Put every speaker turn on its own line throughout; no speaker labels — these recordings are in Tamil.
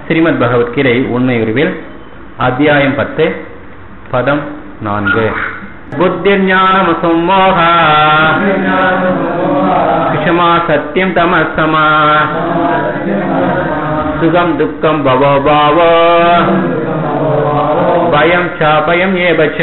ஸ்ரீமத் பகவத்கீதை உண்மை உருவில் அத்தியாயம் பத்து பதம் நான்கு புத்திஞானமுசும்மோக விஷமா சத்தியம் தமசமா சுகம் துக்கம் பவோ பாவோ பயம் சாபயம் ஏபச்ச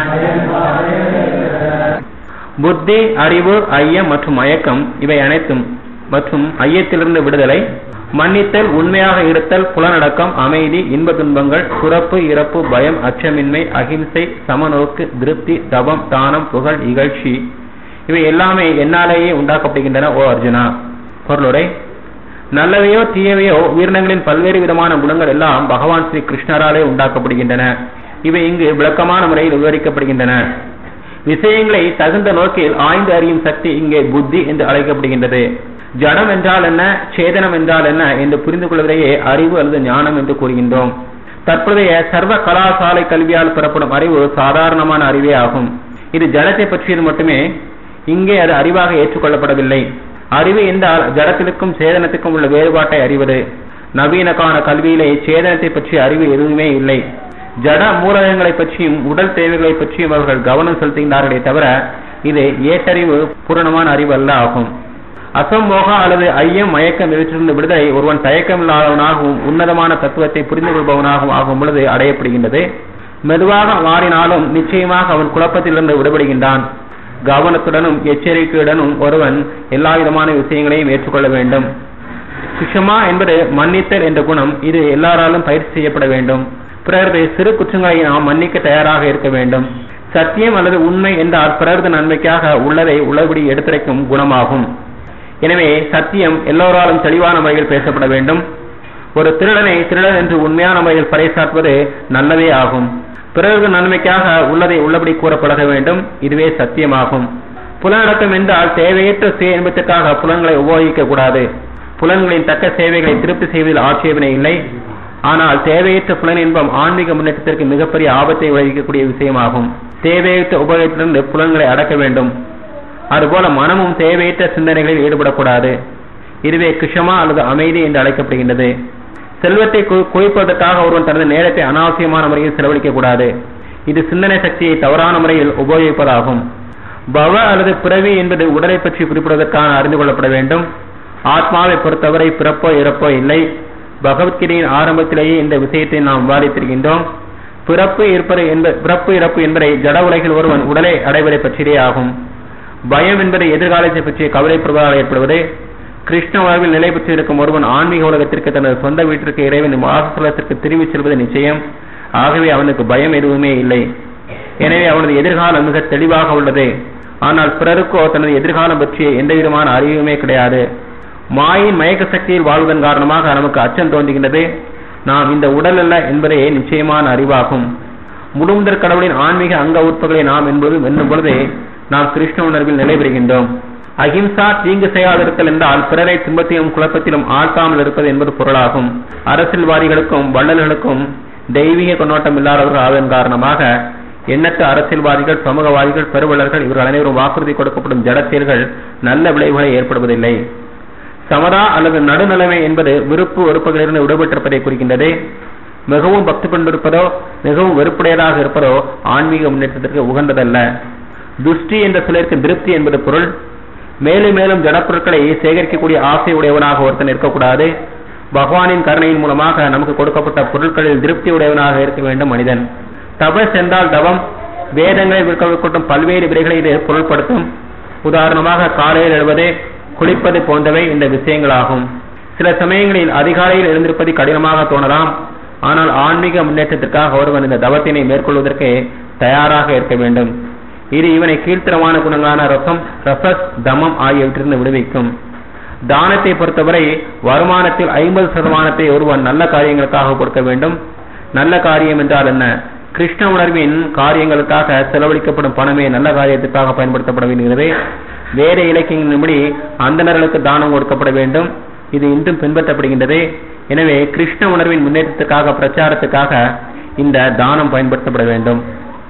புத்தி அறிவு ஐயம் மற்றும் மயக்கம் இவை அனைத்தும் மற்றும் ஐயத்திலிருந்து விடுதலை மன்னித்தல் உண்மையாக இருத்தல் புலனடக்கம் அமைதி இன்ப துன்பங்கள் சுரப்பு இறப்பு பயம் அச்சமின்மை அகிம்சை சமநோக்கு திருப்தி தவம் தானம் புகழ் இகழ்ச்சி இவை எல்லாமே என்னாலேயே உண்டாக்கப்படுகின்றன ஓ அர்ஜுனா பொருளுரை நல்லவையோ தீயவையோ உயிரினங்களின் பல்வேறு விதமான குணங்கள் எல்லாம் பகவான் ஸ்ரீ கிருஷ்ணராலே உண்டாக்கப்படுகின்றன இவை இங்கு விளக்கமான முறையில் விவரிக்கப்படுகின்றன விஷயங்களை தகுந்த நோக்கில் ஆய்ந்து அறியும் சக்தி இங்கே புத்தி என்று அழைக்கப்படுகின்றது ஜடம் என்றால் என்ன சேதனம் என்றால் என்ன என்று புரிந்து கொள்வதையே அறிவு அல்லது ஞானம் என்று கூறுகின்றோம் தற்போதைய சர்வ கலாசாலை கல்வியால் பெறப்படும் அறிவு சாதாரணமான அறிவே ஆகும் இது ஜடத்தை பற்றியது மட்டுமே இங்கே அது அறிவாக ஏற்றுக்கொள்ளப்படவில்லை அறிவு என்றால் ஜடத்திற்கும் சேதனத்துக்கும் உள்ள வேறுபாட்டை அறிவது நவீன கால கல்வியிலே சேதனத்தை பற்றிய அறிவு எதுவுமே இல்லை ஜட மூலகங்களை பற்றியும் உடல் தேவைகளை பற்றியும் அவர்கள் கவனம் செலுத்துகின்றார்களே தவிர இது ஏட்டறிவு பூரணமான அறிவு அல்ல ஆகும் அசம்போக அல்லது ஐயம் மயக்கம் இவற்றிலிருந்து விடுதலை ஒருவன் தயக்கமில்லாதவனாகவும் உன்னதமான தத்துவத்தை புரிந்து கொள்பவனாகவும் ஆகும் பொழுது அடையப்படுகின்றது மெதுவாக மாறினாலும் நிச்சயமாக அவன் குழப்பத்திலிருந்து விடுபடுகின்றான் கவனத்துடனும் எச்சரிக்கையுடனும் ஒருவன் எல்லா விதமான விஷயங்களையும் ஏற்றுக்கொள்ள வேண்டும் குஷமா என்பது மன்னித்தல் என்ற குணம் இது எல்லாராலும் பயிற்சி செய்யப்பட வேண்டும் பிறரது சிறு குற்றங்களை நாம் மன்னிக்க தயாராக இருக்க வேண்டும் சத்தியம் அல்லது உண்மை என்றால் பிறரது நன்மைக்காக உள்ளதை உள்ளபடி எடுத்துரைக்கும் குணமாகும் எனவே சத்தியம் எல்லோராலும் தெளிவான முறையில் பேசப்பட வேண்டும் ஒரு திருடனை திருடன் என்று உண்மையான முறையில் பறைசாற்றுவது நல்லதே ஆகும் பிறகு நன்மைக்காக உள்ளதை உள்ளபடி கூறப்பட வேண்டும் இதுவே சத்தியமாகும் புலனடக்கம் என்றால் தேவையற்ற சுய இன்பத்துக்காக புலன்களை உபயோகிக்க கூடாது புலன்களின் தக்க சேவைகளை திருப்தி செய்வதில் ஆட்சேபனை இல்லை ஆனால் தேவையற்ற புலன் இன்பம் ஆன்மீக முன்னேற்றத்திற்கு மிகப்பெரிய ஆபத்தை விளைவிக்கக்கூடிய விஷயமாகும் தேவையற்ற உபயோகத்திலிருந்து புலன்களை அடக்க வேண்டும் அதுபோல மனமும் தேவையற்ற சிந்தனைகளில் ஈடுபடக்கூடாது இதுவே கிருஷமா அல்லது அமைதி என்று அழைக்கப்படுகின்றது செல்வத்தை குவிப்பதற்காக ஒருவன் தனது நேரத்தை அனாவசியமான முறையில் செலவழிக்க கூடாது இது சிந்தனை சக்தியை தவறான முறையில் உபயோகிப்பதாகும் பவ அல்லது பிறவி என்பது உடலை பற்றி குறிப்பிடுவதற்கான அறிந்து கொள்ளப்பட வேண்டும் ஆத்மாவை பொறுத்தவரை பிறப்போ இறப்போ இல்லை பகவத்கீதையின் ஆரம்பத்திலேயே இந்த விஷயத்தை நாம் விவாதித்திருக்கின்றோம் பிறப்பு இருப்பது பிறப்பு இறப்பு என்பதை ஜட உலகில் ஒருவன் உடலை அடைவதை பற்றியே ஆகும் பயம் என்பது எதிர்காலத்தை பற்றிய கவலைப்படுவதால் ஏற்படுவது கிருஷ்ண உணர்வில் நிலை பெற்றிருக்கும் ஒருவன் ஆன்மீக உலகத்திற்கு தனது சொந்த வீட்டிற்கு இறைவன் வாசலத்திற்கு திரும்பிச் செல்வது நிச்சயம் ஆகவே அவனுக்கு பயம் எதுவுமே இல்லை எனவே அவனது எதிர்காலம் மிக தெளிவாக உள்ளது ஆனால் பிறருக்கோ தனது எதிர்காலம் பற்றிய எந்த விதமான அறிவுமே கிடையாது மாயின் மயக்க சக்தியில் வாழ்வதன் காரணமாக நமக்கு அச்சம் தோன்றுகின்றது நாம் இந்த உடல் அல்ல என்பதே நிச்சயமான அறிவாகும் முழுமுதற் கடவுளின் ஆன்மீக அங்க உறுப்புகளை நாம் என்பது என்னும் பொழுதே நாம் கிருஷ்ண உணர்வில் நிலை பெறுகின்றோம் அஹிம்சா தீங்கு செய்யாதிருத்தல் என்றால் பிறரை துன்பத்திலும் குழப்பத்திலும் ஆழ்த்தாமல் இருப்பது என்பது பொருளாகும் அரசியல்வாதிகளுக்கும் வள்ளல்களுக்கும் தெய்வீக கண்ணோட்டம் இல்லாதவர்கள் ஆவதன் காரணமாக எண்ணற்ற அரசியல்வாதிகள் சமூகவாதிகள் பெருவளர்கள் இவர்கள் அனைவரும் வாக்குறுதி கொடுக்கப்படும் ஜடத்தீர்கள் நல்ல விளைவுகளை ஏற்படுவதில்லை சமதா அல்லது நடுநிலைமை என்பது விருப்பு வெறுப்புகளிலிருந்து விடுபட்டிருப்பதை குறிக்கின்றது மிகவும் பக்தி கொண்டிருப்பதோ மிகவும் வெறுப்புடையதாக இருப்பதோ ஆன்மீக முன்னேற்றத்திற்கு உகந்ததல்ல துஷ்டி என்ற சொல்லிற்கு திருப்தி என்பது பொருள் மேலும் மேலும் ஜடப்பொருட்களை சேகரிக்கக்கூடிய ஆசை உடையவனாக ஒருத்தன் இருக்கக்கூடாது பகவானின் கருணையின் மூலமாக நமக்கு கொடுக்கப்பட்ட பொருட்களில் திருப்தி உடையவனாக இருக்க வேண்டும் மனிதன் தபஸ் என்றால் தவம் வேதங்களில் விற்கப்படும் பல்வேறு விலைகளை இது பொருள்படுத்தும் உதாரணமாக காலையில் எழுவது குளிப்பது போன்றவை இந்த விஷயங்களாகும் சில சமயங்களில் அதிகாலையில் எழுந்திருப்பது கடினமாக தோணலாம் ஆனால் ஆன்மீக முன்னேற்றத்திற்காக ஒருவன் இந்த தவத்தினை மேற்கொள்வதற்கு தயாராக இருக்க வேண்டும் இது இவனை கீழ்த்தரமான குணங்களான ரசம் ரசஸ் தமம் ஆகியவற்றிலிருந்து விடுவிக்கும் தானத்தை பொறுத்தவரை வருமானத்தில் ஐம்பது சதமானத்தை ஒருவன் நல்ல காரியங்களுக்காக கொடுக்க வேண்டும் நல்ல காரியம் என்றால் என்ன கிருஷ்ண உணர்வின் காரியங்களுக்காக செலவழிக்கப்படும் பணமே நல்ல காரியத்துக்காக பயன்படுத்தப்பட வேண்டுகிறது வேற இலக்கியங்களின்படி அந்தணர்களுக்கு தானம் கொடுக்கப்பட வேண்டும் இது இன்றும் பின்பற்றப்படுகின்றது எனவே கிருஷ்ண உணர்வின் முன்னேற்றத்துக்காக பிரச்சாரத்துக்காக இந்த தானம் பயன்படுத்தப்பட வேண்டும்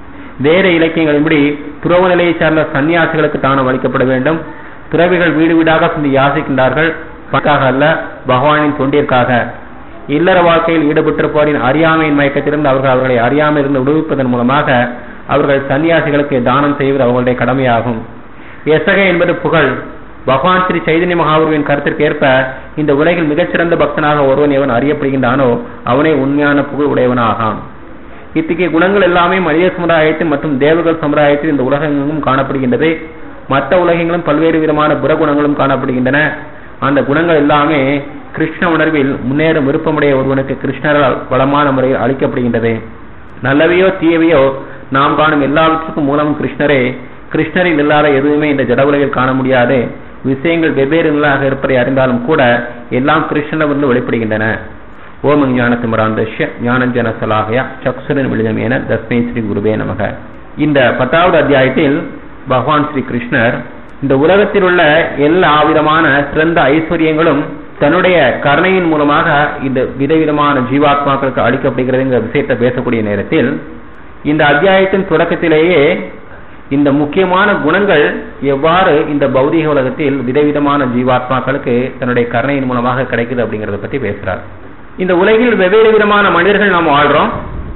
வேற இலக்கியங்களின்படி துறவு நிலையை சார்ந்த சன்னியாசிகளுக்கு தானம் அளிக்கப்பட வேண்டும் துறவிகள் வீடு வீடாக சென்று யாசிக்கின்றார்கள் பக்காக அல்ல பகவானின் தொண்டிற்காக இல்லற வாழ்க்கையில் ஈடுபட்டிருப்போரின் அறியாமையின் மயக்கத்திலிருந்து அவர்கள் அவர்களை அறியாமையிலிருந்து விடுவிப்பதன் மூலமாக அவர்கள் சன்னியாசிகளுக்கு தானம் செய்வது அவர்களுடைய கடமையாகும் எசகை என்பது புகழ் பகவான் ஸ்ரீ சைதன்ய மகாபுருவின் கருத்திற்கு ஏற்ப இந்த உலகில் மிகச்சிறந்த பக்தனாக ஒருவன் எவன் அறியப்படுகின்றானோ அவனே உண்மையான புகழ் உடையவனாகான் இத்தகைய குணங்கள் எல்லாமே மனித சமுதாயத்தில் மற்றும் தேவர்கள் சமுதாயத்தில் இந்த உலகெங்கும் காணப்படுகின்றது மற்ற உலகங்களும் பல்வேறு விதமான புறகுணங்களும் காணப்படுகின்றன அந்த குணங்கள் எல்லாமே கிருஷ்ண உணர்வில் முன்னேறும் விருப்பமுடைய ஒருவனுக்கு கிருஷ்ணரால் வளமான முறையில் அளிக்கப்படுகின்றது நல்லவையோ தீயவையோ நாம் காணும் எல்லாவற்றுக்கும் மூலம் கிருஷ்ணரே கிருஷ்ணரில் இல்லாத எதுவுமே இந்த ஜட உலகில் காண முடியாது விஷயங்கள் வெவ்வேறு நிலையாக இருப்பதை அறிந்தாலும் கூட எல்லாம் கிருஷ்ணனிலிருந்து வெளிப்படுகின்றன ஓம் ஞானத்திமராந்தஷ்ய ஞானஞ்சன சலாகயா சக்சுரன் விழுதமேன தஸ்மை ஸ்ரீ குருவே நமக இந்த பத்தாவது அத்தியாயத்தில் பகவான் ஸ்ரீ கிருஷ்ணர் இந்த உலகத்தில் உள்ள எல்லா விதமான சிறந்த ஐஸ்வர்யங்களும் தன்னுடைய கருணையின் மூலமாக இந்த விதவிதமான ஜீவாத்மாக்களுக்கு அளிக்கப்படுகிறதுங்கிற விஷயத்தை பேசக்கூடிய நேரத்தில் இந்த அத்தியாயத்தின் தொடக்கத்திலேயே இந்த முக்கியமான குணங்கள் எவ்வாறு இந்த பௌதிக உலகத்தில் விதவிதமான ஜீவாத்மாக்களுக்கு தன்னுடைய கருணையின் மூலமாக கிடைக்குது அப்படிங்கறத பத்தி பேசுறார் இந்த உலகில் வெவ்வேறு விதமான மனிதர்கள் நாம் வாழ்றோம்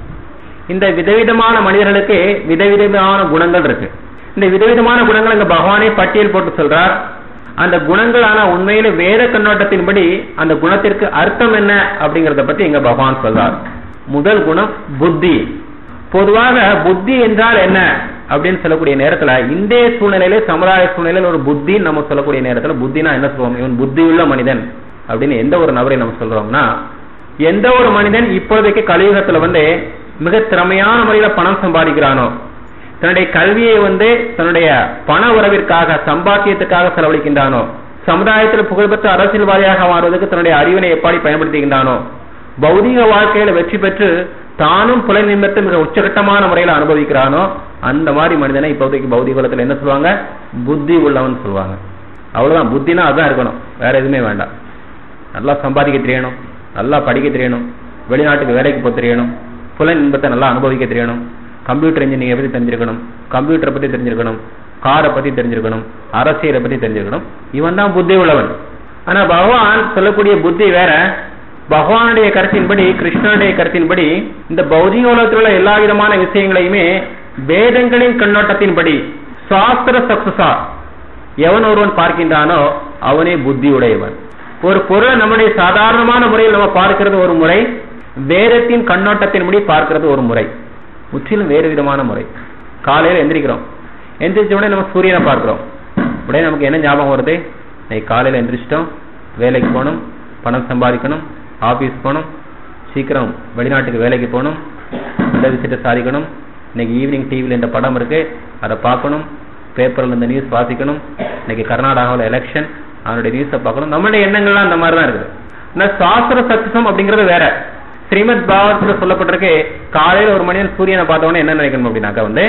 இந்த விதவிதமான மனிதர்களுக்கு விதவிதமான குணங்கள் இருக்கு இந்த விதவிதமான குணங்கள் இங்க பகவானே பட்டியல் போட்டு சொல்றார் அந்த குணங்கள் ஆனா உண்மையில வேத கண்ணோட்டத்தின்படி அந்த குணத்திற்கு அர்த்தம் என்ன அப்படிங்கறத பத்தி இங்க பகவான் சொல்றார் முதல் குணம் புத்தி பொதுவாக புத்தி என்றால் என்ன அப்படின்னு சொல்லக்கூடிய நேரத்துல இன்றைய சூழ்நிலையில சமுதாய சூழ்நிலையில ஒரு புத்தி நம்ம சொல்லக்கூடிய நேரத்துல புத்தினா என்ன சொல்லுவோம் இவன் புத்தியுள்ள மனிதன் அப்படின்னு எந்த ஒரு நபரை நம்ம சொல்றோம்னா எந்த ஒரு மனிதன் இப்பொழுதைக்கு கலியுகத்துல வந்து மிக திறமையான முறையில பணம் சம்பாதிக்கிறானோ தன்னுடைய கல்வியை வந்து தன்னுடைய பண உறவிற்காக சம்பாத்தியத்துக்காக செலவழிக்கின்றானோ சமுதாயத்தில் புகழ்பெற்ற அரசியல்வாதியாக மாறுவதற்கு தன்னுடைய அறிவினை எப்படி பயன்படுத்துகின்றானோ பௌதிக வாழ்க்கையில வெற்றி பெற்று தானும் புலை நிமித்தம் மிக உச்சகட்டமான முறையில அனுபவிக்கிறானோ அந்த மாதிரி மனிதனை இப்போதைக்கு பௌதிக உலகத்துல என்ன சொல்லுவாங்க புத்தி உள்ளவன் சொல்லுவாங்க அவ்வளவுதான் புத்தினா அதான் இருக்கணும் வேற எதுவுமே வேண்டாம் நல்லா சம்பாதிக்க தெரியணும் நல்லா படிக்க தெரியணும் வெளிநாட்டுக்கு வேலைக்கு போக தெரியணும் புல இன்பத்தை நல்லா அனுபவிக்க தெரியணும் கம்ப்யூட்டர் இன்ஜினியர் பத்தி தெரிஞ்சிருக்கணும் கம்ப்யூட்டரை பத்தி தெரிஞ்சிருக்கணும் காரை பத்தி தெரிஞ்சிருக்கணும் அரசியலை பத்தி தெரிஞ்சிருக்கணும் இவன் தான் புத்தி உள்ளவன் ஆனா பகவான் சொல்லக்கூடிய புத்தி வேற பகவானுடைய கருத்தின்படி கிருஷ்ணனுடைய கருத்தின்படி இந்த பௌதிக உலகத்தில் உள்ள எல்லா விதமான விஷயங்களையுமே வேதங்களின் கண்ணோட்டத்தின்படி சாஸ்திர சக்சஸா எவன் ஒருவன் பார்க்கின்றானோ அவனே புத்தி உடையவன் ஒரு பொருளை நம்முடைய சாதாரணமான முறையில் நம்ம பார்க்கிறது ஒரு முறை வேதத்தின் கண்ணோட்டத்தின்படி பார்க்கிறது ஒரு முறை முற்றிலும் வேறு விதமான முறை காலையில எந்திரிக்கிறோம் எந்திரிச்ச உடனே நம்ம சூரியனை பார்க்கிறோம் உடனே நமக்கு என்ன ஞாபகம் வருது இன்னைக்கு காலையில எந்திரிச்சிட்டோம் வேலைக்கு போகணும் பணம் சம்பாதிக்கணும் ஆபீஸ் போகணும் சீக்கிரம் வெளிநாட்டுக்கு வேலைக்கு போகணும் இந்த விஷயத்தை சாதிக்கணும் இன்னைக்கு ஈவினிங் டிவியில் இந்த படம் இருக்கு அதை பார்க்கணும் பேப்பர்ல இந்த நியூஸ் வாசிக்கணும் இன்னைக்கு கர்நாடகாவில் எலெக்ஷன் அவனுடைய நியூஸை பார்க்கணும் நம்மளுடைய எண்ணங்கள்லாம் அந்த மாதிரி தான் இருக்குது ஆனால் சாஸ்திர சக்சம் அப்படிங்கிறது வேற ஸ்ரீமத் பாகவத்துல சொல்லப்பட்டிருக்கு காலையில ஒரு மனிதன் சூரியனை பார்த்தவொடனே என்ன நினைக்கணும் அப்படின்னாக்கா வந்து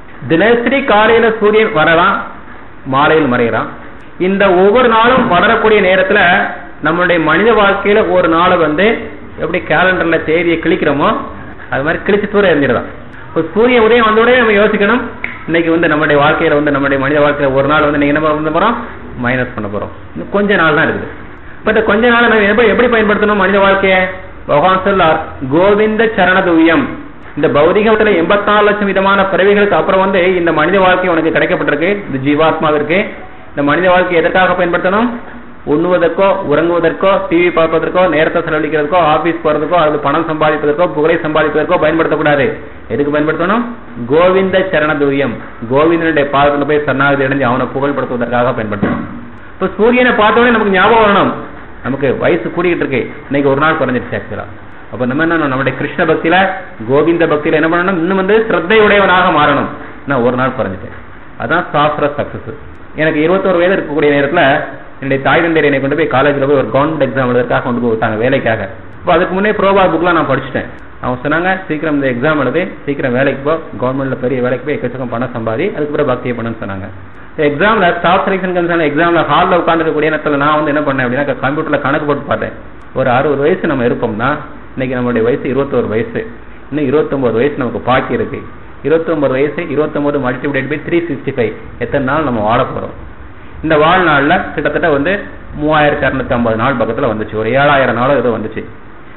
தினசரி காலையில சூரியன் வரலாம் மாலையில் மறைகிறான் இந்த ஒவ்வொரு நாளும் வளரக்கூடிய நேரத்துல நம்மளுடைய மனித வாழ்க்கையில ஒரு நாளை வந்து எப்படி கேலண்டர்ல தேதியை கிழிக்கிறோமோ அது மாதிரி கிழிச்சு தூர எறிஞ்சிடலாம் இப்போ சூரிய உதயம் வந்த உடனே நம்ம யோசிக்கணும் இன்னைக்கு வந்து நம்மளுடைய வாழ்க்கையில வந்து நம்மளுடைய மனித வாழ்க்கையில ஒரு நாள் வந்து நீங்க என்ன பண்ண போறோம் மைனஸ் பண்ண போறோம் இன்னும் கொஞ்ச நாள் தான் இருக்குது பட் கொஞ்ச நாள் நம்ம எப்படி எப்படி பயன்படுத்தணும் மனித வாழ்க்கையை பகவான் சொல்லார் கோவிந்த சரணதுவியம் இந்த பௌதிகத்துல எண்பத்தி நாலு லட்சம் விதமான பிறவிகளுக்கு அப்புறம் வந்து இந்த மனித வாழ்க்கை உனக்கு கிடைக்கப்பட்டிருக்கு இந்த ஜீவாத்மாவிற்கு இந்த மனித வாழ்க்கை எதற்காக பயன்படுத்தணும் உண்ணுவதற்கோ உறங்குவதற்கோ டிவி பார்ப்பதற்கோ நேரத்தை செலவழிக்கிறதுக்கோ ஆபீஸ் போறதுக்கோ அல்லது பணம் சம்பாதிப்பதற்கோ புகழை சம்பாதிப்பதற்கோ பயன்படுத்தக்கூடாது எதுக்கு பயன்படுத்தணும் கோவிந்த சரணதுரியம் கோவிந்தனுடைய பாதத்துல போய் சரணாகதி அடைஞ்சு அவனை புகழ்படுத்துவதற்காக பயன்படுத்தணும் இப்ப சூரியனை பார்த்தோடனே நமக்கு ஞாபகம் வரணும் நமக்கு வயசு கூடிக்கிட்டு இருக்கு இன்னைக்கு ஒரு நாள் குறைஞ்சிருச்சு ஆக்சுவலா அப்ப நம்ம என்ன நம்முடைய கிருஷ்ண பக்தியில கோவிந்த பக்தியில என்ன பண்ணணும் இன்னும் வந்து ஸ்ரத்தை உடையவனாக மாறணும் நான் ஒரு நாள் குறைஞ்சிட்டேன் அதான் சாஸ்திர சக்சஸ் எனக்கு இருபத்தோரு வயது இருக்கக்கூடிய நேரத்துல என்னுடைய தாய் தந்தையர் என்னை கொண்டு போய் காலேஜ்ல போய் ஒரு கவர்மெண்ட் எக்ஸாம் எழுதுறதுக்காக கொண்டு போய் விட்டாங்க வேலைக்காக இப்போ அதுக்கு முன்னே ப்ரோபா புக்லாம் நான் படிச்சுட்டேன் அவங்க சொன்னாங்க சீக்கிரம் இந்த எக்ஸாம் எழுது சீக்கிரம் வேலைக்கு போ கவர்மெண்ட்ல பெரிய வேலைக்கு போய் எக்கச்சக்கம் பணம் சம்பாதி அதுக்கு பிறகு பக்தியை பண்ணுன்னு சொன்னாங்க எக்ஸாம்ல ஸ்டாஃப் செலெக்ஷன் கமிஷன் எக்ஸாம்ல ஹாலில் உட்காந்துருக்கக்கூடிய நேரத்தில் நான் வந்து என்ன பண்ணேன் அப்படின்னா கம்ப்யூட்டர்ல கணக்கு போட்டு பார்த்தேன் ஒரு அறுபது வயசு நம்ம இருப்போம்னா இன்னைக்கு நம்மளுடைய வயசு இருபத்தோரு வயசு இன்னும் இருபத்தொன்பது வயசு நமக்கு பாக்கி இருக்கு இருபத்தொன்பது வயசு இருபத்தொன்பது multiplied by three sixty five எத்தனை நாள் நம்ம வாழ போறோம் இந்த வாழ்நாள்ல கிட்டத்தட்ட வந்து மூவாயிரத்தி அறுநூத்தி ஐம்பது நாள் பக்கத்துல வந்துச்சு ஒரு ஏழாயிரம் நாளும் ஏதோ வந்துச்சு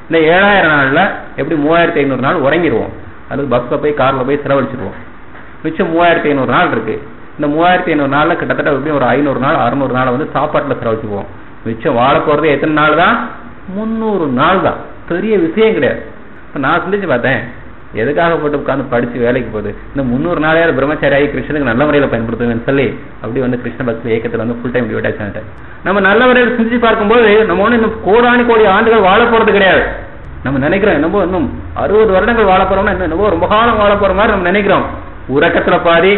இந்த ஏழாயிரம் நாள்ல எப்படி மூவாயிரத்தி ஐநூறு நாள் உறங்கிடுவோம் அல்லது பஸ்ல போய் கார்ல போய் செலவழிச்சிருவோம் மிச்சம் மூவாயிரத்தி ஐநூறு நாள் இருக்கு இந்த மூவாயிரத்தி ஐநூறு நாள்ல கிட்டத்தட்ட எப்படியும் ஒரு ஐநூறு நாள் அறுநூறு நாள் வந்து சாப்பாட்டுல செலவழிச்சுக்குவோம் மிச்சம் வாழ போறது எத்தனை நாள் தான் முந்நூறு நாள் தான் பெரிய விஷயம் கிடையாது இப்ப நான் சிந்திச்சு பார்த்தேன் எதுக்காக போட்டு உட்காந்து படிச்சு வேலைக்கு போகுது இந்த முந்நூறு நாளையாவது பிரம்மச்சாரியாகி கிருஷ்ணனுக்கு நல்ல முறையில பயன்படுத்துவேன்னு சொல்லி அப்படி வந்து கிருஷ்ண பக்தி இயக்கத்துல வந்து ஃபுல் டைம் டிவைட் ஆச்சு நம்ம நல்ல முறையில் சிந்திச்சு பார்க்கும்போது நம்ம ஒண்ணு இன்னும் கோடானி கோடி ஆண்டுகள் வாழ போறது கிடையாது நம்ம நினைக்கிறோம் என்னமோ இன்னும் அறுபது வருடங்கள் வாழ போறோம்னா இன்னும் என்னமோ ரொம்ப காலம் வாழ போற மாதிரி நம்ம நினைக்கிறோம் உறக்கத்துல பாதி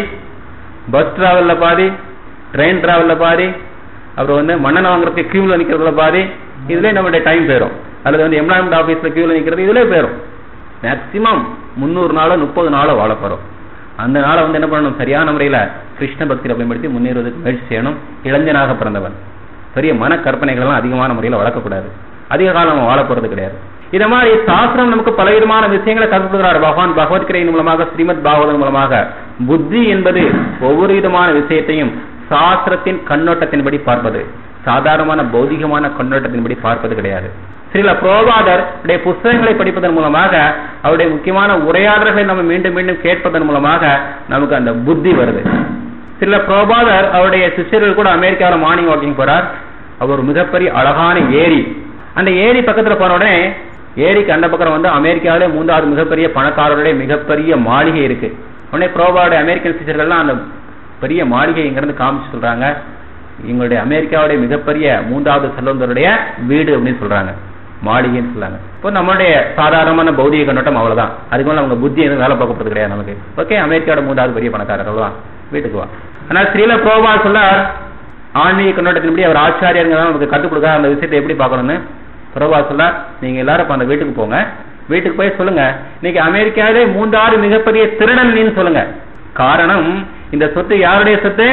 பஸ் டிராவல்ல பாதி ட்ரெயின் டிராவல்ல பாதி அப்புறம் வந்து மண்ணெண்ண வாங்குறதுக்கு கியூல நிக்கிறதுல பாதி இதுல நம்மளுடைய டைம் போயிடும் அல்லது வந்து எம்ப்ளாய்மெண்ட் ஆபீஸ்ல கியூல நிக்கிறது இதுல போயிடும் மேக்சிமம் முந்நூறு நாளோ முப்பது நாளோ வாழ போறோம் அந்த நாளை வந்து என்ன பண்ணணும் சரியான முறையில கிருஷ்ண பக்தியில பயன்படுத்தி முன்னேறுவதற்கு முயற்சி செய்யணும் இளைஞனாக பிறந்தவன் பெரிய மன கற்பனைகள் எல்லாம் அதிகமான முறையில வளர்க்கக்கூடாது அதிக காலம் நம்ம வாழ போறது கிடையாது இத மாதிரி சாஸ்திரம் நமக்கு பலவிதமான விஷயங்களை கற்றுக்கிறார் பகவான் பகவத்கீதையின் மூலமாக ஸ்ரீமத் பாகவதன் மூலமாக புத்தி என்பது ஒவ்வொரு விதமான விஷயத்தையும் சாஸ்திரத்தின் கண்ணோட்டத்தின்படி பார்ப்பது சாதாரணமான பௌதிகமான கண்ணோட்டத்தின்படி பார்ப்பது கிடையாது ஸ்ரீல புரோபாதர் உடைய புஸ்தகங்களை படிப்பதன் மூலமாக அவருடைய முக்கியமான உரையாடல்களை நம்ம மீண்டும் மீண்டும் கேட்பதன் மூலமாக நமக்கு அந்த புத்தி வருது சில புரோபாதர் அவருடைய சிஷ்யர்கள் கூட அமெரிக்காவில் மார்னிங் வாக்கிங் போறார் அவர் ஒரு மிகப்பெரிய அழகான ஏரி அந்த ஏரி பக்கத்துல போன உடனே ஏரிக்கு அந்த பக்கம் வந்து அமெரிக்காவிலே மூன்றாவது மிகப்பெரிய பணக்காரருடைய மிகப்பெரிய மாளிகை இருக்கு உடனே புரோபாவுடைய அமெரிக்கன் சிஷர்கள்லாம் அந்த பெரிய மாளிகை இங்கிருந்து காமிச்சு சொல்றாங்க எங்களுடைய அமெரிக்காவுடைய மிகப்பெரிய மூன்றாவது செல்வந்தருடைய வீடு அப்படின்னு சொல்றாங்க மாளிகைன்னு சொல்லாங்க இப்போ நம்மளுடைய சாதாரணமான பௌதிக கண்ணோட்டம் அவ்வளவுதான் அதுக்கு மேல அவங்க புத்தி எதுவும் வேலை பார்க்க போறது கிடையாது நமக்கு ஓகே அமெரிக்காவோட மூன்றாவது பெரிய பணக்காரர் அவ்வளவுதான் வீட்டுக்கு வா ஆனா ஸ்ரீல புரோபா சொல்லார் ஆன்மீக கண்ணோட்டத்தின்படி அவர் ஆச்சாரியங்க தான் நமக்கு கற்றுக் கொடுக்க அந்த விஷயத்தை எப்படி பார்க்கணும்னு பிரபா சொல்லார் நீங்க எல்லாரும் இப்ப அந்த வீட்டுக்கு போங்க வீட்டுக்கு போய் சொல்லுங்க இன்னைக்கு அமெரிக்காவிலே மூன்றாவது மிகப்பெரிய திருடன் நீன்னு சொல்லுங்க காரணம் இந்த சொத்து யாருடைய சொத்து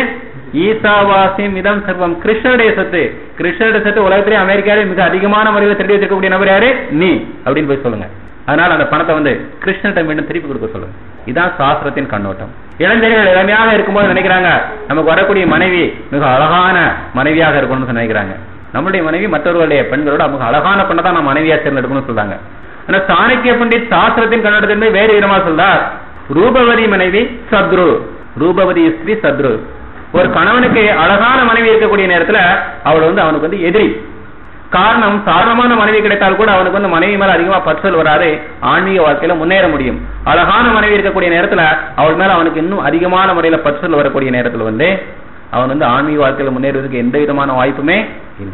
ஈசாவாசியம் இதம் சர்வம் கிருஷ்ணனுடைய சொத்து கிருஷ்ணனுடைய சொத்து உலகத்திலே அமெரிக்காவிலே மிக அதிகமான முறையில் திருடி வச்சிருக்கக்கூடிய நபர் யாரு நீ அப்படின்னு போய் சொல்லுங்க அதனால அந்த பணத்தை வந்து கிருஷ்ணன்ட்ட மீண்டும் திருப்பி கொடுக்க சொல்லுங்க இதான் சாஸ்திரத்தின் கண்ணோட்டம் இளைஞர்கள் இளமையாக இருக்கும்போது நினைக்கிறாங்க நமக்கு வரக்கூடிய மனைவி மிக அழகான மனைவியாக இருக்கணும்னு நினைக்கிறாங்க நம்மளுடைய மனைவி மற்றவர்களுடைய பெண்களோட மிக அழகான பெண்ணை தான் நம்ம மனைவியா தேர்ந்தெடுக்கணும்னு சொல்றாங்க ஆனா சாணக்கிய பண்டிட் சாஸ்திரத்தின் கண்ணோட்டத்திலிருந்து வேறு விதமா சொல்றார் ரூபவதி மனைவி சத்ரு ரூபவதி ஸ்திரீ சத்ரு ஒரு கணவனுக்கு அழகான மனைவி இருக்கக்கூடிய நேரத்துல அவள் வந்து அவனுக்கு வந்து எதிரி காரணம் சாதாரணமான மனைவி கிடைத்தால் கூட அவனுக்கு வந்து மனைவி மேல அதிகமா பற்றல் வராது ஆன்மீக வாழ்க்கையில முன்னேற முடியும் அழகான மனைவி இருக்கக்கூடிய நேரத்துல அவள் மேல அவனுக்கு இன்னும் அதிகமான முறையில பற்றல் வரக்கூடிய நேரத்துல வந்து அவன் வந்து ஆன்மீக வாழ்க்கையில முன்னேறுவதற்கு எந்த விதமான வாய்ப்புமே இல்லை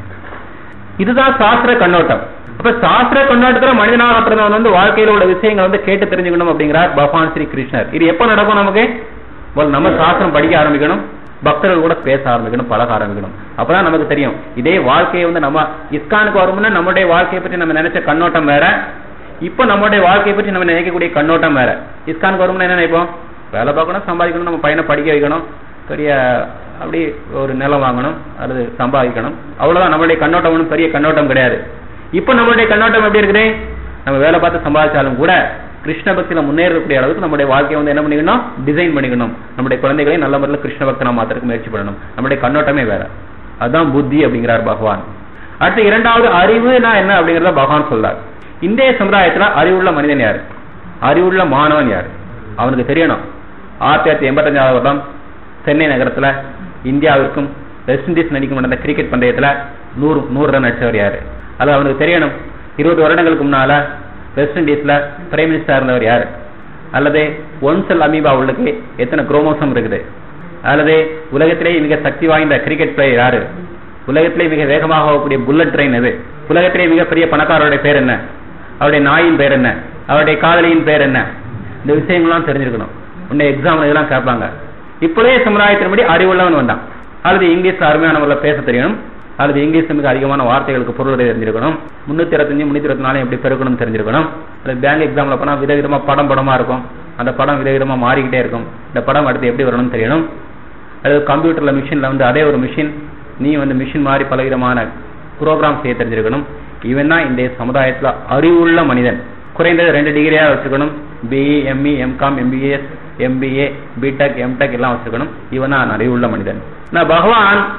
இதுதான் சாஸ்திர கண்ணோட்டம் அப்ப சாஸ்திர கண்ணோட்டத்துல மனிதனாக பிறந்தவன் வந்து வாழ்க்கையில உள்ள விஷயங்களை வந்து கேட்டு தெரிஞ்சுக்கணும் அப்படிங்கிறார் பகவான் ஸ்ரீ கிருஷ்ணர் இது எப்ப நடக்கும் நமக்கு முதல்ல நம்ம சாஸ்திரம் படிக்க ஆரம்பிக்கணும் பக்தர்கள் கூட பேச ஆரம்பிக்கணும் பழக ஆரம்பிக்கணும் அப்பதான் நமக்கு தெரியும் இதே வாழ்க்கையை வந்து நம்ம இஸ்கானுக்கு வரும்னா நம்மளுடைய வாழ்க்கையை பற்றி நம்ம நினைச்ச கண்ணோட்டம் வேற இப்ப நம்மளுடைய வாழ்க்கையை பற்றி நம்ம நினைக்கக்கூடிய கண்ணோட்டம் வேற இஸ்கானுக்கு வரும்னா என்ன நினைப்போம் வேலை பார்க்கணும் சம்பாதிக்கணும் நம்ம பையனை படிக்க வைக்கணும் பெரிய அப்படி ஒரு நிலம் வாங்கணும் அல்லது சம்பாதிக்கணும் அவ்வளவுதான் நம்மளுடைய கண்ணோட்டம் ஒன்றும் பெரிய கண்ணோட்டம் கிடையாது இப்ப நம்மளுடைய கண்ணோட்டம் எப்படி இருக்குது நம்ம வேலை பார்த்து சம்பாதிச்சாலும் கூட கிருஷ்ண பக்தியில முன்னேறக்கூடிய அளவுக்கு நம்முடைய வாழ்க்கையை வந்து என்ன பண்ணிக்கணும் டிசைன் பண்ணிக்கணும் நம்முடைய குழந்தைகளை நல்ல முறையில் கிருஷ்ண பக்தனா மாத்திரக்கு முயற்சி பண்ணணும் நம்முடைய கண்ணோட்டமே வேற அதுதான் புத்தி அப்படிங்கிறார் பகவான் அடுத்து இரண்டாவது அறிவுனா என்ன அப்படிங்கறத பகவான் சொல்றார் இந்திய சமுதாயத்துல அறிவுள்ள மனிதன் யாரு அறிவுள்ள மாணவன் யாரு அவனுக்கு தெரியணும் ஆயிரத்தி தொள்ளாயிரத்தி எண்பத்தஞ்சாவது வருடம் சென்னை நகரத்துல இந்தியாவிற்கும் வெஸ்ட் இண்டீஸ் நடிக்கும் நடந்த கிரிக்கெட் பந்தயத்துல நூறு நூறு ரன் அடிச்சவர் யாரு அது அவனுக்கு தெரியணும் இருபது வருடங்களுக்கு முன்னால வெஸ்ட் இண்டீஸ்ல பிரைம் மினிஸ்டர் இருந்தவர் யாரு அல்லது ஒன் செல் அமீபா உள்ளுக்கு எத்தனை குரோமோசம் இருக்குது அல்லது உலகத்திலேயே மிக சக்தி வாய்ந்த கிரிக்கெட் பிளேயர் யாரு உலகத்திலே மிக வேகமாக போகக்கூடிய புல்லட் ட்ரெயின் எது உலகத்திலே மிகப்பெரிய பணக்காரருடைய பேர் என்ன அவருடைய நாயின் பேர் என்ன அவருடைய காதலியின் பேர் என்ன இந்த விஷயங்கள்லாம் தெரிஞ்சிருக்கணும் உன்னை எக்ஸாம் இதெல்லாம் கேட்பாங்க இப்போதைய சமுதாயத்தின்படி அறிவுள்ளவன் வந்தான் அல்லது இங்கிலீஷ்ல அருமையான முறையில் பேச தெரியணும் அல்லது இங்கிலீஷ் மிக அதிகமான வார்த்தைகளுக்கு பொருள் தெரிஞ்சிருக்கணும் முன்னூத்தி இருபத்தஞ்சு முன்னூத்தி இருபத்தி நாலு எப்படி பெருக்கணும் தெரிஞ்சிருக்கணும் அல்லது பேங்க் எக்ஸாம்ல போனா விதவிதமா படம் படமா இருக்கும் அந்த படம் விதவிதமா மாறிக்கிட்டே இருக்கும் இந்த படம் அடுத்து எப்படி வரணும்னு தெரியணும் அல்லது கம்ப்யூட்டர்ல மிஷின்ல வந்து அதே ஒரு மிஷின் நீ வந்து மிஷின் மாதிரி பலவிதமான ப்ரோக்ராம் செய்ய தெரிஞ்சிருக்கணும் இவன் தான் இந்த சமுதாயத்துல அறிவுள்ள மனிதன் குறைந்தது ரெண்டு டிகிரியா வச்சுக்கணும் BE ME MCom MBAs MBA BTech MTech எல்லாம் வச்சிருக்கணும் இவன் தான் அறிவுள்ள மனிதன் நான் பகவான்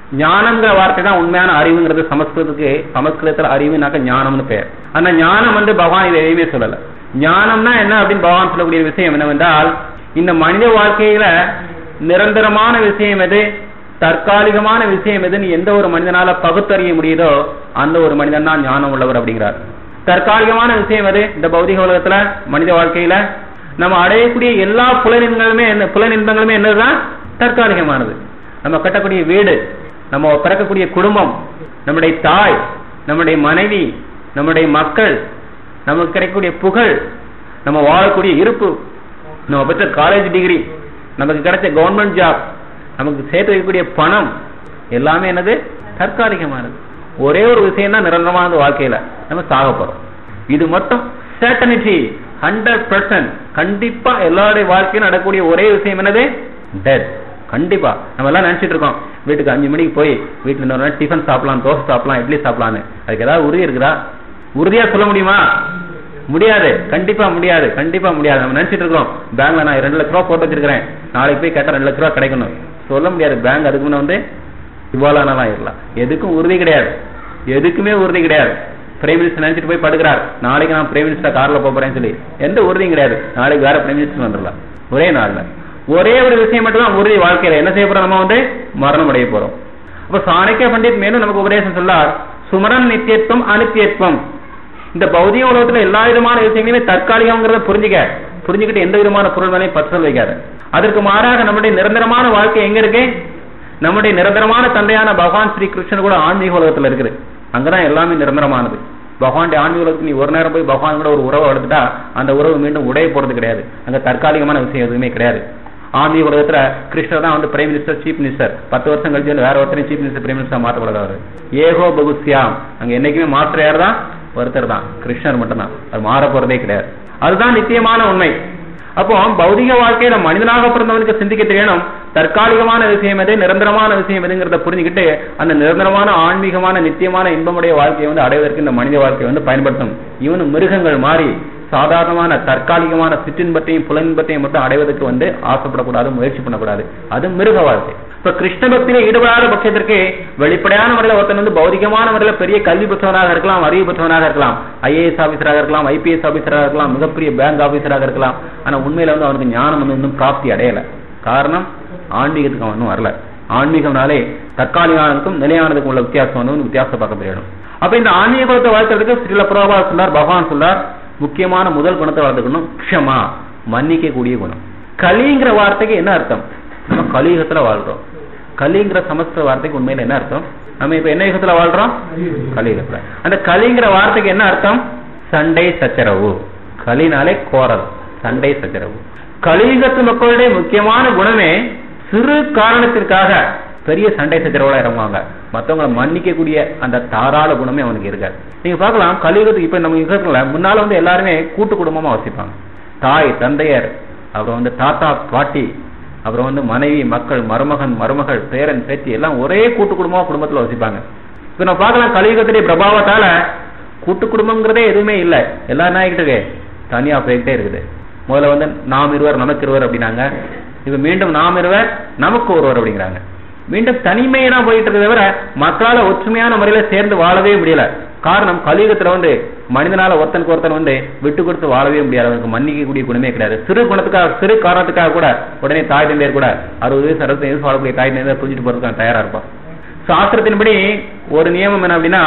ஞானம்ங்கிற வார்த்தை தான் உண்மையான அறிவுங்கிறது சமஸ்கிருதத்துக்கு சமஸ்கிருதத்துல அறிவுனாக்க ஞானம்னு பெயர் அந்த ஞானம் வந்து பகவான் இதை எதையுமே சொல்லல ஞானம்னா என்ன அப்படின்னு பகவான் சொல்லக்கூடிய விஷயம் என்னவென்றால் இந்த மனித வாழ்க்கையில நிரந்தரமான விஷயம் எது தற்காலிகமான விஷயம் எதுன்னு எந்த ஒரு மனிதனால பகுத்தறிய முடியுதோ அந்த ஒரு மனிதன் தான் ஞானம் உள்ளவர் அப்படிங்கிறார் தற்காலிகமான விஷயம் எது இந்த பௌதிக உலகத்துல மனித வாழ்க்கையில நம்ம அடையக்கூடிய எல்லா புலனின்பங்களுமே என்ன புலனின்பங்களுமே என்னதுதான் தற்காலிகமானது நம்ம கட்டக்கூடிய வீடு நம்ம பிறக்கக்கூடிய குடும்பம் நம்முடைய தாய் நம்முடைய மனைவி நம்முடைய மக்கள் நமக்கு கிடைக்கக்கூடிய புகழ் நம்ம வாழக்கூடிய இருப்பு நம்ம பெற்ற காலேஜ் டிகிரி நமக்கு கிடைச்ச கவர்மெண்ட் ஜாப் நமக்கு சேர்த்து வைக்கக்கூடிய பணம் எல்லாமே என்னது தற்காலிகமானது ஒரே ஒரு விஷயம் தான் நிரந்தரமானது வாழ்க்கையில நம்ம சாக போறோம் இது மட்டும் சர்டனிட்டி ஹண்ட்ரட் பர்சன்ட் கண்டிப்பா எல்லாருடைய வாழ்க்கையும் நடக்கக்கூடிய ஒரே விஷயம் என்னது டெத் கண்டிப்பா நம்ம எல்லாம் நினைச்சிட்டு இருக்கோம் வீட்டுக்கு அஞ்சு மணிக்கு போய் வீட்டுல இன்னொரு டிஃபன் சாப்பிடலாம் தோசை சாப்பிடலாம் இட்லி சாப்பிடலாம்னு அதுக்கு ஏதாவது உறுதி இருக்குதா உறுதியா சொல்ல முடியுமா முடியாது கண்டிப்பா முடியாது கண்டிப்பா முடியாது நம்ம நினைச்சிட்டு இருக்கோம் பேங்க்ல நான் ரெண்டு லட்ச ரூபா போட்டு வச்சிருக்கிறேன் நாளைக்கு போய் கேட்டா ரெண்டு லட்ச ரூபா கிடைக்கணும் சொல்ல முடியாது பேங்க் அதுக்கு முன்ன வந்து இவ்வளவு நாளாம் இருக்கலாம் எதுக்கும் உறுதி கிடையாது எதுக்குமே உறுதி கிடையாது பிரைம் மினிஸ்டர் நினைச்சிட்டு போய் படுக்கிறார் நாளைக்கு நான் பிரைம் மினிஸ்டர் கார்ல போறேன்னு சொல்லி எந்த உறுதியும் கிடையாது நாளைக்கு வேற பிரைம் மினிஸ்டர் வந்துடலாம் ஒரே நாள்ல ஒரே ஒரு விஷயம் மட்டும் தான் உறுதி வாழ்க்கையில என்ன செய்ய போறோம் நம்ம வந்து மரணம் அடைய போறோம் அப்ப சாணக்கிய பண்டிட் மேலும் நமக்கு உபதேசம் சொல்லார் சுமரன் நித்தியத்துவம் அனித்தியத்துவம் இந்த பௌதிக உலகத்துல எல்லா விதமான விஷயங்களையுமே தற்காலிகங்கிறத புரிஞ்சுக்க புரிஞ்சுக்கிட்டு எந்த விதமான பொருள் மேலையும் பற்றல் வைக்காது அதற்கு மாறாக நம்முடைய நிரந்தரமான வாழ்க்கை எங்க இருக்கு நம்முடைய நிரந்தரமான தந்தையான பகவான் ஸ்ரீ கிருஷ்ணன் கூட ஆன்மீக உலகத்துல இருக்குது அங்கதான் எல்லாமே நிரந்தரமானது பகவானுடைய ஆன்மீக உலகத்துக்கு நீ ஒரு நேரம் போய் பகவான் கூட ஒரு உறவை வளர்த்துட்டா அந்த உறவு மீண்டும் உடைய போறது கிடையாது அங்க தற்காலிகமான விஷயம் எதுவுமே கிடையாது ஆன்மீக உலகத்துல கிருஷ்ணர் தான் வந்து பிரைம் மினிஸ்டர் சீஃப் மினிஸ்டர் பத்து வருஷம் கழிச்சு வந்து வேற ஒருத்தரையும் சீஃப் மினிஸ்டர் பிரைம் மினிஸ்டர் மாற்றக்கூடாது ஏகோ பகுஸ்யாம் அங்க என்னைக்குமே மாற்ற யார் தான் ஒருத்தர் தான் கிருஷ்ணர் மட்டும்தான் அது மாற போறதே கிடையாது அதுதான் நித்தியமான உண்மை அப்போ பௌதிக வாழ்க்கையில மனிதனாக பிறந்தவனுக்கு சிந்திக்க தெரியணும் தற்காலிகமான விஷயம் எது நிரந்தரமான விஷயம் எதுங்கிறத புரிஞ்சுக்கிட்டு அந்த நிரந்தரமான ஆன்மீகமான நித்தியமான இன்பமுடைய வாழ்க்கையை வந்து அடைவதற்கு இந்த மனித வாழ்க்கையை வந்து பயன்படுத்தும் இவனு மிருகங்கள் மாறி சாதாரணமான தற்காலிகமான சிற்றின்பத்தையும் புலன்பத்தையும் மட்டும் அடைவதற்கு வந்து ஆசைப்படக்கூடாது முயற்சி பண்ணக்கூடாது அது மிருக வாழ்க்கை இப்ப கிருஷ்ண பக்தியில ஈடுபடாத பட்சத்திற்கு வெளிப்படையான முறையில் ஒருத்தன் வந்து பௌதிகமான முறையில் பெரிய கல்வி பெற்றவனாக இருக்கலாம் அறிவு பெற்றவனாக இருக்கலாம் ஐஏஎஸ் ஆபீசராக இருக்கலாம் ஐபிஎஸ் ஆபீசராக இருக்கலாம் மிகப்பெரிய பேங்க் ஆபீசராக இருக்கலாம் ஆனா உண்மையில வந்து அவனுக்கு ஞானம் வந்து இன்னும் பிராப்தி அடையல காரணம் ஆன்மீகத்துக்கு அவன் இன்னும் வரல ஆன்மீகம்னாலே தற்காலிகானதுக்கும் நிலையானதுக்கும் உள்ள வித்தியாசம் வந்து வித்தியாசம் பார்க்க தெரியணும் அப்ப இந்த ஆன்மீக குலத்தை வளர்க்கறதுக்கு ஸ்ரீல பிரபா சொன்னார் பகவான் சொன்னார் முக்கியமான முதல் குணத்தை வளர்த்துக்கணும் க்ஷமா மன்னிக்க கூடிய குணம் கலிங்கிற வார்த்தைக்கு என்ன அர்த்தம் நம்ம கலியுகத்துல வாழ்றோம் கலிங்கிற சமஸ்கிருத வார்த்தைக்கு உண்மையில என்ன அர்த்தம் நம்ம இப்ப என்ன யுகத்துல வாழ்றோம் கலியுகத்துல அந்த கலிங்கிற வார்த்தைக்கு என்ன அர்த்தம் சண்டை சச்சரவு கலினாலே கோரல் சண்டை சச்சரவு கலியுகத்து மக்களுடைய முக்கியமான குணமே சிறு காரணத்திற்காக பெரிய சண்டை சச்சரவுல இறங்குவாங்க மத்தவங்களை மன்னிக்க கூடிய அந்த தாராள குணமே அவனுக்கு இருக்காது நீங்க பார்க்கலாம் கலியுகத்துக்கு இப்ப நம்ம யுகத்துல முன்னால வந்து எல்லாருமே கூட்டு குடும்பமா வசிப்பாங்க தாய் தந்தையர் அப்புறம் வந்து தாத்தா பாட்டி அப்புறம் வந்து மனைவி மக்கள் மருமகன் மருமகள் பேரன் பேத்தி எல்லாம் ஒரே கூட்டு குடும்பமா குடும்பத்துல வசிப்பாங்க இப்ப நம்ம பார்க்கலாம் கலியுகத்துடைய பிரபாவத்தால கூட்டு குடும்பம்ங்கிறதே எதுவுமே இல்ல எல்லா நாய்கிட்ட தனியா போய்கிட்டே இருக்குது முதல்ல வந்து நாம் இருவர் நமக்கு இருவர் அப்படின்னாங்க இப்ப மீண்டும் நாம் இருவர் நமக்கு ஒருவர் அப்படிங்கிறாங்க மீண்டும் தனிமையா போயிட்டு இருக்க தவிர மக்களால ஒற்றுமையான முறையில சேர்ந்து வாழவே முடியல காரணம் கலியுகத்துல வந்து மனிதனால ஒருத்தனுக்கு ஒருத்தன் வந்து விட்டு கொடுத்து வாழவே முடியாது அவனுக்கு மன்னிக்க கூடிய குணமே கிடையாது சிறு குணத்துக்காக சிறு காரணத்துக்காக கூட உடனே தாய் தந்தையர் கூட அறுபது வயசு அறுபது வயசு வாழக்கூடிய தாய் தந்தையர் புரிஞ்சுட்டு போறதுக்கு தயாரா இருப்பான் சாஸ்திரத்தின்படி ஒரு நியமம் என்ன அப்படின்னா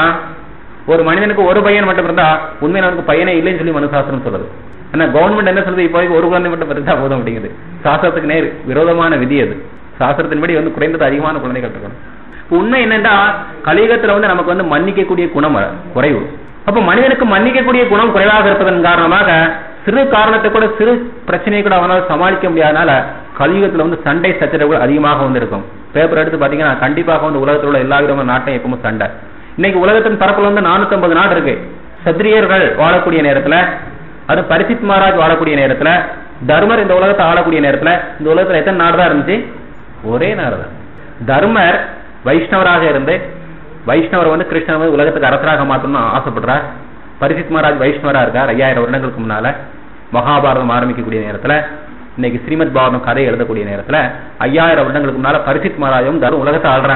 ஒரு மனிதனுக்கு ஒரு பையன் மட்டும் இருந்தா உண்மையில அவனுக்கு பையனே இல்லைன்னு சொல்லி மனு சாஸ்திரம் சொல்லுது ஆனா கவர்மெண்ட் என்ன சொல்லுது இப்போ ஒரு குழந்தை மட்டும் இருந்தா போதும் அப்படிங்குது சாஸ்திரத்துக்கு நேர் விரோதமான விதி அது சாஸ்திரத்தின்படி வந்து குறைந்தது அதிகமான குழந்தைகள் இருக்கணும் உண்மை என்னன்னா கலியுகத்துல வந்து நமக்கு வந்து மன்னிக்கக்கூடிய குணம் குறைவு அப்ப மனிதனுக்கு மன்னிக்கக்கூடிய குணம் குறைவாக இருப்பதன் காரணமாக சிறு காரணத்தை கூட சிறு பிரச்சனையை கூட அவனால் சமாளிக்க முடியாதனால கலியுகத்துல வந்து சண்டை சச்சரவுகள் அதிகமாக வந்து இருக்கும் பேப்பர் எடுத்து பாத்தீங்கன்னா கண்டிப்பாக வந்து உலகத்தில் உள்ள எல்லா விதமான நாட்டையும் எப்பவும் சண்டை இன்னைக்கு உலகத்தின் பரப்புல வந்து நானூத்தி ஐம்பது நாடு இருக்கு சத்திரியர்கள் வாழக்கூடிய நேரத்துல அது பரிசித் மகாராஜ் வாழக்கூடிய நேரத்துல தர்மர் இந்த உலகத்தை ஆளக்கூடிய நேரத்துல இந்த உலகத்துல எத்தனை நாடு தான் இருந்துச்சு ஒரே நாடு தான் தர்மர் வைஷ்ணவராக இருந்து வைஷ்ணவர் வந்து கிருஷ்ணர் வந்து உலகத்துக்கு அரசராக மாற்றணும்னு ஆசைப்படுறார் பரிசித் மகாராஜ் வைஷ்ணவரா இருக்கார் ஐயாயிரம் வருடங்களுக்கு முன்னால மகாபாரதம் ஆரம்பிக்கக்கூடிய நேரத்துல இன்னைக்கு ஸ்ரீமத் பாரதம் கதை எழுதக்கூடிய நேரத்துல ஐயாயிரம் வருடங்களுக்கு முன்னால பரிசித் மகாராஜும் தரும் உலகத்தை ஆள்றாங்க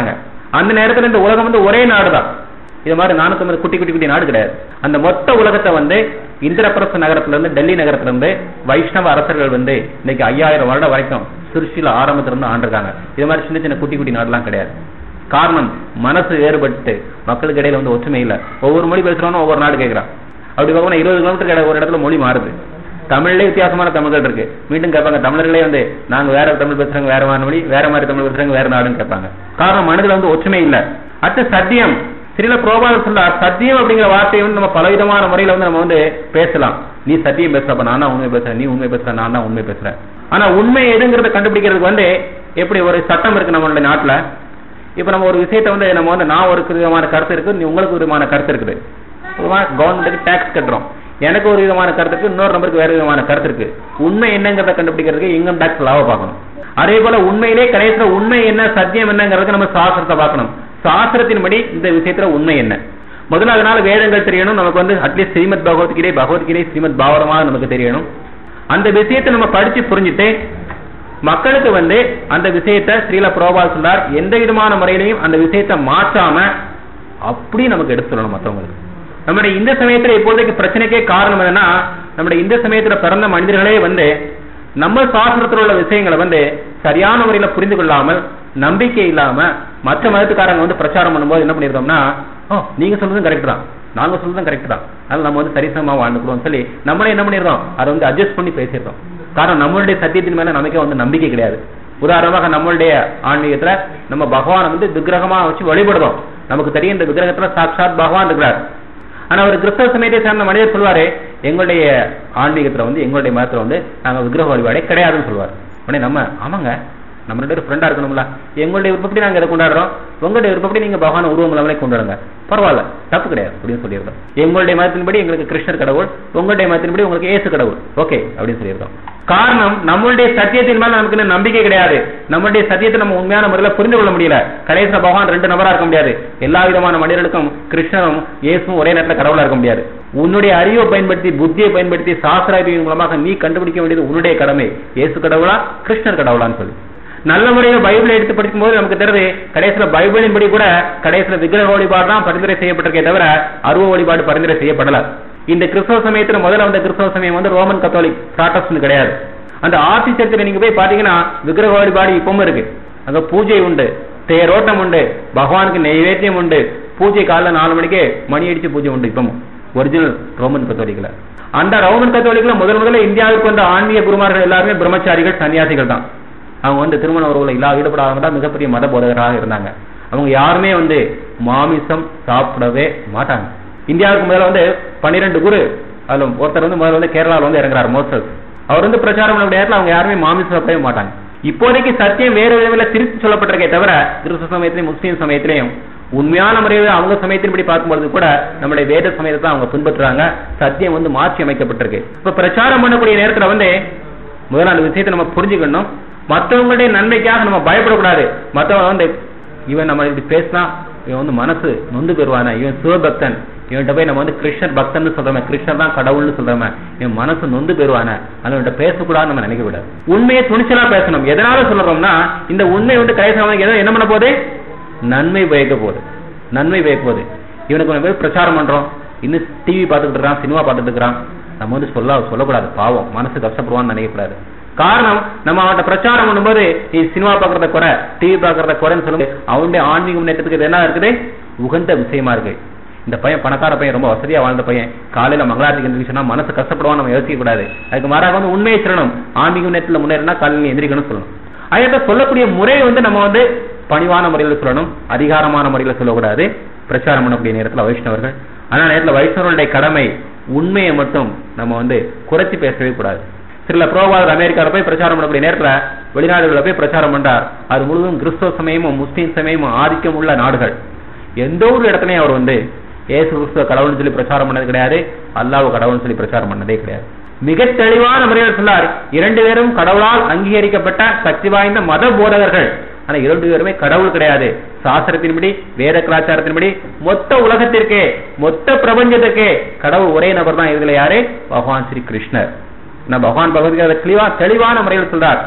அந்த நேரத்துல இந்த உலகம் வந்து ஒரே நாடு தான் இது மாதிரி நானூத்தி குட்டி குட்டி குட்டி நாடு கிடையாது அந்த மொத்த உலகத்தை வந்து இந்திரபிரச நகரத்துல இருந்து டெல்லி நகரத்துல இருந்து வைஷ்ணவ அரசர்கள் வந்து இன்னைக்கு ஐயாயிரம் வருடம் வரைக்கும் திருச்சியில ஆரம்பத்துல இருந்து ஆண்டிருக்காங்க இது மாதிரி சின்ன சின்ன குட்டி குட்டி நாடுலாம் கிடையாது காரணம் மனசு வேறுபட்டு மக்களுக்கு இடையில வந்து ஒற்றுமை இல்ல ஒவ்வொரு மொழி பேசுறவனும் ஒவ்வொரு நாடு கேட்கறான் அப்படி பார்க்கணும் இருபது கிலோமீட்டருக்கு ஒரு இடத்துல மொழி மாறுது தமிழ்லயே வித்தியாசமான தமிழ்கள் இருக்கு மீண்டும் கேட்பாங்க தமிழர்களே வந்து நாங்க வேற தமிழ் பேசுறவங்க வேற மாதிரி மொழி வேற மாதிரி தமிழ் பேசுறவங்க வேற நாடுன்னு கேட்பாங்க காரணம் மனதுல வந்து ஒற்றுமை இல்ல அடுத்து சத்தியம் சிறில புரோபாதம் சொல்லார் சத்தியம் அப்படிங்கிற வார்த்தையை வந்து நம்ம பலவிதமான முறையில வந்து நம்ம வந்து பேசலாம் நீ சத்தியம் பேசுறப்ப நான் தான் உண்மை பேசுறேன் நீ உண்மை பேசுற நான் தான் உண்மை பேசுறேன் ஆனா உண்மை எதுங்கிறத கண்டுபிடிக்கிறதுக்கு வந்து எப்படி ஒரு சட்டம் இருக்கு நம்மளுடைய நாட்டுல இப்ப நம்ம ஒரு விஷயத்தை வந்து நம்ம வந்து நான் ஒரு விதமான கருத்து இருக்கு நீ உங்களுக்கு ஒரு விதமான கருத்து இருக்குது கவர்மெண்ட்டுக்கு டாக்ஸ் கட்டுறோம் எனக்கு ஒரு விதமான கருத்து இருக்கு இன்னொரு நம்பருக்கு வேற விதமான கருத்து இருக்கு உண்மை என்னங்கிறத கண்டுபிடிக்கிறதுக்கு இன்கம் டாக்ஸ் லாவை பார்க்கணும் அதே போல உண்மையிலே கடைசியில உண்மை என்ன சத்தியம் என்னங்கிறதுக்கு நம்ம சாஸ்திரத்தை பார்க்கணும் சாஸ்திரத்தின்படி இந்த விஷயத்துல உண்மை என்ன முதல்ல அதனால வேதங்கள் தெரியணும் நமக்கு வந்து அட்லீஸ்ட் ஸ்ரீமத் பகவத்கீதை பகவத்கீதை ஸ்ரீமத் பாவரமா நமக்கு தெரியணும் அந்த விஷயத்தை நம்ம படிச்சு புரிஞ்சுட்டு மக்களுக்கு வந்து அந்த விஷயத்த ஸ்ரீல புரோபால் சொன்னார் எந்த விதமான முறையிலையும் அந்த விஷயத்தை மாற்றாம அப்படி நமக்கு எடுத்து சொல்லணும் மற்றவங்களுக்கு நம்முடைய இந்த சமயத்துல இப்போதைக்கு பிரச்சனைக்கே காரணம் என்னன்னா நம்முடைய இந்த சமயத்துல பிறந்த மனிதர்களே வந்து நம்ம சாஸ்திரத்தில் உள்ள விஷயங்களை வந்து சரியான முறையில புரிந்து கொள்ளாமல் நம்பிக்கை இல்லாம மற்ற மதத்துக்காரங்க வந்து பிரச்சாரம் பண்ணும்போது என்ன பண்ணிருந்தோம்னா ஓ நீங்க சொல்றதும் கரெக்ட் தான் நாங்க சொல்றதும் கரெக்ட் தான் அதனால நம்ம வந்து சரிசமமா வாழ்ந்துக்கிறோம் சொல்லி நம்மளே என்ன பண்ணிடுறோம் அதை வந்து அட்ஜஸ்ட் பண்ணி பேசிடுறோம் காரணம் நம்மளுடைய சத்தியத்தின் மேல நமக்கே வந்து நம்பிக்கை கிடையாது உதாரணமாக நம்மளுடைய ஆன்மீகத்துல நம்ம பகவானை வந்து விக்கிரகமா வச்சு வழிபடுறோம் நமக்கு தெரியும் இந்த விக்கிரகத்துல சாட்சாத் பகவான் இருக்கிறார் ஆனா ஒரு கிறிஸ்தவ சமயத்தை சேர்ந்த மனிதர் சொல்வாரு எங்களுடைய ஆன்மீகத்துல வந்து எங்களுடைய மதத்துல வந்து நாங்க விக்கிரக வழிபாடே கிடையாதுன்னு சொல்லுவார் உடனே நம்ம ஆமாங்க நம்ம ரெண்டு பேரும் ஃப்ரெண்டா இருக்கணும்ல எங்களுடைய விருப்பப்படி நாங்க இதை கொண்டாடுறோம் உங்களுடைய விருப்பப்படி நீங்க பகவான உருவங்களே கொண்டாடுங்க பரவாயில்ல தப்பு கிடையாது அப்படின்னு சொல்லியிருக்கோம் எங்களுடைய மதத்தின்படி எங்களுக்கு கிருஷ்ணர் கடவுள் உங்களுடைய மதத்தின்படி உங்களுக்கு ஏசு கடவுள் ஓகே அப்படின்னு சொல்லியிருக்கோம் காரணம் நம்மளுடைய சத்தியத்தின் மேல நமக்கு இன்னும் நம்பிக்கை கிடையாது நம்மளுடைய சத்தியத்தை நம்ம உண்மையான முறையில புரிந்து கொள்ள முடியல கடைசியில பகவான் ரெண்டு நபரா இருக்க முடியாது எல்லா விதமான மனிதர்களுக்கும் கிருஷ்ணனும் இயேசும் ஒரே நேரத்தில் கடவுளா இருக்க முடியாது உன்னுடைய அறிவை பயன்படுத்தி புத்தியை பயன்படுத்தி சாஸ்திர அறிவின் மூலமாக நீ கண்டுபிடிக்க வேண்டியது உன்னுடைய கடமை இயேசு கடவுளா கிருஷ்ணர் கடவுளான்னு சொல்லி நல்ல முறையில் பைபிளை எடுத்து படிக்கும் போது நமக்கு தெரியுது கடைசியில பைபிளின் படி கூட கடைசியில விக்கிரக வழிபாடு தான் பரிந்துரை செய்யப்பட்டிருக்கே தவிர அருவ வழிபாடு பரிந்துரை செய்யப்படல இந்த கிறிஸ்தவ சமயத்துல முதல்ல வந்த கிறிஸ்தவ சமயம் வந்து ரோமன் கத்தோலிக் ப்ராட்டஸ்ட் கிடையாது அந்த ஆட்சி சர்ச்சில் நீங்க போய் பாத்தீங்கன்னா விக்கிரக வழிபாடு இப்பவும் இருக்கு அங்க பூஜை உண்டு தேரோட்டம் உண்டு பகவானுக்கு நைவேத்தியம் உண்டு பூஜை காலைல நாலு மணிக்கு மணி அடிச்சு பூஜை உண்டு இப்பவும் ஒரிஜினல் ரோமன் கத்தோலிக்கல அந்த ரோமன் கத்தோலிக்கல முதல் முதல்ல இந்தியாவுக்கு வந்த ஆன்மீக குருமார்கள் எல்லாருமே பிரம்மச்சாரிகள் சன்னியாசிகள் தான் அவங்க வந்து திருமண உறவுல இல்லா ஈடுபடாதவங்க தான் மிகப்பெரிய மத போதகராக இருந்தாங்க அவங்க யாருமே வந்து மாமிசம் சாப்பிடவே மாட்டாங்க இந்தியாவுக்கு முதல்ல வந்து பன்னிரெண்டு குரு அதுல ஒருத்தர் வந்து முதல்ல வந்து கேரளாவில் வந்து இறங்குறாரு மோசஸ் அவர் வந்து பிரச்சாரம் பண்ண நேரத்தில் அவங்க யாருமே மாமிசம் சாப்பிடவே மாட்டாங்க இப்போதைக்கு சத்தியம் வேறு விதவில் திருத்தி சொல்லப்பட்டிருக்கே தவிர கிறிஸ்துவ சமயத்திலையும் முஸ்லீம் சமயத்திலையும் உண்மையான முறையில் அவங்க சமயத்தின்படி பார்க்கும்போது கூட நம்முடைய வேத சமயத்தை தான் அவங்க பின்பற்றுறாங்க சத்தியம் வந்து மாற்றி அமைக்கப்பட்டிருக்கு இப்ப பிரச்சாரம் பண்ணக்கூடிய நேரத்துல வந்து முதல்ல அந்த விஷயத்தை நம்ம புரிஞ்சுக்கணும் மற்றவங்களுடைய நன்மைக்காக நம்ம பயப்படக்கூடாது மற்றவங்க வந்து இவன் நம்ம இப்படி பேசினா இவன் வந்து மனசு நொந்து பெறுவான இவன் சிவபக்தன் இவன்கிட்ட போய் நம்ம வந்து கிருஷ்ணர் பக்தன் சொல்றோமே கிருஷ்ணர் தான் கடவுள்னு சொல்றோமே இவன் மனசு நொந்து பெறுவான அவன்கிட்ட பேசக்கூடாது நம்ம நினைக்க கூடாது உண்மையை துணிச்சலா பேசணும் எதனால சொல்றோம்னா இந்த உண்மை வந்து கடைசி எதோ என்ன பண்ண போகுது நன்மை பயக்க போகுது நன்மை பயக்க போகுது இவனுக்கு நம்ம போய் பிரச்சாரம் பண்றோம் இன்னும் டிவி பார்த்துக்கிட்டு இருக்கான் சினிமா பார்த்துட்டு இருக்கிறான் நம்ம வந்து சொல்ல சொல்லக்கூடாது பாவம் மனசு கஷ்டப்படுவான்னு நினைக்கக்கூடாது காரணம் நம்ம அவன்கிட்ட பிரச்சாரம் பண்ணும்போது நீ சினிமா பாக்குறத குறை டிவி பாக்குறத குறைன்னு சொல்லுங்க அவனுடைய ஆன்மீக முன்னேற்றத்துக்கு இது என்ன இருக்குது உகந்த விஷயமா இருக்கு இந்த பையன் பணக்கார பையன் ரொம்ப வசதியா வாழ்ந்த பையன் காலையில மங்களாரத்துக்கு எந்திரிச்சுன்னா மனசு கஷ்டப்படுவான் நம்ம யோசிக்க கூடாது அதுக்கு மாறாக வந்து உண்மையை சொல்லணும் ஆன்மீக முன்னேற்றத்துல முன்னேறினா காலையில் எந்திரிக்கணும் சொல்லணும் அதை சொல்லக்கூடிய முறை வந்து நம்ம வந்து பணிவான முறையில் சொல்லணும் அதிகாரமான முறையில் சொல்லக்கூடாது பிரச்சாரம் பண்ணக்கூடிய நேரத்தில் வைஷ்ணவர்கள் ஆனால் நேரத்தில் வைஷ்ணவர்களுடைய கடமை உண்மையை மட்டும் நம்ம வந்து குறைச்சி பேசவே கூடாது சில புரோபாதர் அமெரிக்காவில் போய் பிரச்சாரம் பண்ணக்கூடிய நேரத்தில் வெளிநாடுகளில் போய் பிரச்சாரம் பண்றார் அது முழுவதும் கிறிஸ்தவ சமயமும் முஸ்லீம் சமயமும் ஆதிக்கம் உள்ள நாடுகள் எந்த ஒரு இடத்துலையும் அவர் வந்து ஏசு கிறிஸ்துவ கடவுள்னு சொல்லி பிரச்சாரம் பண்ணது கிடையாது அல்லாஹ் கடவுள்னு சொல்லி பிரச்சாரம் பண்ணதே கிடையாது மிக தெளிவான முறையில் சொன்னார் இரண்டு பேரும் கடவுளால் அங்கீகரிக்கப்பட்ட சக்தி வாய்ந்த மத போதகர்கள் ஆனா இரண்டு பேருமே கடவுள் கிடையாது சாஸ்திரத்தின்படி வேத கலாச்சாரத்தின்படி மொத்த உலகத்திற்கே மொத்த பிரபஞ்சத்திற்கே கடவுள் ஒரே நபர் தான் இதுல யாரு பகவான் ஸ்ரீ கிருஷ்ணர் நான் பகவான் பகவத்கீதை தெளிவா தெளிவான முறையில் சொல்றார்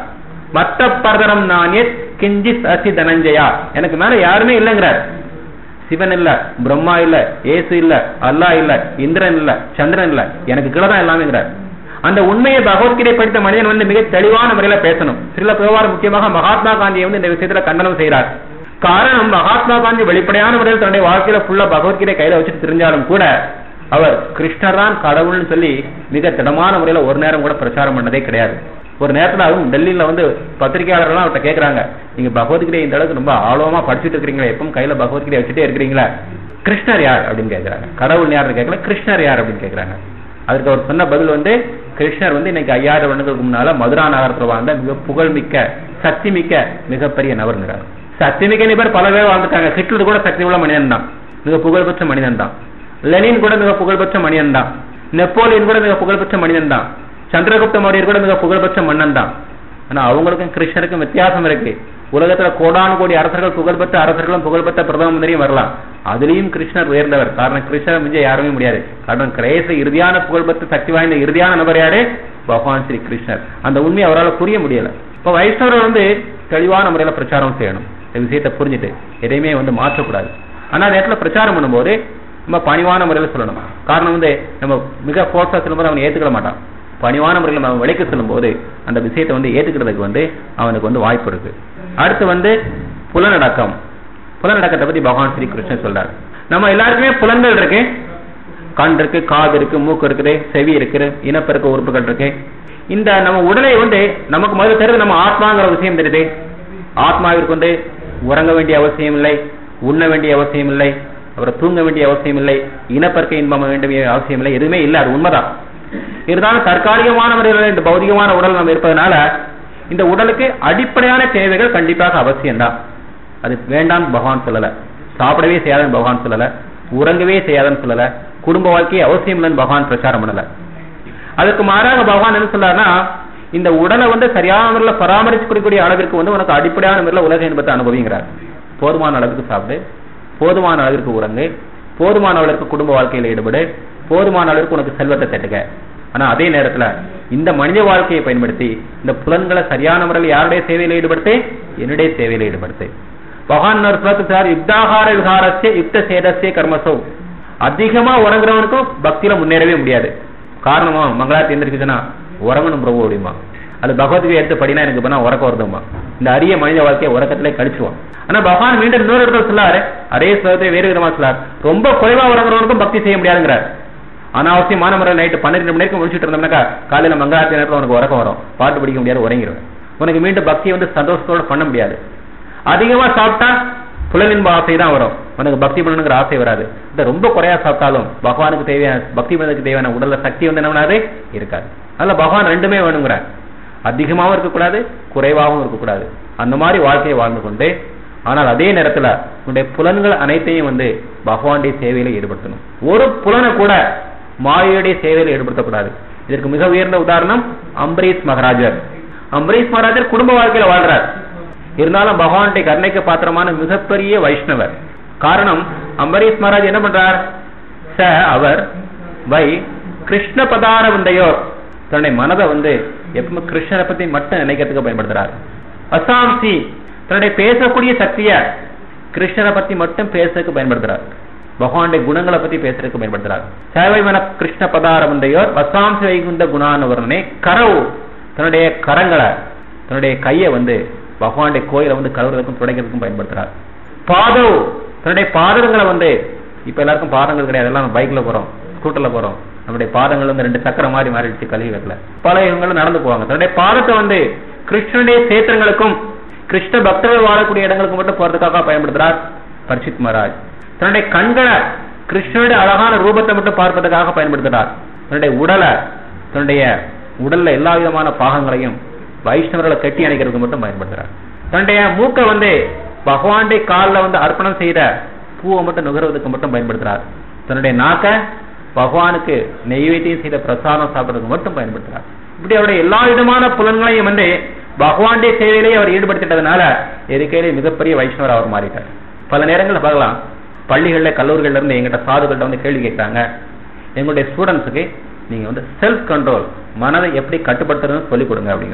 மத்த பரதரம் நானே கிஞ்சித் அசி தனஞ்சயா எனக்கு மேல யாருமே இல்லைங்கிறார் சிவன் இல்ல பிரம்மா இல்ல ஏசு இல்ல அல்லாஹ் இல்ல இந்திரன் இல்ல சந்திரன் இல்ல எனக்கு கீழே தான் எல்லாமேங்கிறார் அந்த உண்மையை பகவத்கீதை படித்த மனிதன் வந்து மிக தெளிவான முறையில பேசணும் சில விவகாரம் முக்கியமாக மகாத்மா காந்தியை வந்து இந்த விஷயத்துல கண்டனம் செய்கிறார் காரணம் மகாத்மா காந்தி வெளிப்படையான முறையில் தன்னுடைய வாழ்க்கையில ஃபுல்லா பகவத்கீதை கையில வச்சுட்டு தெரிஞ்சாலும் கூட அவர் கிருஷ்ணர் தான் கடவுள்னு சொல்லி மிக திடமான முறையில ஒரு நேரம் கூட பிரச்சாரம் பண்ணதே கிடையாது ஒரு நேரத்துல அதுவும் டெல்லியில வந்து பத்திரிகையாளர்கள்லாம் அவர்கிட்ட கேக்குறாங்க நீங்க பகவத்கீதை இந்த அளவுக்கு ரொம்ப ஆழமா படிச்சுட்டு இருக்கீங்களா எப்பவும் கையில பகவத்கீதை வச்சுட்டே இருக்கிறீங்களா கிருஷ்ணர் யார் அப்படின்னு கேக்குறாங்க கடவுள் யாருன்னு கேட்கல கிருஷ்ணர் யார் அப்படின்னு கேக்குறாங்க அதுக்கு அவர் சொன்ன பதில் வந்து கிருஷ்ணர் வந்து இன்னைக்கு ஐயாயிரம் வருடங்களுக்கு முன்னால மதுரா நகரத்துல வாழ்ந்த மிக புகழ்மிக்க சக்தி மிக்க மிகப்பெரிய நபருங்கிறார் சக்தி மிக்க நிபர் பல பேர் வாழ்ந்துட்டாங்க ஹிட்லர் கூட சக்தி உள்ள மனிதன் தான் மிக புகழ்பெற்ற மனிதன் தான் லெனின் கூட மிக புகழ்பெற்ற மனிதன் தான் நெப்போலியன் கூட மிக புகழ்பெற்ற மனிதன் தான் சந்திரகுப்த மௌரியர் கூட மிக புகழ்பெற்ற மன்னன் தான் ஆனா அவங்களுக்கும் கிருஷ்ணருக்கும் வித்தியாசம் இருக்கு உலகத்துல கோடானு கோடி அரசர்கள் புகழ்பெற்ற அரசர்களும் புகழ்பெற்ற பிரதம மந்திரியும் வரலாம் அதுலயும் கிருஷ்ணர் உயர்ந்தவர் காரணம் கிருஷ்ணர் மிஞ்ச யாருமே முடியாது காரணம் கிரேச இறுதியான புகழ்பெற்ற சக்தி வாய்ந்த இறுதியான நபர் யாரு பகவான் ஸ்ரீ கிருஷ்ணர் அந்த உண்மையை அவரால் புரிய முடியல இப்ப வைஷ்ணவர் வந்து தெளிவான முறையில பிரச்சாரம் செய்யணும் இந்த விஷயத்தை புரிஞ்சுட்டு எதையுமே வந்து மாற்றக்கூடாது ஆனா அந்த இடத்துல பிரச்சாரம் பண்ணும்போது நம்ம பணிவான முறையில சொல்லணும் காரணம் வந்து நம்ம மிக போர்ஸா சொல்லும்போது அவனை ஏத்துக்கிட மாட்டான் பணிவான முறையில் நம்ம விலைக்கு சொல்லும் போது அந்த விஷயத்தை வந்து ஏத்துக்கிறதுக்கு வந்து அவனுக்கு வந்து வாய்ப்பு இருக்கு அடுத்து வந்து புலனடக்கம் புலனடக்கத்தை பத்தி பகவான் ஸ்ரீ கிருஷ்ணன் சொல்றாரு நம்ம எல்லாருக்குமே புலன்கள் இருக்கு கண் இருக்கு காது இருக்கு மூக்கு இருக்குது செவி இருக்கு இனப்பெருக்க உறுப்புகள் இருக்கு இந்த நம்ம உடலை வந்து நமக்கு முதல்ல தெரியுது நம்ம ஆத்மாங்கிற விஷயம் தெரியுது ஆத்மாவிற்கு வந்து உறங்க வேண்டிய அவசியம் இல்லை உண்ண வேண்டிய அவசியம் இல்லை அப்புறம் தூங்க வேண்டிய அவசியம் இல்லை இனப்பெருக்க இன்பம் வேண்டிய அவசியம் இல்லை எதுவுமே இல்லை அது உண்மைதான் இருந்தாலும் தற்காலிகமான முறையில் இந்த பௌதிகமான உடல் நம்ம இருப்பதனால இந்த உடலுக்கு அடிப்படையான தேவைகள் கண்டிப்பாக அவசியம்தான் அது வேண்டாம் பகவான் சொல்லல சாப்பிடவே செய்யாதன்னு பகவான் சொல்லல உறங்கவே செய்யாதன்னு சொல்லல குடும்ப வாழ்க்கையை அவசியம் இல்லைன்னு பகவான் பிரச்சாரம் பண்ணல அதுக்கு மாறாக பகவான் என்ன சொல்றாருன்னா இந்த உடலை வந்து சரியான முறையில் பராமரிச்சு கொடுக்கக்கூடிய அளவிற்கு வந்து உனக்கு அடிப்படையான முறையில் உலக இன்பத்தை அனுபவிங்கிறார் போதுமான அளவுக்கு சாப்பிடு போதுமான அளவிற்கு உறங்கு போதுமான அளவிற்கு குடும்ப வாழ்க்கையில ஈடுபடு போதுமான அளவிற்கு உனக்கு செல்வத்தை தட்டுக ஆனா அதே நேரத்துல இந்த மனித வாழ்க்கையை பயன்படுத்தி இந்த புலன்களை சரியான முறையில் யாருடைய சேவையில ஈடுபடுத்து என்னுடைய சேவையில ஈடுபடுத்து பகவான் சார் யுத்தாகார விகாரஸ்ய யுக்த சேதஸ்ய கர்மசோ அதிகமா உறங்குறவனுக்கும் பக்தியில முன்னேறவே முடியாது காரணமா மங்களாத்தி எந்திரிக்குதுன்னா உறங்கணும் பிரபு அப்படிமா அது பகவத்கீதை எடுத்து படினா எனக்கு பண்ணா உறக்க வருதுமா இந்த அரிய மனித வாழ்க்கையை உறக்கத்திலே கழிச்சுவான் ஆனா பகவான் மீண்டும் இன்னொரு இடத்துல சொல்லாரு அரே ஸ்லோகத்தை வேறு விதமா சொல்லார் ரொம்ப குறைவா உறங்குறவனுக்கும் பக்தி செய்ய முடியாதுங்கிறார் அனாவசியமான முறையில் நைட்டு பன்னிரெண்டு மணி நேரம் முடிச்சுட்டு இருந்தோம்னாக்கா காலையில மங்களாத்தி நேரத்தில் உனக்கு உறக்கம் வரும் பாட்டு படிக்க முடியாது உறங்கிடுவேன் உனக்கு மீண்டும் பக்தியை வந்து சந்தோஷத்தோட பண்ண முடியாது அதிகமா சாப்பிட்டா புலனின்ப ஆசை தான் வரும் உனக்கு பக்தி பண்ணணுங்கிற ஆசை வராது இந்த ரொம்ப குறையா சாப்பிட்டாலும் பகவானுக்கு தேவையான பக்தி பண்ணதுக்கு தேவையான உடல்ல சக்தி வந்து என்ன இருக்காது அதுல பகவான் ரெண்டுமே வேணுங்கிறார் அதிகமாகவும் இருக்கக்கூடாது குறைவாகவும் இருக்கக்கூடாது அந்த மாதிரி வாழ்க்கையை வாழ்ந்து கொண்டு ஆனால் அதே நேரத்துல உன்னுடைய புலன்கள் அனைத்தையும் வந்து பகவானுடைய சேவையில ஈடுபடுத்தணும் ஒரு புலனை கூட மாயையுடைய சேவையில ஈடுபடுத்தக்கூடாது இதற்கு மிக உயர்ந்த உதாரணம் அம்பரீஷ் மகாராஜர் அம்பரீஷ் மகாராஜர் குடும்ப வாழ்க்கையில வாழ்றார் இருந்தாலும் பகவானுடைய கருணைக்கு பாத்திரமான மிகப்பெரிய வைஷ்ணவர் காரணம் அம்பரீஷ் மகாராஜ் என்ன பண்றார் ச அவர் வை கிருஷ்ண பதார வந்தையோ தன்னுடைய மனதை வந்து எப்பவுமே கிருஷ்ணரை பத்தி மட்டும் நினைக்கிறதுக்கு பயன்படுத்துறார் அசாம்சி தன்னுடைய பேசக்கூடிய சக்திய கிருஷ்ணரை பத்தி மட்டும் பேசுறதுக்கு பயன்படுத்துறார் பகவானுடைய குணங்களை பத்தி பேசுறதுக்கு பயன்படுத்துறார் சேவை மன கிருஷ்ண பதார வந்தையோர் வசாம்சி வைகுந்த குணானவரனே கரவு தன்னுடைய கரங்களை தன்னுடைய கையை வந்து பகவானுடைய கோயிலை வந்து கழுவுறதுக்கும் துடைக்கிறதுக்கும் பயன்படுத்துறார் பாதவ் தன்னுடைய பாதங்களை வந்து இப்ப எல்லாருக்கும் பாதங்கள் கிடையாது எல்லாம் பைக்ல போறோம் ஸ்கூட்டர்ல போறோம் நம்முடைய பாதங்கள் வந்து ரெண்டு சக்கரம் மாதிரி மாறிடுச்சு கலியுகத்துல பல இவங்களும் நடந்து போவாங்க தன்னுடைய பாதத்தை வந்து கிருஷ்ணனுடைய சேத்திரங்களுக்கும் கிருஷ்ண பக்தர்கள் வாழக்கூடிய இடங்களுக்கு மட்டும் போறதுக்காக பயன்படுத்துறார் பரிசித் மகாராஜ் தன்னுடைய கண்களை கிருஷ்ணனுடைய அழகான ரூபத்தை மட்டும் பார்ப்பதற்காக பயன்படுத்துறார் தன்னுடைய உடலை தன்னுடைய உடல்ல எல்லா விதமான பாகங்களையும் வைஷ்ணவர்களை கட்டி அணைக்கிறதுக்கு மட்டும் பயன்படுத்துறார் தன்னுடைய மூக்கை வந்து பகவானுடைய காலில் வந்து அர்ப்பணம் செய்த பூவை மட்டும் நுகர்வதற்கு மட்டும் பயன்படுத்துறார் தன்னுடைய நாக்க பகவானுக்கு நெய்வேத்தியம் செய்த பிரசாதம் சாப்பிடுறதுக்கு மட்டும் பயன்படுத்துறார் இப்படி அவருடைய எல்லா விதமான புலன்களையும் வந்து பகவானுடைய சேவையிலேயே அவர் ஈடுபடுத்திட்டதுனால எதுக்கையிலே மிகப்பெரிய வைஷ்ணவர் அவர் மாறிட்டார் பல நேரங்களில் பார்க்கலாம் பள்ளிகள்ல கல்லூரிகள்ல இருந்து எங்கிட்ட சாதுகள்கிட்ட வந்து கேள்வி கேட்கிறாங்க எங்களுடைய ஸ்டூடெண்ட்ஸுக்கு நீங்க வந்து செல்ஃப் கண்ட்ரோல் மனதை எப்படி கட்டுப்படுத்துறதுன்னு சொல்லிக் கொடுங்க அப்படிங்கிறாங்க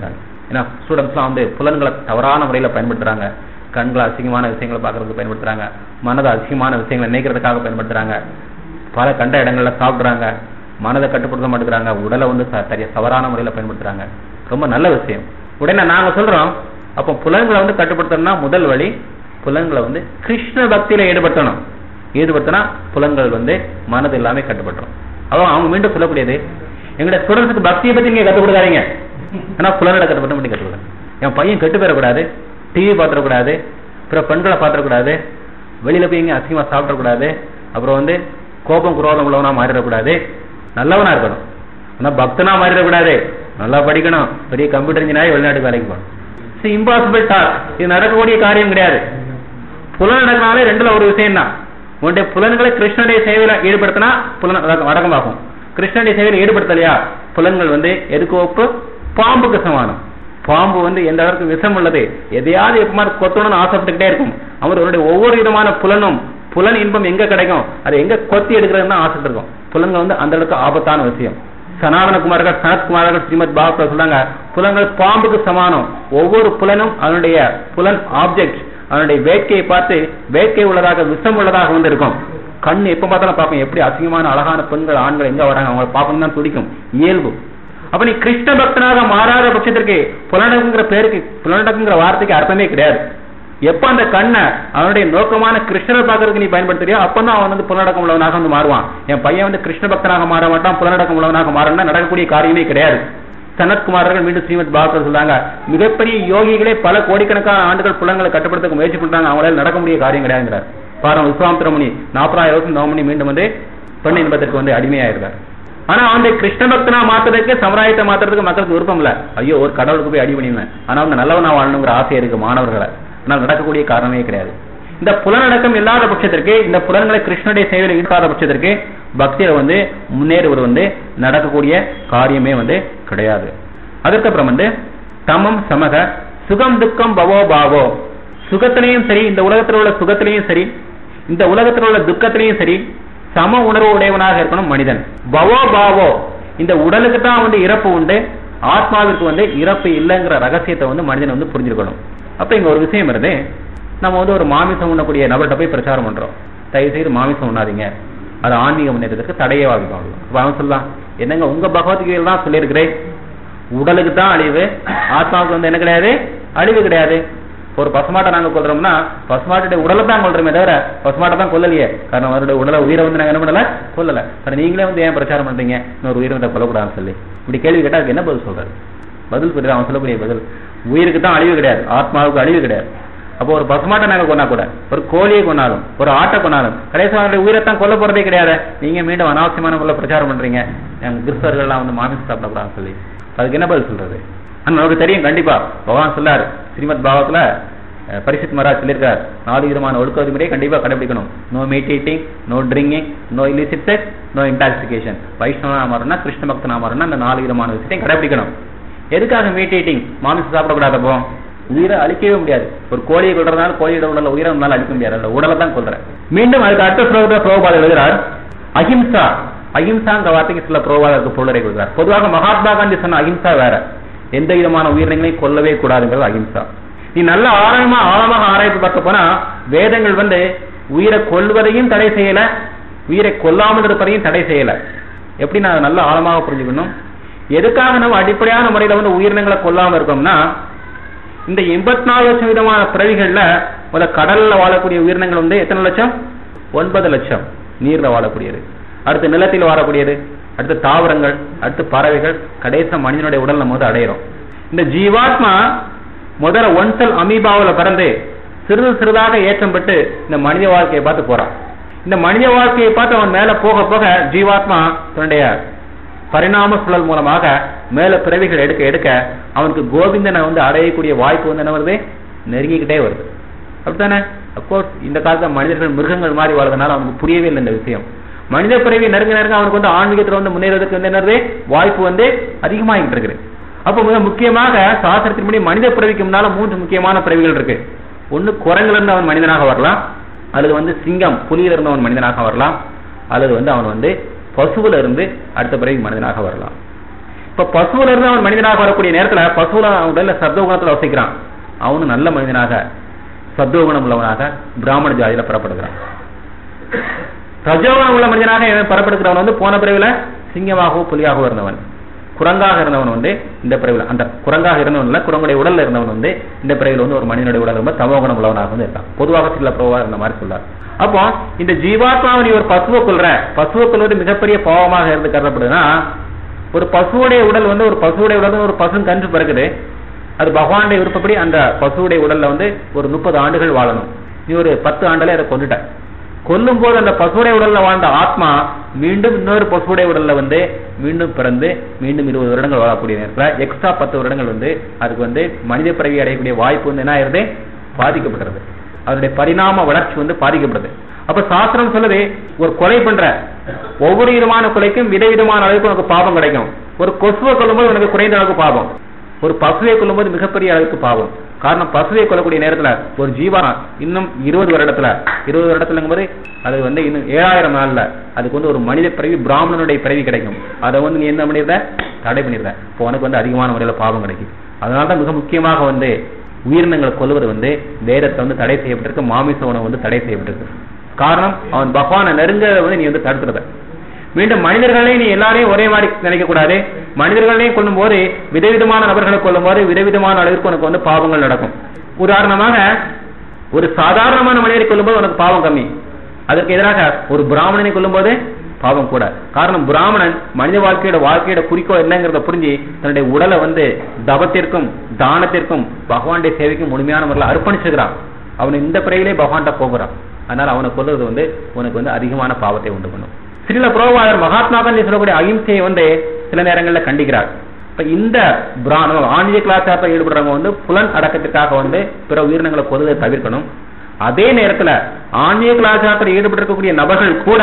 ஏன்னா ஸ்டூடெண்ட்ஸ்லாம் வந்து புலன்களை தவறான முறையில பயன்படுத்துறாங்க கண்களை அசிங்கமான விஷயங்களை பார்க்கறதுக்கு பயன்படுத்துறாங்க மனதை அசிங்கமான விஷயங்களை நினைக்கிறதுக்காக பயன்படுத்துறாங்க பல கண்ட இடங்கள்ல சாப்பிடுறாங்க மனதை கட்டுப்படுத்த மாட்டேங்கிறாங்க உடலை வந்து ச- சரியா தவறான முறையில பயன்படுத்துறாங்க ரொம்ப நல்ல விஷயம் உடனே நாங்க சொல்றோம் அப்போ புலன்களை வந்து கட்டுப்படுத்தணும்னா முதல் வழி புலன்களை வந்து கிருஷ்ண பக்தியில ஈடுபடுத்தணும் ஈடுபடுத்தினா புலன்கள் வந்து மனது எல்லாமே கட்டுப்பட்டுரும் அவன் அவங்க மீண்டும் சொல்லக்கூடியது எங்களுடைய ஸ்டூடெண்ட்ஸுக்கு பக்தியை பத்தி நீங்க கற்றுக் கொடுக்காதீங்க ஆனா புலன்களை கட்டுப்பட்டு மட்டும் கற்றுக் கொடுங்க என் பையன் கெட்டு போயிடக்கூடாது டிவி பாத்திரக்கூடாது அப்புறம் பெண்களை பாத்திரக்கூடாது வெளியில போய் இங்க அசிங்கமா சாப்பிடக்கூடாது அப்புறம் வந்து கோபம் குரோதம் உள்ளவனா மாறிடக்கூடாது நல்லவனா இருக்கணும் ஆனா பக்தனா மாறிடக்கூடாது நல்லா படிக்கணும் பெரிய கம்ப்யூட்டர் இன்ஜினியர் வெளிநாட்டுக்கு வேலைக்கு போகணும் இம்பாசிபிள் டாஸ்க் இது நடக்கக்கூடிய காரியம் கிடையாது புலன் அடக்கினாலே ரெண்டுல ஒரு விஷயம் தான் உன்னுடைய புலன்களை கிருஷ்ணனுடைய சேவையில ஈடுபடுத்தினா புலன் அடக்கம் அடக்கமாகும் கிருஷ்ணனுடைய சேவையில ஈடுபடுத்தலையா புலன்கள் வந்து எதுக்கு ஒப்பு பாம்புக்கு சமானம் பாம்பு வந்து எந்த அளவுக்கு விஷம் உள்ளது எதையாவது எப்பமாதிரி கொத்தணும்னு ஆசைப்பட்டுக்கிட்டே இருக்கும் அவருடைய ஒவ்வொரு விதமான புலனும் புலன் இன்பம் எங்க கிடைக்கும் அதை எங்க கொத்தி எடுக்கிறதுன்னு ஆசைட்டு இருக்கும் புலன்கள் வந்து அந்த அளவுக்கு ஆபத்தான விஷயம் சனாதன குமார்கள் சனத்குமார்கள் ஸ்ரீமத் பாகவத சொல்றாங்க புலன்கள் பாம்புக்கு சமானம் ஒவ்வொரு புலனும் அதனுடைய புலன் ஆப்ஜெக்ட் அதனுடைய வேட்கையை பார்த்து வேட்கை உள்ளதாக விஷம் உள்ளதாக வந்து இருக்கும் கண் எப்ப பார்த்தாலும் பார்ப்போம் எப்படி அசிங்கமான அழகான பெண்கள் ஆண்கள் எங்க வராங்க அவங்களை பார்க்கணும் தான் துடிக்கும் இயல்பு அப்ப நீ கிருஷ்ண பக்தனாக மாறாத பட்சத்திற்கு புலனடக்குங்கிற பேருக்கு புலனடக்குங்கிற வார்த்தைக்கு அர்த்தமே கிடையாது எப்ப அந்த கண்ணை அவனுடைய நோக்கமான கிருஷ்ணரை பார்க்கறதுக்கு நீ பயன்படுத்துறியோ அப்பதான் அவன் வந்து புலனடக்கம் உள்ளவனாக வந்து மாறுவான் என் பையன் வந்து கிருஷ்ண பக்தனாக மாற மாட்டான் புலனடக்கம் உள்ளவனாக மாறணும்னா நடக்கக்கூடிய காரியமே கிடையாது சனத்குமாரர்கள் மீண்டும் ஸ்ரீமத் பாகவதர் சொல்றாங்க மிகப்பெரிய யோகிகளே பல கோடிக்கணக்கான ஆண்டுகள் புலங்களை கட்டுப்படுத்த முயற்சி பண்றாங்க அவங்களால நடக்க முடிய காரியம் கிடையாதுங்கிறார் பாருங்க விஸ்வாமித்திர முனி நாற்பதாயிரம் வருஷம் நவமணி மீண்டும் வந்து பெண் இன்பத்திற்கு வந்து அடிமையாயிருக்கார் ஆனா அந்த கிருஷ்ண பக்தனா மாத்துறதுக்கு சமுதாயத்தை மாத்துறதுக்கு மக்களுக்கு விருப்பம் இல்ல ஐயோ ஒரு கடவுளுக்கு போய் அடி பண்ணிடுவேன் ஆனா அவங்க நல்லவனா வாழணுங்கிற ஆசை இருக்கு மாணவர்களை ஆனால் நடக்கக்கூடிய காரணமே கிடையாது இந்த புலனடக்கம் இல்லாத பட்சத்திற்கு இந்த புலன்களை கிருஷ்ணனுடைய சேவையில் ஈடுபடாத பட்சத்திற்கு பக்தியில வந்து முன்னேறுவது வந்து நடக்கக்கூடிய காரியமே வந்து கிடையாது அதுக்கப்புறம் வந்து தமம் சமக சுகம் துக்கம் பவோ பாவோ சுகத்திலையும் சரி இந்த உலகத்தில் உள்ள சுகத்திலையும் சரி இந்த உலகத்தில் உள்ள துக்கத்திலையும் சரி சம உணர்வு உடையவனாக இருக்கணும் மனிதன் பவோ பாவோ இந்த உடலுக்கு தான் வந்து இறப்பு உண்டு ஆத்மாவிற்கு வந்து இறப்பு இல்லைங்கிற ரகசியத்தை வந்து மனிதன் வந்து புரிஞ்சிருக்கணும் அப்ப இங்க ஒரு விஷயம் வருது நம்ம வந்து ஒரு மாமிசம் உண்ணக்கூடிய நபர்கிட்ட போய் பிரச்சாரம் பண்றோம் தயவு செய்து மாமிசம் உண்ணாதீங்க அது ஆன்மீக முன்னேற்றத்துக்கு தடையே வாங்கிக்கும் அப்ப அவன் சொல்லலாம் என்னங்க உங்க பகவத்கீதையில் தான் சொல்லியிருக்கிறேன் உடலுக்கு தான் அழிவு ஆத்மாவுக்கு வந்து என்ன கிடையாது அழிவு கிடையாது ஒரு பசுமாட்டை நாங்க கொல்றோம்னா பசுமாட்டுடைய உடலை தான் கொல்றோமே தவிர பசுமாட்டை தான் கொல்லலையே காரணம் அவருடைய உடலை உயிரை வந்து நாங்க என்ன பண்ணல கொல்லல அப்புறம் நீங்களே வந்து ஏன் பிரச்சாரம் பண்றீங்க இன்னொரு உயிரை வந்து கொல்லக்கூடாதுன்னு சொல்லி இப்படி கேள்வி கேட்டா அதுக்கு என்ன பதில் சொல்றாரு பதில் புரியுது அவன் சொல்லக்கூடிய பதில் உயிருக்கு தான் அழிவு கிடையாது ஆத்மாவுக்கு அழிவு கிடையாது அப்போ ஒரு பசுமாட்டை நாங்க கொண்டா கூட ஒரு கோழியை கொண்டாலும் ஒரு ஆட்டை கொண்டாலும் கடைசி அவனுடைய உயிரைத்தான் கொல்ல போறதே கிடையாது நீங்க மீண்டும் அனாவசியமான முறையில் பிரச்சாரம் பண்றீங்க எங்க கிறிஸ்தவர்கள்லாம் வந்து மாமிசம் சாப்பிடக்கூடாதுன்னு சொல்லி அதுக்கு என்ன பதில் சொல்றது ஆனா நமக்கு தெரியும் கண்டிப்பா பகவான் சொல்லாரு ஸ்ரீமத் பாவத்துல அஹ், பரிசுத் மகாராஜ் சொல்லியிருக்கார் நாலு விதமான ஒழுக்க விதிமுறையை கண்டிப்பா கடைபிடிக்கணும் no meat no drinking no illicit sex no intoxication வைஷ்ணவனா மாறணும்னா கிருஷ்ண பக்தனா மாறணும்னா அந்த நாலு விதமான விஷயத்தையும் கடைபிடிக்கணும் எதுக்காக மீட் ஈட்டிங் மாமிசம் சாப்பிடக்கூடாது அப்போ உயிரை அழிக்கவே முடியாது ஒரு கோழியை கொள்றதுனால கோழியோட உடல உயிரை நம்மளால அழிக்க முடியாது அந்த உடலை தான் கொள்றேன் மீண்டும் அதுக்கு அடுத்த ஸ்லோகத்தை பிரபுபாதர் எழுதுறார் அஹிம்சா அஹிம்சாங்கிற வார்த்தைக்கு சில பிரபுபாதருக்கு பொருளை கொடுக்கிறார் பொதுவாக மகாத்மா காந்தி சொன்ன அஹிம்சா வேற எந்த விதமான உயிரினங்களையும் கொல்லவே கூடாதுங்கிறது அஹிம்சா நீ நல்ல ஆழமா ஆழமாக ஆராய்ச்சி பார்க்க போனா வேதங்கள் வந்து உயிரை கொல்வதையும் தடை செய்யல உயிரை கொல்லாமல் இருப்பதையும் தடை செய்யல எப்படி நான் அதை நல்ல ஆழமாக புரிஞ்சுக்கணும் எதுக்காக நம்ம அடிப்படையான முறையில வந்து உயிரினங்களை கொல்லாம இருக்கோம்னா இந்த எண்பத்தி நாலு லட்சம் விதமான பிறவிகள்ல முதல்ல கடல்ல வாழக்கூடிய உயிரினங்கள் வந்து எத்தனை லட்சம் ஒன்பது லட்சம் நீர்ல வாழக்கூடியது அடுத்து நிலத்தில் வாழக்கூடியது அடுத்து தாவரங்கள் அடுத்து பறவைகள் கடைசி மனிதனுடைய உடல் நம்ம வந்து அடையிறோம் இந்த ஜீவாத்மா முதல்ல ஒன்சல் அமீபாவுல பிறந்து சிறிது சிறிதாக ஏற்றம் பெற்று இந்த மனித வாழ்க்கையை பார்த்து போறான் இந்த மனித வாழ்க்கையை பார்த்து அவன் மேல போக போக ஜீவாத்மா தன்னுடைய பரிணாம சுழல் மூலமாக மேல பிறவிகள் எடுக்க எடுக்க அவனுக்கு கோவிந்தனை வந்து அடையக்கூடிய வாய்ப்பு வந்து என்ன வருது நெருங்கிக்கிட்டே வருது அப்படித்தானே அப்கோர்ஸ் இந்த காலத்துல மனிதர்கள் மிருகங்கள் மாதிரி வாழ்றதுனால அவனுக்கு புரியவே இல்லை இந்த விஷயம் மனித பிறவி நெருங்க நெருங்க அவனுக்கு வந்து ஆன்மீகத்துல வந்து முன்னேறதுக்கு வந்து என்னது வாய்ப்பு வந்து அதிகமாகிட்டு இருக்குது அப்ப மிக முக்கியமாக சாஸ்திரத்தின்படி மனித பிறவிக்கு முன்னால மூன்று முக்கியமான பிறவிகள் இருக்கு ஒண்ணு குரங்குல இருந்து அவன் மனிதனாக வரலாம் அல்லது வந்து சிங்கம் புலியில இருந்து அவன் மனிதனாக வரலாம் அல்லது வந்து அவன் வந்து பசுவுல இருந்து அடுத்த பிறவி மனிதனாக வரலாம் இப்ப பசுவுல இருந்து அவன் மனிதனாக வரக்கூடிய நேரத்துல பசுவுல அவன் உடல்ல சத்துவகுணத்துல வசிக்கிறான் அவனும் நல்ல மனிதனாக சத்துவகுணம் உள்ளவனாக பிராமண ஜாதியில பெறப்படுகிறான் ரஜோகுணம் உள்ள மனிதனாக இவன் பெறப்படுகிறவன் வந்து போன பிறவில சிங்கமாகவோ புலியாகவோ இருந்தவன் குரங்காக இருந்தவன் வந்து இந்த பிறவில அந்த குரங்காக இருந்தவன் இல்ல குரங்குடைய உடல்ல இருந்தவன் வந்து இந்த பிறவில வந்து ஒரு மனிதனுடைய உடல் ரொம்ப தமோகுணம் உள்ளவனாக வந்து இருக்கான் பொதுவாக சில பிரபா இருந்த மாதிரி சொல்றார் அப்போ இந்த ஜீவாத்மாவை நீ ஒரு பசுவை கொள்ற பசுவை கொள்வது மிகப்பெரிய பாவமாக இருந்து கருதப்படுதுன்னா ஒரு பசுவுடைய உடல் வந்து ஒரு பசுவுடைய உடல் வந்து ஒரு பசு கன்று பிறகுது அது பகவானுடைய விருப்பப்படி அந்த பசுவுடைய உடல்ல வந்து ஒரு முப்பது ஆண்டுகள் வாழணும் நீ ஒரு பத்து ஆண்டுல அதை கொண்டுட்ட கொல்லும் போது அந்த பசுவுடைய உடல்ல வாழ்ந்த ஆத்மா மீண்டும் இன்னொரு பசுவுடைய உடல்ல வந்து மீண்டும் பிறந்து மீண்டும் இருபது வருடங்கள் வாழக்கூடிய நேரத்துல எக்ஸ்ட்ரா பத்து வருடங்கள் வந்து அதுக்கு வந்து மனித பிறவி அடையக்கூடிய வாய்ப்பு வந்து என்ன ஆயிருது பாதிக்கப்படுறது அதனுடைய பரிணாம வளர்ச்சி வந்து பாதிக்கப்படுது அப்ப சாஸ்திரம் சொல்லுது ஒரு கொலை பண்ற ஒவ்வொரு விதமான கொலைக்கும் விதவிதமான அளவுக்கு உனக்கு பாவம் கிடைக்கும் ஒரு கொசுவை கொல்லும்போது உனக்கு குறைந்த அளவுக்கு பாவம் ஒரு பசுவை கொல்லும்போது மிகப்பெரிய அளவுக்கு பாவம் காரணம் பசுவை கொல்லக்கூடிய நேரத்துல ஒரு ஜீவா இன்னும் இருபது வருடத்துல இருபது வருடத்துலங்கும் போது அது வந்து இன்னும் ஏழாயிரம் நாள்ல அதுக்கு வந்து ஒரு மனித பிறவி பிராமணனுடைய பிறவி கிடைக்கும் அதை வந்து நீ என்ன பண்ணிடுற தடை பண்ணிடுற இப்போ உனக்கு வந்து அதிகமான முறையில பாவம் கிடைக்கும் அதனாலதான் மிக முக்கியமாக வந்து உயிரினங்களை கொல்வது வந்து வேதத்தை வந்து தடை செய்யப்பட்டிருக்கு மாமிச உணவு வந்து தடை செய்யப்பட்டிருக்கு காரணம் அவன் பகவானை நெருங்கதை வந்து நீ வந்து தடுத்துறத மீண்டும் மனிதர்களையும் நீ எல்லாரையும் ஒரே மாதிரி நினைக்க கூடாது மனிதர்களையும் கொள்ளும் போது விதவிதமான நபர்களை கொள்ளும் போது விதவிதமான அளவிற்கு உனக்கு வந்து பாவங்கள் நடக்கும் உதாரணமாக ஒரு சாதாரணமான மனிதரை கொள்ளும்போது உனக்கு பாவம் கம்மி அதற்கு எதிராக ஒரு பிராமணனை கொள்ளும்போது பாவம் கூட காரணம் பிராமணன் மனித வாழ்க்கையோட வாழ்க்கையோட குறிக்கோள் என்னங்கிறத புரிஞ்சு தன்னுடைய உடலை வந்து தபத்திற்கும் தானத்திற்கும் பகவானுடைய சேவைக்கும் முழுமையான முறையில் அர்ப்பணிச்சுக்கிறான் அவன் இந்த பிறையிலே பகவான்கிட்ட போகிறான் அதனால அவனை கொல்றது வந்து உனக்கு வந்து அதிகமான பாவத்தை உண்டு பண்ணும் சில புரோவாதர் மகாத்மா காந்தி சொல்லக்கூடிய அகிம்சையை வந்து சில நேரங்களில் கண்டிக்கிறார் இப்ப இந்த பிராணம் ஆன்மீக கலாச்சாரத்தில் ஈடுபடுறவங்க வந்து புலன் அடக்கத்திற்காக வந்து பிற உயிரினங்களை கொல்வதை தவிர்க்கணும் அதே நேரத்துல ஆன்மீக கலாச்சாரத்தில் ஈடுபட்டிருக்கக்கூடிய நபர்கள் கூட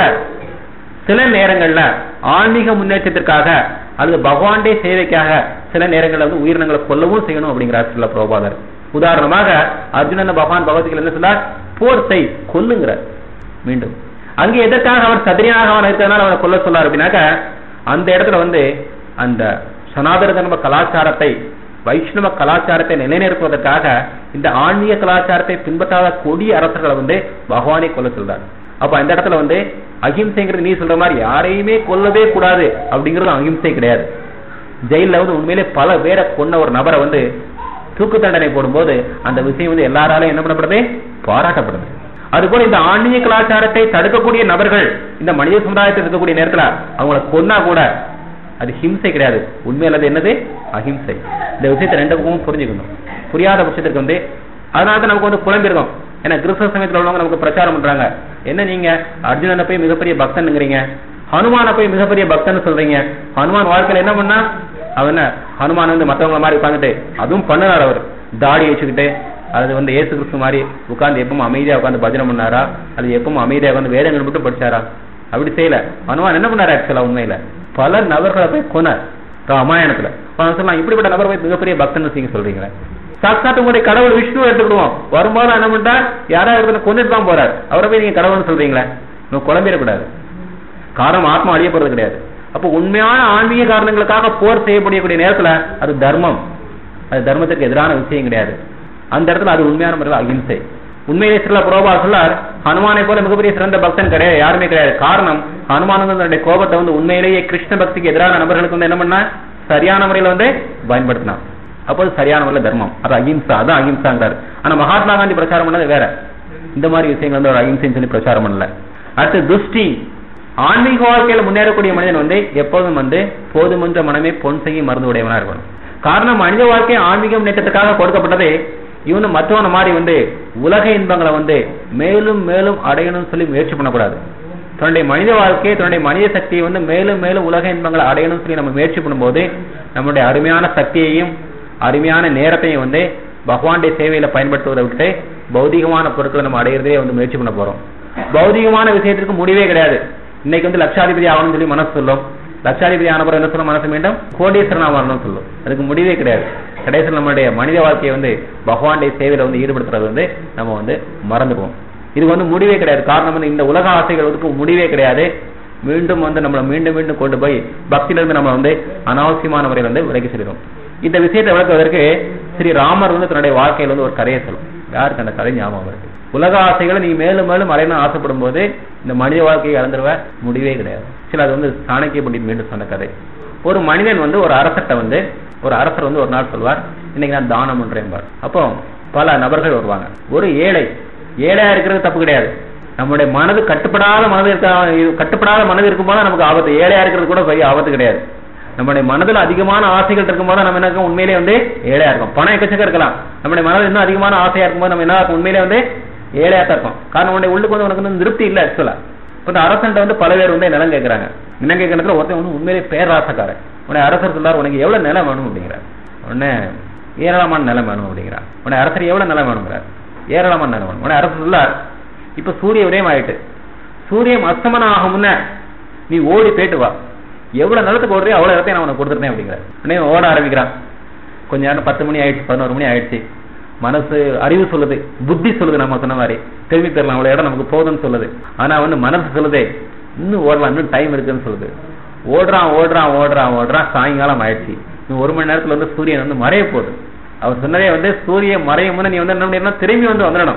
சில நேரங்கள்ல ஆன்மீக முன்னேற்றத்திற்காக அல்லது பகவானுடைய சேவைக்காக சில நேரங்கள்ல வந்து உயிரினங்களை கொல்லவும் செய்யணும் அப்படிங்கிறார் சில புரோபாதர் உதாரணமாக அர்ஜுனன் பகவான் பகவத்கீதை என்ன சொன்னார் போர் செய் கொல்லுங்கிறார் மீண்டும் அங்கே எதற்காக அவன் சத்திரியனாக அவன் இருக்கிறதுனால அவனை கொல்ல சொல்லார் அப்படின்னாக்க அந்த இடத்துல வந்து அந்த சனாதன தர்ம கலாச்சாரத்தை வைஷ்ணவ கலாச்சாரத்தை நிலைநிறுத்துவதற்காக இந்த ஆன்மீக கலாச்சாரத்தை பின்பற்றாத கொடிய அரசர்களை வந்து பகவானே கொல்ல சொல்றார் அப்ப அந்த இடத்துல வந்து அகிம்சைங்கிறது நீ சொல்ற மாதிரி யாரையுமே கொல்லவே கூடாது அப்படிங்கிறது அகிம்சை கிடையாது ஜெயில வந்து உண்மையிலே பல பேரை கொன்ன ஒரு நபரை வந்து தூக்கு தண்டனை போடும்போது அந்த விஷயம் வந்து எல்லாராலும் என்ன பண்ணப்படுது பாராட்டப்படுது அதுபோல இந்த ஆன்மீக கலாச்சாரத்தை தடுக்கக்கூடிய நபர்கள் இந்த மனித சமுதாயத்தில் இருக்கக்கூடிய நேரத்துல அவங்கள கொன்னா கூட அது ஹிம்சை கிடையாது உண்மையில அது என்னது அஹிம்சை இந்த விஷயத்தை ரெண்டு பக்கமும் புரிஞ்சுக்கணும் புரியாத பட்சத்துக்கு வந்து அதனால தான் நமக்கு வந்து குழம்பிருக்கோம் ஏன்னா கிறிஸ்தவ சமயத்தில் உள்ளவங்க நமக்கு பிரச்சாரம் பண்றாங்க என்ன நீங்க அர்ஜுனனை போய் மிகப்பெரிய பக்தன்ங்கிறீங்க ஹனுமான போய் மிகப்பெரிய பக்தன் சொல்றீங்க ஹனுமான் வாழ்க்கையில என்ன பண்ணா அவன் ஹனுமான் வந்து மத்தவங்க மாதிரி உட்காந்துட்டு அதுவும் பண்ணுறாரு அவர் தாடி வச்சுக்கிட்டு அது வந்து ஏசு கிறிஸ்து மாதிரி உட்கார்ந்து எப்பவும் அமைதியா உட்காந்து பஜனை பண்ணாரா அது எப்பவும் அமைதியா உட்காந்து வேதங்கள் மட்டும் படிச்சாரா அப்படி செய்யல ஹனுமான் என்ன பண்ணாரு ஆக்சுவலா உண்மையில பல நபர்களை போய் கொனார் ராமாயணத்துல அவன் சொல்லலாம் இப்படிப்பட்ட நபர் போய் மிகப்பெரிய பக்தன் நீங்க சொல்றீங்களே சாட்சாத் உங்களுடைய கடவுள் விஷ்ணு எடுத்துக்கிடுவோம் வரும்போது என்ன பண்ணிட்டா யாராவது ஒருத்தனை கொண்டுட்டு தான் போறாரு அவரை போய் நீங்க கடவுள்னு சொல்றீங்களே நம்ம குழம்பிடக்கூடாது காரணம் ஆத்மா அழிய போறது கிடையாது அப்போ உண்மையான ஆன்மீக காரணங்களுக்காக போர் செய்யப்படக்கூடிய நேரத்துல அது தர்மம் அது தர்மத்திற்கு எதிரான விஷயம் கிடையாது அந்த இடத்துல அது உண்மையான முறையில் அகிம்சை உண்மையிலே சில புரோபா சொல்லார் ஹனுமானை போல மிகப்பெரிய சிறந்த பக்தன் கிடையாது யாருமே கிடையாது காரணம் ஹனுமான் வந்து தன்னுடைய கோபத்தை வந்து உண்மையிலேயே கிருஷ்ண பக்திக்கு எதிரான நபர்களுக்கு வந்து என்ன பண்ணா சரியான முறையில வந்து பயன்படுத்தினான் அப்போது சரியான முறையில் தர்மம் அது அகிம்சா அதான் அகிம்சாங்கிறார் ஆனா மகாத்மா காந்தி பிரச்சாரம் பண்ணது வேற இந்த மாதிரி விஷயங்கள் வந்து ஒரு அகிம்சைன்னு சொல்லி பிரச்சாரம் பண்ணல அடுத்து துஷ்டி ஆன்மீக வாழ்க்கையில முன்னேறக்கூடிய மனிதன் வந்து எப்போதும் வந்து போதுமென்ற மனமே பொன் செய்யும் மருந்து உடையவனா இருக்கணும் காரணம் மனித வாழ்க்கை ஆன்மீக முன்னேற்றத்துக்காக கொடுக்கப்பட்டது இவனு மற்றவன மாதிரி வந்து உலக இன்பங்களை வந்து மேலும் மேலும் அடையணும்னு சொல்லி முயற்சி பண்ணக்கூடாது தன்னுடைய மனித வாழ்க்கையை தன்னுடைய மனித சக்தியை வந்து மேலும் மேலும் உலக இன்பங்களை அடையணும்னு சொல்லி நம்ம முயற்சி பண்ணும்போது நம்முடைய அருமையான சக்தியையும் அருமையான நேரத்தையும் வந்து பகவானுடைய சேவையில பயன்படுத்துவதை விட்டு பௌதிகமான பொருட்களை நம்ம அடையிறதே வந்து முயற்சி பண்ண போறோம் பௌதிகமான விஷயத்திற்கு முடிவே கிடையாது இன்னைக்கு வந்து லட்சாதிபதி ஆகணும்னு சொல்லி மனசு சொல்லும் லட்சாதிபதி ஆனப்பறம் என்ன சொல்ல மனசு மீண்டும் கோடீஸ்வரன் ஆகணும்னு சொல்லும் அதுக்கு முடிவே கிடையாது கடைசியில் நம்மளுடைய மனித வாழ்க்கையை வந்து பகவானுடைய சேவையில வந்து ஈடுபடுத்துறது வந்து நம்ம வந்து மறந்துடுவோம் இது வந்து முடிவே கிடையாது காரணம் வந்து இந்த உலக ஆசைகள் வந்து முடிவே கிடையாது மீண்டும் வந்து நம்மளை மீண்டும் மீண்டும் கொண்டு போய் பக்தியில இருந்து நம்ம வந்து அனாவசியமான முறையில் வந்து விலகி செல்கிறோம் இந்த விஷயத்தை விளக்குவதற்கு ஸ்ரீ ராமர் வந்து தன்னுடைய வாழ்க்கையில வந்து ஒரு கதையை சொல்லும் யாருக்கு அந்த கதை ஞாபகம் இருக்கு உலக ஆசைகளை நீ மேலும் மேலும் அடையணும் ஆசைப்படும் போது இந்த மனித வாழ்க்கையை இழந்துருவ முடிவே கிடையாது சில அது வந்து சாணக்கிய பண்டிட் மீண்டும் சொன்ன கதை ஒரு மனிதன் வந்து ஒரு அரசர்ட்ட வந்து ஒரு அரசர் வந்து ஒரு நாள் சொல்வார் இன்னைக்கு நான் தானம் பண்றேன் அப்போ பல நபர்கள் வருவாங்க ஒரு ஏழை ஏழையா இருக்கிறது தப்பு கிடையாது நம்முடைய மனது கட்டுப்படாத மனது இருக்க கட்டுப்படாத மனது இருக்கும்போது நமக்கு ஆபத்து ஏழையா இருக்கிறது கூட பெரிய ஆபத்து கிடையாது நம்முடைய மனதில் அதிகமான ஆசைகள் இருக்கும்போது நம்ம என்ன இருக்கோம் உண்மையிலே வந்து ஏழையா இருக்கும் பணம் எக்கச்சக்கம் இருக்கலாம் நம்முடைய மனதில் இன்னும் அதிகமான ஆசையா இருக்கும்போது நம்ம என்ன இருக்கும் உண்மையிலே வந்து ஏழையா தான் இருக்கும் காரணம் உன்னுடைய உள்ளுக்கு வந்து உனக்கு வந்து திருப்தி இல்லை ஆக்சுவலா இப்போ இந்த அரசன்ட்ட வந்து பல பேர் வந்து நிலம் கேட்கறாங்க நிலம் கேட்கறதுல ஒருத்தன் வந்து உண்மையிலே பேராசக்காரன் உன்னை அரசர் சொல்லார் உனக்கு எவ்வளவு நிலம் வேணும் அப்படிங்கிறார் உடனே ஏராளமான நிலம் வேணும் அப்படிங்கிறார் உன்னை அரசர் எவ்வளவு நிலம் வேணுங்கிறார் ஏராளமான நிலம் வேணும் உடனே அரசர் சொல்லார் இப்ப சூரிய உதயம் ஆயிட்டு சூரியன் அஸ்தமனம் ஆகும் முன்ன நீ ஓடி போயிட்டு வா எவ்வளவு நிலத்துக்கு ஓடுறியோ அவ்வளவு இடத்தையும் நான் உனக்கு கொடுத்துருந்தேன் அப்படிங்கிறார் உடனே ஓட ஆரம்பிக்கிறான் கொஞ்ச நேரம் பத்து மணி ஆயிடுச்சு பதினோரு மணி ஆயிடுச்சு மனசு அறிவு சொல்லுது புத்தி சொல்லுது நம்ம சொன்ன மாதிரி திரும்பி பெறலாம் அவ்வளவு இடம் நமக்கு போதும்னு சொல்லுது ஆனா வந்து மனசு சொல்லுதே இன்னும் ஓடலாம் இன்னும் டைம் இருக்குன்னு சொல்லுது ஓடுறான் ஓடுறான் ஓடுறான் ஓடுறான் சாயங்காலம் ஆயிடுச்சு இன்னும் ஒரு மணி நேரத்துல வந்து சூரியன் வந்து மறைய போகுது அவர் சொன்னதே வந்து சூரியன் மறையும் முன்ன நீ வந்து என்ன பண்ணிடணும் திரும்பி வந்து வந்துடணும்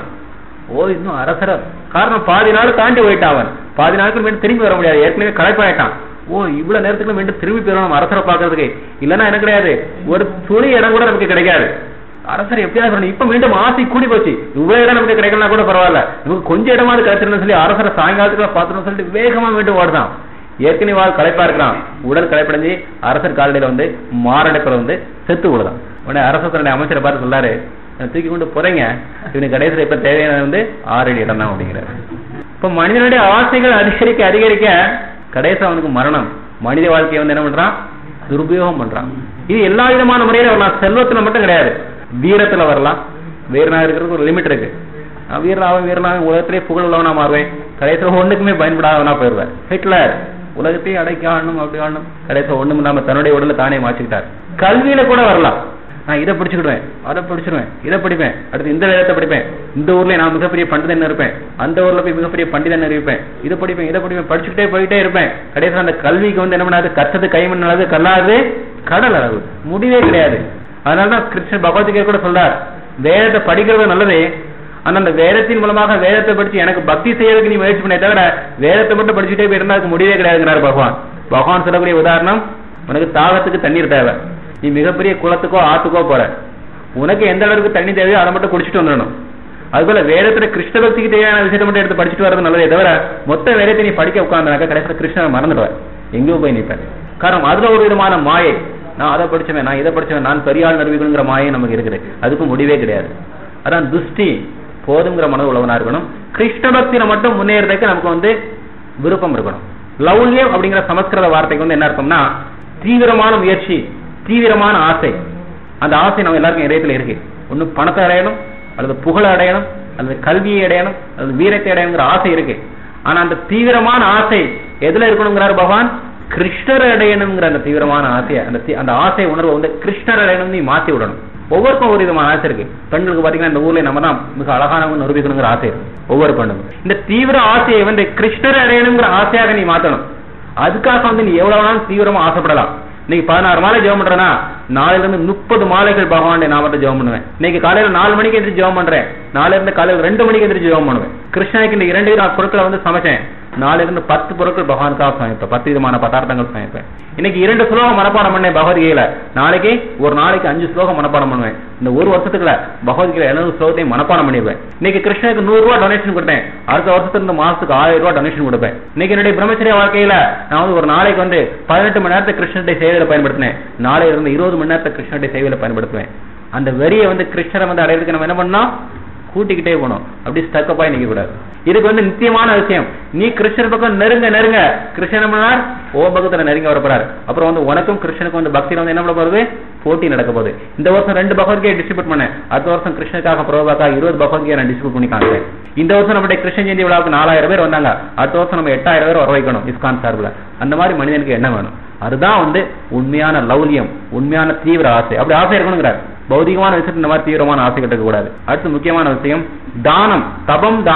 ஓ இன்னும் அரசர காரணம் பாதி நாள் தாண்டி போயிட்டான் அவன் பாதி நாளுக்கு மீண்டும் திரும்பி வர முடியாது ஏற்கனவே களைப்பாயிட்டான் ஓ இவ்வளவு நேரத்துக்கு மீண்டும் திரும்பி போயிடணும் அரசரை பாக்குறதுக்கு இல்லன்னா என்ன கிடையாது ஒரு துளி இடம் கூட நமக்கு கிடைக்காது அரசர் எப்படியாவது சொல்லணும் இப்ப மீண்டும் ஆசை கூடி போச்சு இவ்வளவு இடம் நமக்கு கிடைக்கலாம் கூட பரவாயில்ல நமக்கு கொஞ்சம் இடமாவது கிடைச்சிருந்தா சொல்லி அரசரை சாயங்காலத்துக்கு பாத்துன்னு சொல்லிட்டு வேகமா மீண்டும் ஓடுதான் ஏற்கனவே வாழ் களைப்பா இருக்கிறான் உடல் களைப்படைஞ்சு அரசர் காலடியில வந்து மாரடைப்புல வந்து செத்து விடுதான் உடனே அரசர் தன்னுடைய அமைச்சரை பார்த்து சொல்லாரு தூக்கி கொண்டு போறீங்க இவனுக்கு கடைசியில் இப்ப தேவையானது வந்து ஆறு அடி இடம் தான் அப்படிங்கிறாரு இப்ப மனிதனுடைய ஆசைகள் அதிகரிக்க அதிகரிக்க கடைசி அவனுக்கு மரணம் மனித வாழ்க்கையை வந்து என்ன பண்றான் துருபயோகம் பண்றான் இது எல்லா விதமான முறையில வரலாம் செல்வத்துல மட்டும் கிடையாது வீரத்துல வரலாம் வீரனா இருக்கிறதுக்கு ஒரு லிமிட் இருக்கு நான் வீரனாவும் வீரனாவும் உலகத்திலே புகழ் உள்ளவனா மாறுவேன் கடைசியில் ஒண்ணுக்குமே பயன்படாதவனா போயிருவேன் ஹிட்லர் உலகத்தையும் அடைக்க ஆடணும் அப்படி ஆடணும் கடைசியில் ஒண்ணும் இல்லாம தன்னுடைய உடலை தானே மாற்றிக்கிட்டார் கல்வியில கூட வரலாம் நான் இதை படிச்சுக்கிடுவேன் அதை படிச்சிருவேன் இதை படிப்பேன் அடுத்து இந்த வேதத்தை படிப்பேன் இந்த ஊர்ல நான் மிகப்பெரிய பண்டிதன் இருப்பேன் அந்த ஊர்ல போய் மிகப்பெரிய பண்டிதன் இருப்பேன் இதை படிப்பேன் இதை படிப்பேன் படிச்சுக்கிட்டே போயிட்டே இருப்பேன் கடைசியில் அந்த கல்விக்கு வந்து என்ன பண்ணாது கற்றது கைமண் அளவு கல்லாது கடல் அளவு முடிவே கிடையாது அதனாலதான் கிருஷ்ணன் பகவத்கீதை கூட சொல்றார் வேதத்தை படிக்கிறது நல்லது ஆனா அந்த வேதத்தின் மூலமாக வேதத்தை படிச்சு எனக்கு பக்தி செய்யறதுக்கு நீ முயற்சி பண்ணே தவிர வேதத்தை மட்டும் படிச்சுட்டே போயிருந்தா அதுக்கு முடிவே கிடையாதுங்கிறார் பகவான் பகவான் சொல்லக்கூடிய உதாரணம் உனக்கு தாகத்துக்கு தண்ணீர் தேவை நீ மிகப்பெரிய குளத்துக்கோ ஆத்துக்கோ போற உனக்கு எந்த அளவுக்கு தண்ணி தேவையோ அதை மட்டும் குடிச்சிட்டு வந்துடணும் அதுபோல வேதத்துல கிருஷ்ண பக்திக்கு தேவையான விஷயத்தை மட்டும் எடுத்து படிச்சுட்டு வரது நல்லதே தவிர மொத்த வேதத்தை நீ படிக்க உட்கார்ந்தாக்க கடைசியில் கிருஷ்ணனை மறந்துடுவார் எங்கேயோ போய் நிற்பேன் காரணம் அதுல ஒரு விதமான மாயை நான் அதை படிச்சவன் நான் இதை படிச்சவன் நான் பெரியாள் நிரூபிக்கணுங்கிற மாயை நமக்கு இருக்குது அதுக்கு முடிவே கிடையாது அதான் துஷ்டி போதுங்கிற மனது உள்ளவனா இருக்கணும் கிருஷ்ண பக்தியில மட்டும் முன்னேறதுக்கு நமக்கு வந்து விருப்பம் இருக்கணும் லௌல்யம் அப்படிங்கிற சமஸ்கிருத வார்த்தைக்கு வந்து என்ன அர்த்தம்னா தீவிரமான முயற்சி தீவிரமான ஆசை அந்த ஆசை நம்ம எல்லாருக்கும் இதயத்துல இருக்கு ஒண்ணு பணத்தை அடையணும் அல்லது புகழ அடையணும் அல்லது கல்வியை அடையணும் அல்லது வீரத்தை அடையணுங்கிற ஆசை இருக்கு ஆனா அந்த தீவிரமான ஆசை எதுல இருக்கணுங்கிறார் பகவான் கிருஷ்ணர் அடையணுங்கிற அந்த தீவிரமான ஆசையை அந்த அந்த ஆசை உணர்வை வந்து கிருஷ்ணர் அடையணும் நீ மாத்தி விடணும் ஒவ்வொருக்கும் ஒரு விதமான ஆசை இருக்கு பெண்களுக்கு பாத்தீங்கன்னா இந்த ஊர்ல நம்ம தான் மிக அழகானவங்க நிரூபிக்கணுங்கிற ஆசை இருக்கு ஒவ்வொரு பெண்ணுக்கும் இந்த தீவிர ஆசையை வந்து கிருஷ்ணர் அடையணுங்கிற ஆசையாக நீ மாத்தணும் அதுக்காக வந்து நீ எவ்வளவு வேணாலும் தீவிரமா ஆசைப்படலாம் இன்னைக்கு பதினாறு மாலை ஜெபம் பண்றேன்னா நாளைல இருந்து முப்பது மாலைகள் பகவான் நாமத்தை ஜெபம் பண்ணுவேன் இன்னைக்கு காலையில நாலு மணிக்கு எந்திரிச்சு ஜெபம் பண்றேன் நாளைல இருந்து காலையில ரெண்டு மணிக்கு எந்திரிச்சு ஜெபம் பண்ணுவேன் கிருஷ்ணனுக்கு இந்த இரண்டு நான் பொருட்களை வந்து சமைச்சேன் நாளைல இருந்து பத்து பொருட்கள் பகவானுக்காக சமைப்பேன் பத்து விதமான பதார்த்தங்கள் சமைப்பேன் இன்னைக்கு இரண்டு ஸ்லோகம் மனப்பாடம் பண்ணேன் பகவத்கீதையில நாளைக்கு ஒரு நாளைக்கு அஞ்சு ஸ்லோகம் மனப்பாடம் பண்ணுவேன் இந்த ஒரு வருஷத்துக்குள்ள பகவத்கீதை எழுநூறு ஸ்லோகத்தையும் மனப்பாடம் பண்ணிடுவேன் இன்னைக்கு கிருஷ்ணனுக்கு நூறு ரூபாய் டொனேஷன் கொடுத்தேன் அடுத்த வருஷத்துல இந்த மாசத்துக்கு ஆயிரம் ரூபாய் டொனேஷன் கொடுப்பேன் இன்னைக்கு என்னுடைய பிரம்மச்சரிய வாழ்க்கையில நான் வந்து ஒரு நாளைக்கு வந்து பதினெட்டு மணி நேரத்தை கிருஷ்ணனுடைய சேவையில பயன்படுத்தினேன் நாளையில இருந்து இருபது மணி நேரத்தை கிருஷ்ணனுடைய சேவையில பயன்படுத்துவேன் அந்த வரியை வந்து கிருஷ்ணரை வந்து அடையிறதுக்கு நம்ம என்ன பண்ணோம் கூட்டிக்கிட்டே போகணும் அப்படி ஸ்டக்கப் ஆகி நிக்க கூடாது இதுக்கு வந்து நித்தியமான விஷயம் நீ கிருஷ்ணன் பக்கம் நெருங்க நெருங்க கிருஷ்ணன் பண்ணார் ஓ பக்கத்துல நெருங்க வரப்போறாரு அப்புறம் வந்து உனக்கும் கிருஷ்ணனுக்கும் வந்து பக்தியில வந்து என்ன பண்ண போகுது போட்டி நடக்க போகுது இந்த வருஷம் ரெண்டு பகவத்கீதை டிஸ்ட்ரிபியூட் பண்ணேன் அடுத்த வருஷம் கிருஷ்ணனுக்காக பிரபாக்காக இருபது பகவத்கீதை நான் டிஸ்ட்ரிபியூட் பண்ணி காமிச்சேன் இந்த வருஷம் நம்முடைய கிருஷ்ண ஜெயந்தி விழாவுக்கு நாலாயிரம் பேர் வந்தாங்க அடுத்த வருஷம் நம்ம எட்டாயிரம் பேர் வர வைக்கணும் இஸ்கான் சார்பில் அந்த மாதிரி மனிதனுக்கு என்ன வேணும் அதுதான் வந்து உண்மையான லௌலியம் உண்மையான தீவிர ஆசை அப்படி ஆசை இருக்கணுங்கிறார் பௌதிகமான விஷயத்துல இந்த மாதிரி தீவிரமான ஆசைகள் இருக்க கூடாது அடுத்து முக்கியமான விஷயம் தானம் தபம் தானம்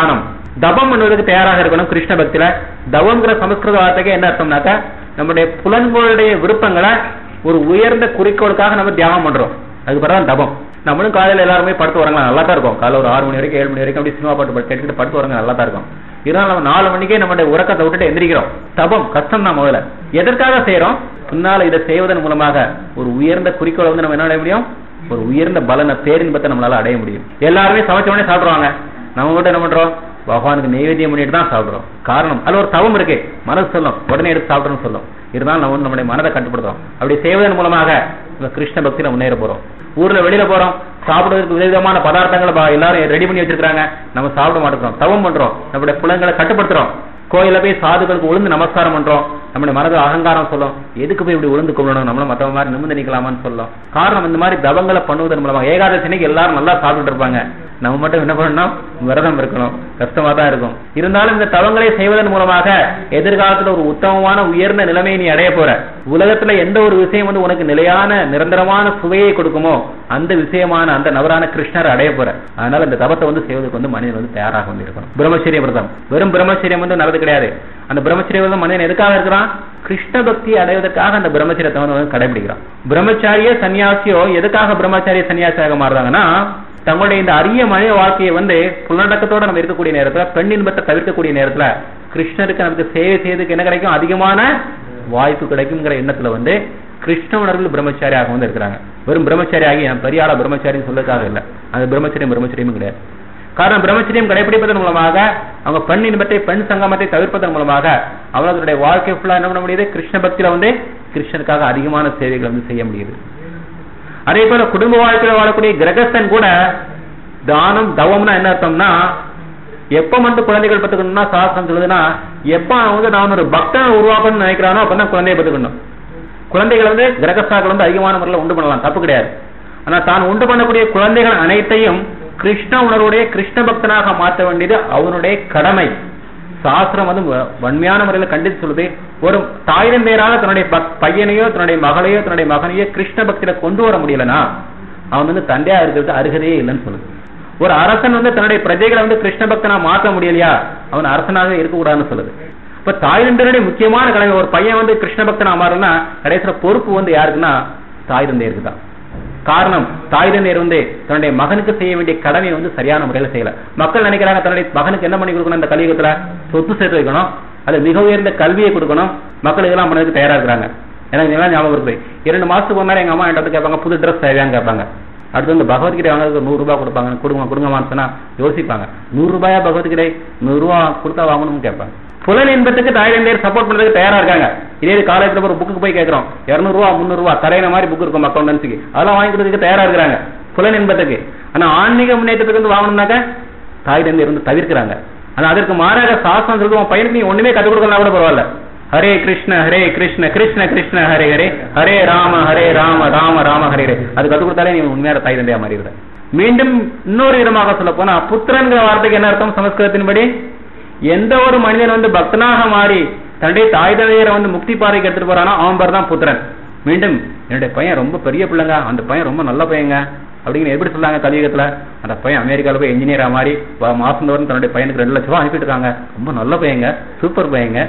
தபம் பண்ணுவதற்கு தயாராக இருக்கணும் கிருஷ்ண பக்தியில தவம்ங்கிற சமஸ்கிருத வார்த்தைக்கு என்ன அர்த்தம்னாக்கா நம்முடைய புலன்களுடைய விருப்பங்களை ஒரு உயர்ந்த குறிக்கோளுக்காக நம்ம தியாகம் பண்றோம் அதுக்கு பிறகு தான் தபம் நம்மளும் காலையில எல்லாருமே படுத்து வரலாம் நல்லா தான் இருக்கும் காலைல ஒரு ஆறு மணி வரைக்கும் ஏழு மணி வரைக்கும் அப்படி சினிமா பாட்டு பாட்டு கேட்டுக்கிட்டு படுத்து வரங்க நல்லா தான் இருக்கும் இதனால நம்ம நாலு மணிக்கே நம்மளுடைய உறக்கத்தை விட்டுட்டு எந்திரிக்கிறோம் தபம் கஷ்டம் தான் முதல்ல எதற்காக செய்யறோம் பின்னால இதை செய்வதன் மூலமாக ஒரு உயர்ந்த குறிக்கோளை வந்து நம்ம என்ன அடைய முடியும் ஒரு உயர்ந்த பலன பேரின்பத்தை நம்மளால அடைய முடியும் எல்லாருமே சமைச்ச உடனே சாப்பிடுவாங்க நம்ம மட்டும் என்ன பண்றோம் பகவானுக்கு நைவேத்தியம் பண்ணிட்டு தான் சாப்பிடுறோம் காரணம் அதுல ஒரு தவம் இருக்கு மனசு சொல்லும் உடனே எடுத்து சாப்பிடணும்னு சொல்லும் இருந்தாலும் நம்ம வந்து நம்முடைய மனதை கட்டுப்படுத்துறோம் அப்படி செய்வதன் மூலமாக இந்த கிருஷ்ண பக்தியில முன்னேற போறோம் ஊர்ல வெளியில போறோம் சாப்பிடுவதற்கு விதவிதமான பதார்த்தங்களை பா- எல்லாரும் ரெடி பண்ணி வச்சிருக்காங்க நம்ம சாப்பிட மாட்டேங்கிறோம் தவம் பண்றோம் நம்முடைய புலங்களை கட்டுப்படுத்துறோம் கோயில போய் சாதுக்களுக்கு உளுந்து நமஸ்காரம் பண்றோம் நம்முடைய மனது அகங்காரம் சொல்லும் எதுக்கு போய் இப்படி உளுந்து கொள்ளணும் நம்மள மத்தவங்க மாதிரி நிமிர்ந்து நிக்கலாமான்னு சொல்லும் காரணம் இந்த மாதிரி தவங்களை பண்ணுவதன் மூலமா ஏகாதசி அன்னைக்கு எல்லாரும் நல்லா சாப்பிட்டு இருப்பாங்க நம்ம மட்டும் என்ன பண்ணணும் விரதம் இருக்கணும் கஷ்டமா தான் இருக்கும் இருந்தாலும் இந்த தவங்களை செய்வதன் மூலமாக எதிர்காலத்துல ஒரு உத்தமமான உயர்ந்த நிலைமையை நீ அடைய போற உலகத்துல எந்த ஒரு விஷயம் வந்து உனக்கு நிலையான நிரந்தரமான சுவையை கொடுக்குமோ அந்த விஷயமான அந்த நபரான கிருஷ்ணர் அடைய போற அதனால இந்த தவத்தை வந்து செய்வதற்கு வந்து மனிதன் வந்து தயாராக வந்து இருக்கணும் பிரம்மச்சரிய விரதம் வெறும் பிரம்மச்சரியம் வந்து நல்லது கிடையாது அந்த பிரம்மச்சரிய விரதம் மனிதன் எதுக்காக இருக்கிறான் கிருஷ்ண பக்தி அடைவதற்காக அந்த பிரம்மச்சரியத்தை வந்து கடைபிடிக்கிறான் பிரம்மச்சாரிய சன்னியாசியோ எதுக்காக பிரம்மச்சாரிய சன்னியாசியாக மாறுறாங்கன்னா தங்களுடைய இந்த அரிய மனித வாழ்க்கையை வந்து புலநடக்கத்தோட நம்ம இருக்கக்கூடிய நேரத்துல பெண் இன்பத்தை தவிர்க்கக்கூடிய நேரத்துல கிருஷ்ணருக்கு நமக்கு சேவை செய்யறதுக்கு என்ன கிடைக்கும் அதிகமான வாய்ப்பு கிடைக்குங்கிற எண்ணத்துல வந்து கிருஷ்ண உணர்வில் பிரம்மச்சாரியாக வந்து இருக்கிறாங்க வெறும் பிரம்மச்சாரி ஆகி நான் பெரிய ஆளா பிரம்மச்சாரின்னு சொல்லக்காக இல்ல அந்த பிரம்மச்சரியம் பிரம்மச்சரியமும் கிடையாது காரணம் பிரம்மச்சரியம் கடைபிடிப்பதன் மூலமாக அவங்க பெண் இன்பத்தை பெண் சங்கமத்தை தவிர்ப்பதன் மூலமாக அவர்களுடைய வாழ்க்கை ஃபுல்லா என்ன பண்ண முடியுது கிருஷ்ண பக்தியில வந்து கிருஷ்ணனுக்காக அதிகமான சேவைகளை வந்து செய்ய முடியுது அதே போல குடும்ப வாழ்க்கையில வாழக்கூடிய கிரகஸ்தன் கூட தானம் தவம்னா என்ன அர்த்தம்னா எப்ப மட்டும் குழந்தைகள் பத்துக்கணும்னா சாஸ்திரம் சொல்லுதுன்னா எப்ப அவன் வந்து நான் ஒரு பக்தனை உருவாக்கணும்னு நினைக்கிறானோ அப்பதான் குழந்தைய பத்துக்கணும் குழந்தைகள் வந்து கிரகஸ்தாக்கள் வந்து அதிகமான முறையில் உண்டு பண்ணலாம் தப்பு கிடையாது ஆனா தான் உண்டு பண்ணக்கூடிய குழந்தைகள் அனைத்தையும் கிருஷ்ண உணர்வுடைய கிருஷ்ண பக்தனாக மாற்ற வேண்டியது அவனுடைய கடமை சாஸ்திரம் வந்து வ- வன்மையான முறையில் கண்டித்து சொல்லுது ஒரு தாய் தந்தையரால தன்னுடைய பக்- பையனையோ தன்னுடைய மகளையோ தன்னுடைய மகனையோ கிருஷ்ண பக்தியில கொண்டு வர முடியலனா அவன் வந்து தந்தையா இருக்கிறது அருகதையே இல்லைன்னு சொல்லுது ஒரு அரசன் வந்து தன்னுடைய பிரஜைகளை வந்து கிருஷ்ண பக்தனா மாற்ற முடியலையா அவன் அரசனாக இருக்கக்கூடாதுன்னு சொல்லுது இப்ப தாய் தந்தையருடைய முக்கியமான கடமை ஒரு பையன் வந்து கிருஷ்ண பக்தனா மாறனா கடைசியில பொறுப்பு வந்து யாருக்குன்னா தாய் தந்தையருக்கு தான் காரணம் தாய் தந்தையர் வந்து தன்னுடைய மகனுக்கு செய்ய வேண்டிய கடமையை வந்து சரியான முறையில செய்யல மக்கள் நினைக்கிறாங்க தன்னுடைய மகனுக்கு என்ன பண்ணி கொடுக்கணும் இந்த கலியுகத்துல சொத்து சேர்த்து வைக்கணும் அது மிக உயர்ந்த கல்வியை கொடுக்கணும் மக்கள் இதெல்லாம் பண்ணதுக்கு தயாரா இருக்கிறாங்க எனக்கு இதெல்லாம் ஞாபகம் இருக்கு இரண்டு மாசத்துக்கு ஒரு நேரம் எங்க அம்மா என்கிட்ட வந்து கேட்பாங்க புது ட்ரெஸ் தேவையான்னு கேட்பாங்க அடுத்து வந்து பகவத்கீதை வாங்குறதுக்கு நூறு ரூபாய் கொடுப்பாங்க கொடுங்க கொடுங்கம்மான்னு சொன்னா யோசிப்பாங்க நூறு ரூபாயா பகவத்கீதை நூறு ரூபா கொடுத்தா வாங்கணும்னு கேட்பாங்க புலன் இன்பத்துக்கு தாய் தந்தையர் சப்போர்ட் பண்றதுக்கு தயாரா இருக்காங்க இதே இது காலேஜ்ல ஒரு புக்கு போய் கேட்கறோம் இருநூறு ரூபா முந்நூறு ரூபா தரையின மாதிரி புக் இருக்கும் அக்கௌண்டன்ஸுக்கு அதெல்லாம் வாங்கி கொடுக்கறதுக்கு தயாரா இருக்கிறாங்க புலன் இன்பத்துக்கு ஆனா ஆன்மீக முன்னேற்றத்துக்கு வந்து வாங்கணும்னாக்க தாய் தந்தையர் வந்து தவிர்க்கிறாங்க ஆனா அதற்கு மாறாக சாஸ்திரம் சொல்லுது உன் பையனுக்கு நீ ஒண்ணுமே கற்றுக் கொடுக்கலாம் கூட பரவாயில்ல ஹரே கிருஷ்ண ஹரே கிருஷ்ண கிருஷ்ண கிருஷ்ண ஹரே ஹரே ஹரே ராம ஹரே ராம ராம ராம ஹரே ஹரே அது கற்றுக் கொடுத்தாலே நீ உண்மையான தாய் தந்தையா மாறிவிட மீண்டும் இன்னொரு விதமாக சொல்ல போனா புத்திரன்கிற வார்த்தைக்கு என்ன அர்த்தம் சமஸ்கிருதத்தின்படி எந்த ஒரு மனிதன் வந்து பக்தனாக மாறி தன்னுடைய தாய் தந்தையரை வந்து முக்தி பாதைக்கு எடுத்துட்டு போறானோ அவன் பேர் தான் புத்திரன் மீண்டும் என்னுடைய பையன் ரொம்ப பெரிய பிள்ளைங்க அந்த பையன் ரொம்ப நல்ல பையங்க அப்படின்னு எப்படி சொல்லாங்க கலியுகத்துல அந்த பையன் அமெரிக்கால போய் இன்ஜினியரா மாறி வ- மாசம் தோறும் தன்னுடைய பையனுக்கு ரெண்டு லட்சம் ரூபாய் அனுப்பிட்டு இருக்காங்க ரொம்ப நல்ல பையங்க சூப்பர் பையங்க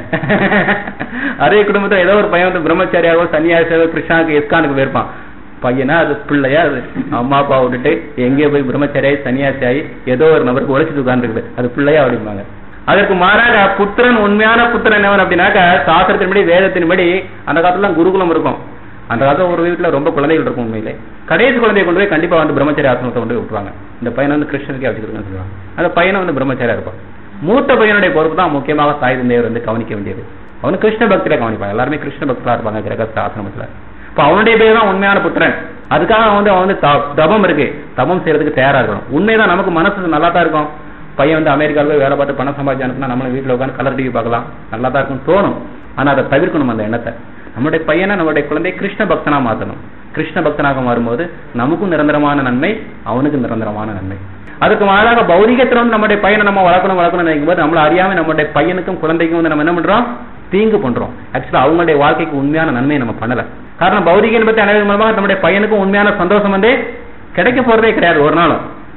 அதே குடும்பத்துல ஏதோ ஒரு பையன் வந்து பிரம்மச்சாரியாவோ சன்னியாசியாவோ கிருஷ்ணாவுக்கு எஸ்கானுக்கு போயிருப்பான் பையனா அது பிள்ளையா அது அம்மா அப்பா விட்டுட்டு எங்கேயோ போய் பிரம்மச்சாரியாயி சன்னியாசியாயி ஏதோ ஒரு நபருக்கு உழைச்சிட்டு உட்கார்ந்துருக்குது அது பிள்ளையா அப்படிம்பாங்க அதற்கு மாறாக புத்திரன் உண்மையான புத்திரன் எவன் அப்படின்னாக்க சாஸ்திரத்தின்படி வேதத்தின்படி அந்த காலத்துல குருகுலம் இருக்கும் அந்த காலத்துல ஒரு வீட்டுல ரொம்ப குழந்தைகள் இருக்கும் உண்மையிலே கடைசி குழந்தையை கொண்டு போய் கண்டிப்பா வந்து பிரம்மச்சாரி ஆசிரமத்தை கொண்டு போய் விட்டுருவாங்க இந்த பையனை வந்து கிருஷ்ணனுக்கே வச்சுக்கிறேன்னு சொல்லுவாங்க அந்த பையனை வந்து பிரம்மச்சாரியா இருப்பான் மூத்த பையனுடைய பொறுப்பு தான் முக்கியமாக தாய் தந்தையர் வந்து கவனிக்க வேண்டியது அவனு கிருஷ்ண பக்தியில கவனிப்பான் எல்லாருமே கிருஷ்ண பக்தரா இருப்பாங்க கிரகஸ்த ஆசிரமத்துல இப்ப அவனுடைய பேர் தான் உண்மையான புத்திரன் அதுக்காக அவன் வந்து அவன் வந்து த- தபம் இருக்கு தபம் செய்யறதுக்கு தயாரா இருக்கணும் உண்மைதான் நமக்கு மனசு நல்லா தான் இருக்கும் பையன் வந்து அமெரிக்காவில் போய் வேலை பார்த்து பணம் சம்பாதிச்சு அனுப்புனா நம்மளும் வீட்டுல உட்காந்து கலர் டிவி பார்க்கலாம் நல்லா தான் இருக்கும் தோணும் ஆனா அதை தவிர்க்கணும் அந்த எண்ணத்தை நம்முடைய பையனை நம்முடைய குழந்தை கிருஷ்ண பக்தனா மாத்தணும் கிருஷ்ண பக்தனாக மாறும்போது நமக்கும் நிரந்தரமான நன்மை அவனுக்கு நிரந்தரமான நன்மை அதுக்கு மாறாக பௌதிகத்துல வந்து நம்முடைய பையனை நம்ம வளர்க்கணும் வளர்க்கணும் நினைக்கும் போது நம்மள அறியாம நம்முடைய பையனுக்கும் குழந்தைக்கும் வந்து நம்ம என்ன பண்றோம் தீங்கு பண்றோம் ஆக்சுவலா அவங்களுடைய வாழ்க்கைக்கு உண்மையான நன்மையை நம்ம பண்ணல காரணம் பௌதிக இன்பத்தை அடைவதன் மூலமாக நம்முடைய பையனுக்கும் உண்மையான சந்தோஷம் வந்து கிடைக்க போறதே கிடையாது ஒரு நாளும்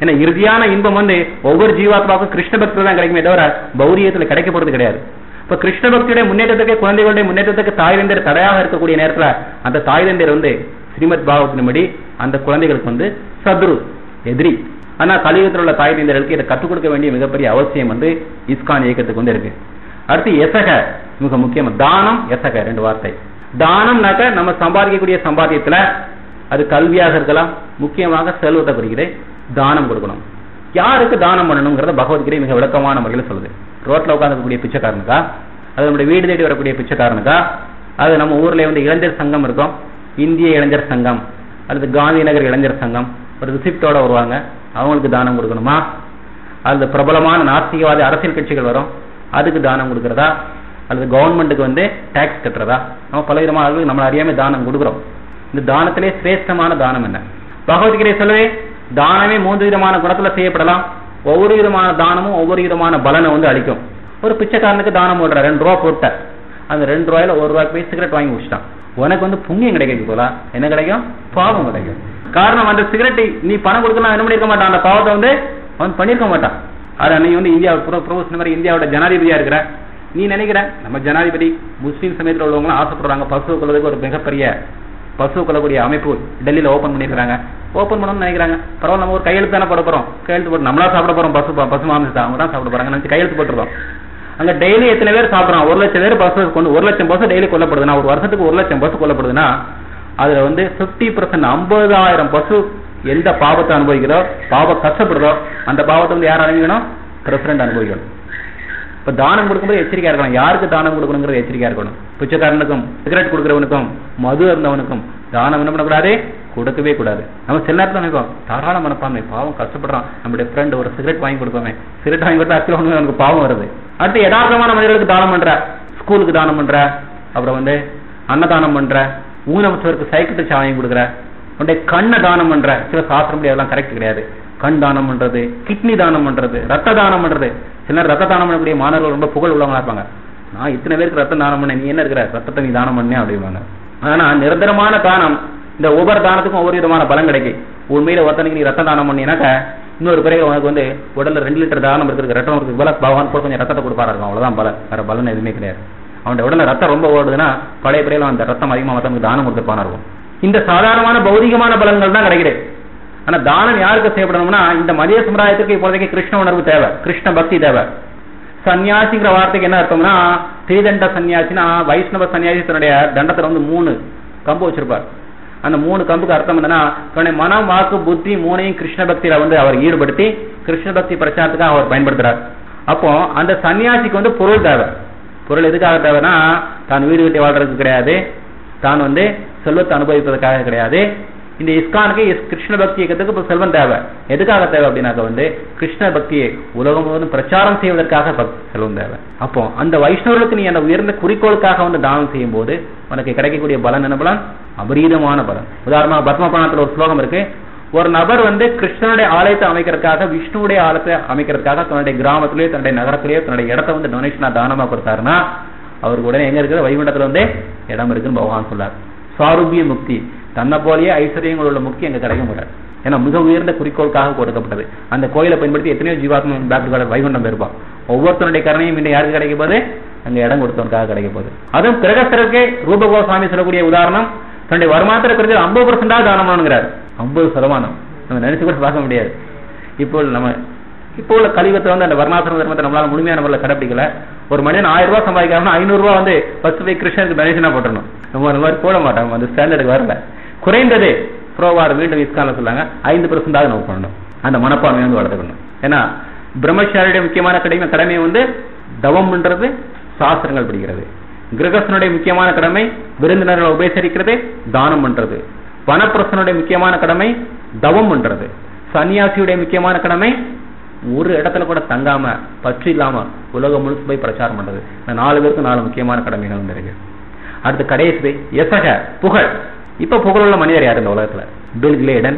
ஏன்னா இறுதியான இன்பம் வந்து ஒவ்வொரு ஜீவாத்மாவுக்கும் கிருஷ்ண பக்தி தான் கிடைக்குமே தவிர பௌரியத்துல கிடைக்க போறது கிடையாது இப்ப கிருஷ்ண பக்தியுடைய முன்னேற்றத்துக்கு குழந்தைகளுடைய முன்னேற்றத்துக்கு தாய் தந்தையர் தடையாக இருக்கக்கூடிய நேரத்துல அந்த தாய் தந்தையர் வந்து ஸ்ரீமத் பாகவத்தின்படி அந்த குழந்தைகளுக்கு வந்து சத்ரு எதிரி ஆனா கலியுகத்தில் உள்ள தாய் தந்தையர்களுக்கு இதை கற்றுக் கொடுக்க வேண்டிய மிகப்பெரிய அவசியம் வந்து இஸ்கான் இயக்கத்துக்கு வந்து இருக்கு அடுத்து எசக மிக முக்கியம் தானம் எசக ரெண்டு வார்த்தை தானம்னாக்க நம்ம சம்பாதிக்கக்கூடிய சம்பாத்தியத்துல அது கல்வியாக இருக்கலாம் முக்கியமாக செல்வத்தை குறிக்குது தானம் கொடுக்கணும் யாருக்கு தானம் பண்ணணுங்கிறத பகவத்கீதை மிக விளக்கமான முறையில் சொல்லுது ரோட்ல உட்காந்துக்கூடிய பிச்சைக்காரனுக்கா அது நம்முடைய வீடு தேடி வரக்கூடிய பிச்சைக்காரனுக்கா அது நம்ம ஊர்ல வந்து இளைஞர் சங்கம் இருக்கும் இந்திய இளைஞர் சங்கம் அல்லது காந்தி நகர் இளைஞர் சங்கம் ஒரு ரிசிப்டோட வருவாங்க அவங்களுக்கு தானம் கொடுக்கணுமா அல்லது பிரபலமான நாஸ்திகவாதி அரசியல் கட்சிகள் வரும் அதுக்கு தானம் கொடுக்கறதா அல்லது கவர்மெண்ட்டுக்கு வந்து டாக்ஸ் கட்டுறதா நம்ம பலவிதமான ஆளுகளுக்கு நம்மள அறியாம தானம் கொடுக்குறோம் இந்த தானத்திலே சிரேஷ்டமான தானம் என்ன பகவத்கீதை சொல்லவே தானமே மூன்று விதமான குணத்துல செய்யப்படலாம் ஒவ்வொரு விதமான தானமும் ஒவ்வொரு விதமான பலனை வந்து அளிக்கும் ஒரு பிச்சைக்காரனுக்கு தானம் போடுற ரெண்டு ரூபா போட்ட அந்த ரெண்டு ரூபாயில ஒரு ரூபாய்க்கு போய் சிகரெட் வாங்கி குடிச்சிட்டான் உனக்கு வந்து புண்ணியம் கிடைக்கும் போல என்ன கிடைக்கும் பாவம் கிடைக்கும் காரணம் அந்த சிகரெட்டை நீ பணம் கொடுக்கலாம் என்ன பண்ணிருக்க மாட்டான் அந்த பாவத்தை வந்து அவன் பண்ணிருக்க மாட்டான் அது அன்னைக்கு வந்து இந்தியா ப்ரொபோஸ் மாதிரி இந்தியாவோட ஜனாதிபதியா இருக்கிற நீ நினைக்கிற நம்ம ஜனாதிபதி முஸ்லீம் சமயத்தில் உள்ளவங்களும் ஆசைப்படுறாங்க பசு கொள்வதற்கு ஒரு மிகப்பெரிய பசு கொள்ளக்கூடிய அமைப்பு டெல்லியில ஓபன் பண்ணிருக்காங்க ஓபன் பண்ணணும்னு நினைக்கிறாங்க பரவாயில்ல நம்ம ஒரு கையெழுத்து தானே போட போறோம் கையெழுத்து போட்டு நம்மளா சாப்பிட போறோம் பசு பசு மாமிசத்தை அவங்க தான் சாப்பிட போறாங்க நினைச்சு கையெழுத்து போட்டுருக்கோம் அங்க டெய்லி எத்தனை பேர் சாப்பிடுறான் ஒரு லட்சம் பேர் பசு கொண்டு ஒரு லட்சம் பசு டெய்லி கொல்லப்படுதுன்னா ஒரு வருஷத்துக்கு ஒரு லட்சம் பசு கொல்லப்படுதுன்னா அதுல வந்து பிப்டி பர்சன்ட் ஐம்பதாயிரம் பசு எந்த பாவத்தை அனுபவிக்கிறதோ பாவ கஷ்டப்படுறதோ அந்த பாவத்தை வந்து யார் அனுபவிக்கணும் பிரசிடண்ட் அனுபவிக்கணும் இப்ப தானம் கொடுக்கும்போது எச்சரிக்கையா இருக்கணும் யாருக்கு தானம் கொடுக்கணுங்கிறது எச்சரிக்கையா இருக்கணும் பிச்சைக்காரனுக்கும் சிகரெட் கொடுக்கறவனுக்கும் மது இருந்தவனுக்கும் தானம் என்ன பண்ணக்கூடாது கொடுக்கவே கூடாது நம்ம சில நேரத்தில் நினைப்போம் தாராள மனப்பான்மை பாவம் கஷ்டப்படுறான் நம்முடைய ஃப்ரெண்ட் ஒரு சிகரெட் வாங்கி கொடுப்போமே சிகரெட் வாங்கி கொடுத்தா ஆக்சுவலாக அவனுக்கு பாவம் வருது அடுத்து யதார்த்தமான மனிதர்களுக்கு தானம் பண்ற ஸ்கூலுக்கு தானம் பண்ற அப்புறம் வந்து அன்னதானம் பண்ற ஊனமுற்றவருக்கு சைக்கிள் டச் வாங்கி கொடுக்குற உன்னுடைய கண்ணை தானம் பண்ற சில சாஸ்திரம் அதெல்லாம் கரெக்ட் கிடையாது கண் தானம் பண்றது கிட்னி தானம் பண்றது ரத்த தானம் பண்றது சில நேரம் ரத்த தானம் பண்ணக்கூடிய மாணவர்கள் ரொம்ப புகழ் உள்ளவங்களா இருப்பாங்க நான் இத்தனை பேருக்கு ரத்தம் தானம் பண்ணேன் நீ என்ன இருக்கிற ரத்தத்தை நீ தானம் பண்ணேன் அப்படிம்பாங்க ஆனா நிரந்தரமான தானம் இந்த ஒவ்வொரு தானத்துக்கும் ஒவ்வொரு விதமான பலம் கிடைக்கும் உண்மையில ஒருத்தனுக்கு நீ ரத்த தானம் பண்ணினாக்க இன்னொரு பிறகு உனக்கு வந்து உடல்ல ரெண்டு லிட்டர் தானம் இருக்கு ரத்தம் இருக்கு பல பகவான் கூட கொஞ்சம் ரத்தத்தை கொடுப்பாரா இருக்கும் அவ்வளவுதான் பலன் வேற பலன் எதுவுமே கிடையாது அவன் உடல்ல ரத்தம் ரொம்ப ஓடுதுன்னா பழைய பிறையில அந்த ரத்தம் அதிகமா மத்தவங்களுக்கு தானம் கொடுத்துருப்பானா இருக்கும் இந்த சாதாரணமான பௌதிகமான பலன்கள் தான் கிடைக்குது ஆனா தானம் யாருக்கு செய்யப்படணும்னா இந்த மதிய சமுதாயத்துக்கு இப்போதைக்கு கிருஷ்ண உணர்வு தேவை கிருஷ்ண பக்தி தேவை சன்னியாசிங்கிற வார்த்தைக்கு என்ன அர்த்தம்னா திரிதண்ட சன்னியாசினா வைஷ்ணவ சன்னியாசி தன்னுடைய தண்டத்துல வந்து மூணு கம்பு வச்சிருப்பார் அந்த மூணு கம்புக்கு அர்த்தம் என்னன்னா தன்னுடைய மனம் வாக்கு புத்தி மூணையும் கிருஷ்ண பக்தியில வந்து அவர் ஈடுபடுத்தி கிருஷ்ண பக்தி பிரச்சாரத்துக்காக அவர் பயன்படுத்துறார் அப்போ அந்த சன்னியாசிக்கு வந்து பொருள் தேவை பொருள் எதுக்காக தேவைன்னா தான் வீடு கட்டி வாழ்றதுக்கு கிடையாது தான் வந்து செல்வத்தை அனுபவிப்பதற்காக கிடையாது இந்த இஸ்கானுக்கு கிருஷ்ண பக்தி இயக்கத்துக்கு இப்போ செல்வம் தேவை எதுக்காக தேவை அப்படின்னாக்க வந்து கிருஷ்ண பக்தியை உலகம் முழுவதும் பிரச்சாரம் செய்வதற்காக செல்வம் தேவை அப்போ அந்த வைஷ்ணவர்களுக்கு நீ அந்த உயர்ந்த குறிக்கோளுக்காக வந்து தானம் செய்யும் போது உனக்கு கிடைக்கக்கூடிய பலன் என்ன பலன் அபரீதமான பலன் உதாரணமாக பத்மபுராணத்துல ஒரு ஸ்லோகம் இருக்கு ஒரு நபர் வந்து கிருஷ்ணனுடைய ஆலயத்தை அமைக்கிறதுக்காக விஷ்ணுடைய ஆலயத்தை அமைக்கிறதுக்காக தன்னுடைய கிராமத்திலேயோ தன்னுடைய நகரத்திலேயோ தன்னுடைய இடத்த வந்து டொனேஷனா தானமா கொடுத்தாருன்னா அவருக்கு உடனே எங்க இருக்குது வைகுண்டத்துல வந்து இடம் இருக்குன்னு பகவான் சொல்லார் சாருபிய முக்தி தன்னை போலயே ஐஸ்வர்யங்கள் உள்ள முக்தி அங்க கிடைக்க முடியாது ஏன்னா மிக உயர்ந்த குறிக்கோளுக்காக கொடுக்கப்பட்டது அந்த கோயிலை பயன்படுத்தி எத்தனையோ ஜீவாத்மா பேக் வைகுண்டம் இருப்பான் ஒவ்வொருத்தனுடைய கருணையும் இன்னும் யாருக்கு கிடைக்க போது அங்க இடம் கொடுத்தவனுக்காக கிடைக்க போகுது அதுவும் கிரகஸ்தருக்கு ரூபகோசாமி சொல்லக்கூடிய உதாரணம் தன்னுடைய வருமானத்தில் குறைஞ்சது ஐம்பது பர்சன்டா தானம் பண்ணுங்கிறார் ஐம்பது சதமானம் நம்ம நினைச்சு கூட பார்க்க முடியாது இப்போ நம்ம இப்போ உள்ள கலிவத்துல வந்து அந்த வர்ணாசிரம தர்மத்தை நம்மளால முழுமையான முறையில் கடைப்பிடிக்கல ஒரு மனிதன் ஆயிரம் ரூபாய் சம்பாதிக்கிறாங்கன்னா ஐநூறு ரூபாய் வந்து ஃபர்ஸ்ட் போய் கிருஷ்ணனுக்கு டொனேஷனா போட்டணும் நம்ம அந்த மாதிரி போட மாட்டாங்க அந்த ஸ்டாண்டர்டுக்கு வரல குறைந்தது புரோவார் மீண்டும் இஸ்கால சொல்லாங்க ஐந்து பெர்சென்டாக நம்ம பண்ணணும் அந்த மனப்பான்மையை வந்து வளர்த்துக்கணும் ஏன்னா பிரம்மச்சாரியுடைய முக்கியமான கடமை கடமை வந்து தவம் பண்றது சாஸ்திரங்கள் படிக்கிறது கிரகஸ்தனுடைய முக்கியமான கடமை விருந்தினர்களை உபசரிக்கிறது தானம் பண்றது வனப்பிரசனுடைய முக்கியமான கடமை தவம் பண்றது சன்னியாசியுடைய முக்கியமான கடமை ஒரு இடத்துல கூட தங்காம பற்று இல்லாம உலகம் முழுசு போய் பிரச்சாரம் பண்றது இந்த நாலு பேருக்கு நாலு முக்கியமான கடமைகள் வந்து இருக்கு அடுத்து கடைசி எசக புகழ் இப்ப புகழுள்ள மனிதர் யார் இந்த உலகத்துல Bill Clinton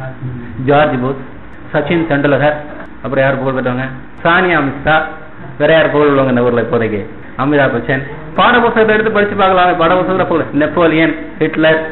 George Bush Sachin Tendulkar அப்புறம் யார் புகழ் பெற்றவங்க சானியா மிஸ்ரா வேற யார் புகழ் உள்ளவங்க இந்த ஊர்ல இப்போதைக்கு அமிதாப் பச்சன் பாட புத்தகத்தை எடுத்து படிச்சு பார்க்கலாம் பாட புத்தகத்துல புகழ் நெப்போலியன் ஹிட்லர்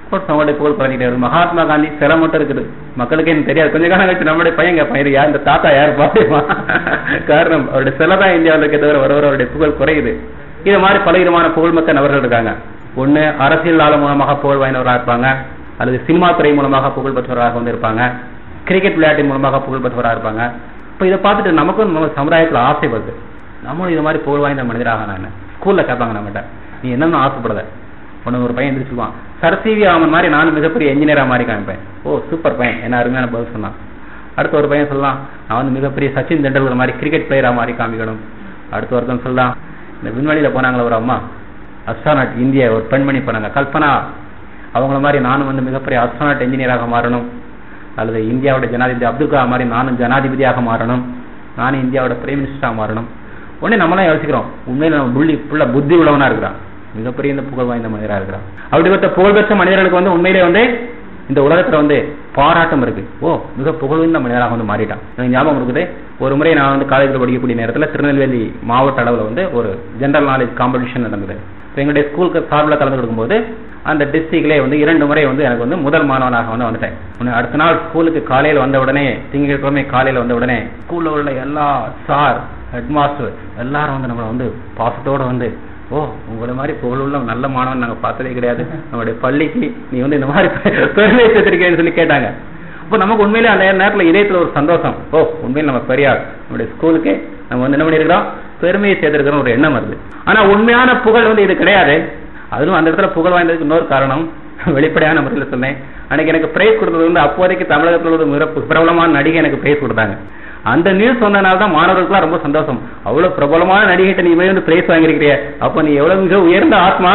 அவங்களுடைய புகழ் குறைஞ்சிட்டே வரும் மகாத்மா காந்தி சிலை மட்டும் இருக்குது மக்களுக்கே எனக்கு தெரியாது கொஞ்ச காலம் கழிச்சு நம்மளுடைய பையன் கேட்பான் இது யார் இந்த தாத்தா யார் பாப்பா காரணம் அவருடைய சிலை தான் இந்தியாவில் இருக்க தவிர வர வர அவருடைய புகழ் குறையுது இது மாதிரி பல விதமான புகழ் மக்க நபர்கள் இருக்காங்க ஒண்ணு அரசியல் ஆள மூலமாக புகழ் வாய்ந்தவராக இருப்பாங்க அல்லது சினிமா துறை மூலமாக புகழ் பெற்றவராக வந்து இருப்பாங்க கிரிக்கெட் விளையாட்டின் மூலமாக புகழ் பெற்றவராக இருப்பாங்க இப்போ இதை பார்த்துட்டு நமக்கும் நம்ம சமுதாயத்தில் ஆசை வருது நம்மளும் இது மாதிரி புகழ் வாய்ந்த மனிதராக நான் ஸ்கூல்ல கேட்பாங்க நம்மகிட்ட நீ என்னன்னு ஆசைப்படுத உனக்கு ஒரு பையன் எந்திரிச்சுக்குவான் சரசிவி ஆமன் மாதிரி நானும் மிகப்பெரிய என்ஜினியரா மாறி காமிப்பேன் ஓ சூப்பர் பையன் என்ன அருமையான பதில் சொன்னான் அடுத்த ஒரு பையன் சொல்லலாம் நான் வந்து மிகப்பெரிய சச்சின் தெண்டுல்கர் மாதிரி கிரிக்கெட் பிளேயரா மாறி காமிக்கணும் அடுத்த ஒருத்தன் சொல்லலாம் இந்த விண்வெளியில போனாங்களே ஒரு அம்மா அஸ்ட்ரானாட் இந்திய ஒரு பெண்மணி போனாங்க கல்பனா அவங்கள மாதிரி நானும் வந்து மிகப்பெரிய அஸ்ட்ரானாட் இன்ஜினியராக மாறணும் அல்லது இந்தியாவோட ஜனாதிபதி அப்துல் கலாம் மாதிரி நானும் ஜனாதிபதியாக மாறணும் நானும் இந்தியாவோட பிரைம் மினிஸ்டரா மாறணும் உடனே நம்மளாம் யோசிக்கிறோம் உண்மையில நம்ம புள்ளி புள்ள புத்தி உள்ளவனா இருக்கிறான் மிகப்பெரிய இந்த புகழ் வாய்ந்த மனிதரா இருக்கிறான் அப்படிப்பட்ட புகழ்பெற்ற மனிதர்களுக்கு வந்து உண்மையிலே வந்து இந்த உலகத்துல வந்து பாராட்டம் இருக்கு ஓ மிக புகழ்ந்த மனிதராக வந்து மாறிட்டான் எனக்கு ஞாபகம் இருக்குது ஒரு முறை நான் வந்து காலேஜில் படிக்கக்கூடிய நேரத்தில் திருநெல்வேலி மாவட்ட அளவில் வந்து ஒரு ஜெனரல் நாலேஜ் காம்படிஷன் நடந்தது இப்போ எங்களுடைய ஸ்கூலுக்கு சார்பில் கலந்து கொடுக்கும்போது அந்த டிஸ்ட்ரிக்ட்லேயே வந்து இரண்டு முறை வந்து எனக்கு வந்து முதல் மாணவனாக வந்து வந்துட்டேன் உடனே அடுத்த நாள் ஸ்கூலுக்கு காலையில் வந்த உடனே திங்கட்கிழமை காலையில் வந்த உடனே ஸ்கூலில் உள்ள எல்லா சார் ஹெட் மாஸ்டர் எல்லாரும் வந்து நம்மளை வந்து பாசத்தோட வந்து ஓ உங்களை மாதிரி புகழுள்ள நல்ல மாணவன் நாங்க பார்த்ததே கிடையாது நம்மளுடைய பள்ளிக்கு நீ வந்து இந்த மாதிரி பெருமை சேர்த்திருக்கேன்னு சொல்லி கேட்டாங்க அப்போ நமக்கு உண்மையிலே அந்த நேரத்தில் இதயத்துல ஒரு சந்தோஷம் ஓ உண்மையில் நம்ம பெரியார் நம்முடைய ஸ்கூலுக்கே நம்ம வந்து என்ன பண்ணிருக்கிறோம் பெருமையை சேர்த்திருக்கிறோம் ஒரு எண்ணம் வருது ஆனா உண்மையான புகழ் வந்து இது கிடையாது அதுவும் அந்த இடத்துல புகழ் வாய்ந்ததுக்கு இன்னொரு காரணம் வெளிப்படையான முறையில் சொன்னேன் அன்னைக்கு எனக்கு பிரைஸ் கொடுத்தது வந்து அப்போதைக்கு தமிழகத்தில் ஒரு மிக பிரபலமான நடிகை எனக்கு பிரைஸ் கொடுத்தாங்க அந்த நியூஸ் சொன்னனால தான் மாணவர்களுக்குலாம் ரொம்ப சந்தோஷம் அவ்வளவு பிரபலமான நடிகைட்ட நீ போய் வந்து பிரைஸ் வாங்கிருக்கிறிய அப்ப நீ எவ்வளவு மிக உயர்ந்த ஆத்மா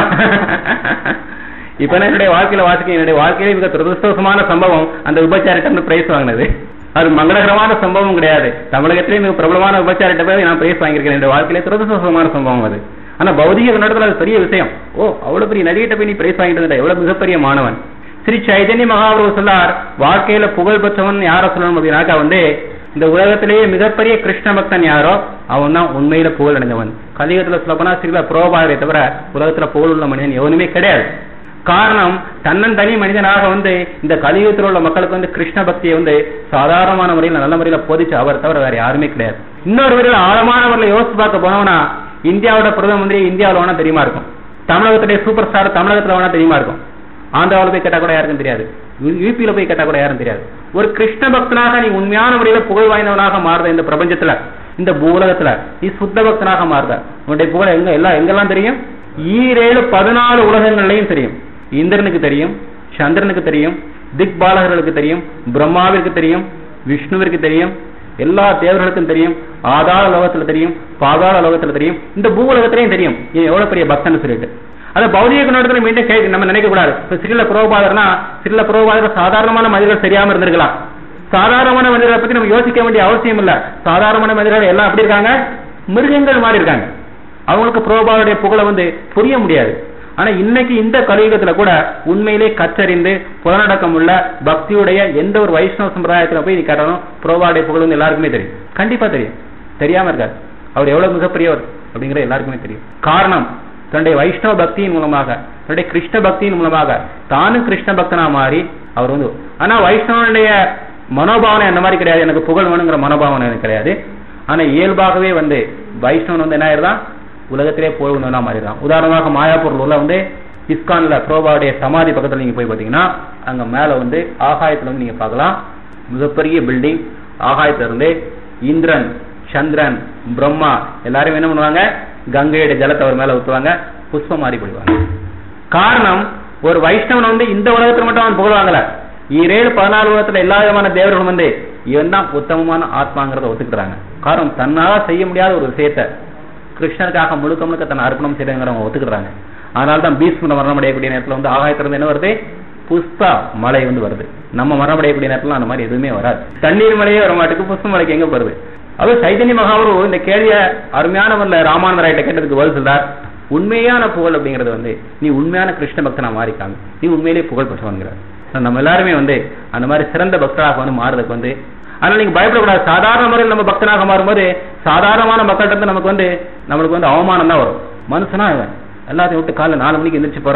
இப்ப என்னுடைய வாழ்க்கையில வாசிக்க என்னுடைய வாழ்க்கையிலே மிக துரதிருஷ்டவசமான சம்பவம் அந்த விபச்சாரிட்ட இருந்து பிரைஸ் வாங்கினது அது மங்களகரமான சம்பவம் கிடையாது தமிழகத்திலே மிக பிரபலமான விபச்சாரிட்ட போய் நான் பிரைஸ் வாங்கியிருக்கேன் என்னுடைய வாழ்க்கையிலே துரதிருஷ்டவசமான சம்பவம் அது ஆனா பௌதிக கண்ணோட்டத்தில் அது பெரிய விஷயம் ஓ அவ்வளவு பெரிய நடிகிட்ட போய் நீ பிரைஸ் வாங்கிட்டு எவ்வளவு மிகப்பெரிய மாணவன் ஸ்ரீ சைதன்ய மகாபுரு சொல்லார் வாழ்க்கையில புகழ் பெற்றவன் யார சொல்லணும் அப்படின்னாக்கா வந்து இந்த உலகத்திலேயே மிகப்பெரிய கிருஷ்ண பக்தன் யாரோ அவன் தான் உண்மையில புகழ் அடைந்தவன் கலியுகத்துல சொல்ல போனா சிறில புரோபாதரை தவிர உலகத்துல புகழ் உள்ள மனிதன் எவனுமே கிடையாது காரணம் தன்னன் தனி மனிதனாக வந்து இந்த கலியுகத்தில் உள்ள மக்களுக்கு வந்து கிருஷ்ண பக்தியை வந்து சாதாரணமான முறையில் நல்ல முறையில போதிச்சு அவர் தவிர வேற யாருமே கிடையாது இன்னொரு வரையில் ஆழமான முறையில் யோசிச்சு பார்க்க போனோம்னா இந்தியாவோட பிரதம மந்திரி இந்தியாவில் வேணா தெரியுமா இருக்கும் தமிழகத்துடைய சூப்பர் ஸ்டார் தமிழகத்துல வேணா தெரியுமா இருக்கும் ஆந்திராவில் போய் கேட்டா கூட யாருக்கும் தெரியாது யூபியில போய் கேட்டா கூட யாரும் தெரியாது ஒரு கிருஷ்ண பக்தனாக நீ உண்மையான முறையில புகழ் வாய்ந்தவனாக மாறுத இந்த பிரபஞ்சத்துல இந்த பூலகத்துல நீ சுத்த பக்தனாக மாறுத உன்னுடைய புகழ் எங்க எல்லாம் எங்கெல்லாம் தெரியும் ஈரேழு பதினாலு உலகங்கள்லயும் தெரியும் இந்திரனுக்கு தெரியும் சந்திரனுக்கு தெரியும் திக் பாலகர்களுக்கு தெரியும் பிரம்மாவிற்கு தெரியும் விஷ்ணுவிற்கு தெரியும் எல்லா தேவர்களுக்கும் தெரியும் ஆதார லோகத்துல தெரியும் பாதாள லோகத்துல தெரியும் இந்த பூலகத்திலையும் தெரியும் இவன் எவ்வளவு பெரிய பக்தன் சொல்லிட்டு அதை பௌதிக கண்ணோட்டத்தில் மீண்டும் கே நம்ம நினைக்க கூடாது இப்ப சிறில புரோபாதர்னா சிறில புரோபாதர் சாதாரணமான மனிதர்கள் தெரியாம இருந்திருக்கலாம் சாதாரணமான மனிதர்களை பத்தி நம்ம யோசிக்க வேண்டிய அவசியம் இல்ல சாதாரணமான மனிதர்கள் எல்லாம் அப்படி இருக்காங்க மிருகங்கள் மாதிரி இருக்காங்க அவங்களுக்கு புரோபாவுடைய புகழை வந்து புரிய முடியாது ஆனா இன்னைக்கு இந்த கலியுகத்துல கூட உண்மையிலே கற்றறிந்து புலனடக்கம் உள்ள பக்தியுடைய எந்த ஒரு வைஷ்ணவ சம்பிரதாயத்துல போய் நீ கேட்டாலும் புரோபாவுடைய புகழ் வந்து எல்லாருக்குமே தெரியும் கண்டிப்பா தெரியும் தெரியாம இருக்காரு அவர் எவ்வளவு மிகப்பெரியவர் அப்படிங்கிற எல்லாருக்குமே தெரியும் காரணம் தன்னுடைய வைஷ்ணவ பக்தியின் மூலமாக தன்னுடைய கிருஷ்ண பக்தியின் மூலமாக தானும் கிருஷ்ண பக்தனா மாறி அவர் வந்து ஆனா வைஷ்ணவனுடைய மனோபாவனை அந்த மாதிரி கிடையாது எனக்கு புகழ் வேணுங்கிற மனோபாவனை எனக்கு கிடையாது ஆனா இயல்பாகவே வந்து வைஷ்ணவன் வந்து என்ன ஆயிருதான் உலகத்திலே புகழ்ந்தவனா மாறிடுறான் உதாரணமாக மாயாப்பூர்ல உள்ள வந்து இஸ்கான்ல புரோபாவுடைய சமாதி பக்கத்துல நீங்க போய் பாத்தீங்கன்னா அங்க மேல வந்து ஆகாயத்துல வந்து நீங்க பார்க்கலாம் மிகப்பெரிய பில்டிங் ஆகாயத்துல இருந்து இந்திரன் சந்திரன் பிரம்மா எல்லாரும் என்ன பண்ணுவாங்க கங்கையோட ஜலத்தை அவர் மேல ஊத்துவாங்க புஷ்பம் மாறி போடுவாங்க காரணம் ஒரு வைஷ்ணவன் வந்து இந்த உலகத்துல மட்டும் அவன் புகழ்வாங்கல ஈரேழு பதினாலு உலகத்துல எல்லா விதமான தேவர்களும் வந்து இவன் தான் உத்தமமான ஆத்மாங்கிறத ஒத்துக்கிறாங்க காரணம் தன்னால செய்ய முடியாத ஒரு விஷயத்த கிருஷ்ணருக்காக முழுக்க முழுக்க தன்னை அர்ப்பணம் செய்தவங்க ஒத்துக்கிறாங்க அதனால தான் பீஷ்மனை மரணம் அடையக்கூடிய நேரத்துல வந்து ஆகாயத்திலிருந்து என்ன வருது புஷ்பா மழை வந்து வருது நம்ம மரணம் அடையக்கூடிய நேரத்துல அந்த மாதிரி எதுவுமே வராது தண்ணீர் மழையே வர மாட்டுக்கு புஷ்ப மலைக்கு எங்க வருது அது சைதன்ய மகாபுரு இந்த கேள்விய அருமையான முறையில ராமானந்தராயிட்ட கேட்டதுக்கு பதில் சொல்றார் உண்மையான புகழ் அப்படிங்கறது வந்து நீ உண்மையான கிருஷ்ண பக்தனா மாறிக்காங்க நீ உண்மையிலேயே புகழ் பெற்றவங்கிறார் நம்ம எல்லாருமே வந்து அந்த மாதிரி சிறந்த பக்தராக வந்து மாறுறதுக்கு வந்து அதனால நீங்க பயப்படக்கூடாது சாதாரண முறையில் நம்ம பக்தனாக மாறும்போது சாதாரணமான மக்கள்கிட்ட இருந்து நமக்கு வந்து நம்மளுக்கு வந்து அவமானம் தான் வரும் மனுஷனா இவன் எல்லாத்தையும் விட்டு காலைல நாலு மணிக்கு எந்திரிச்சு போறான்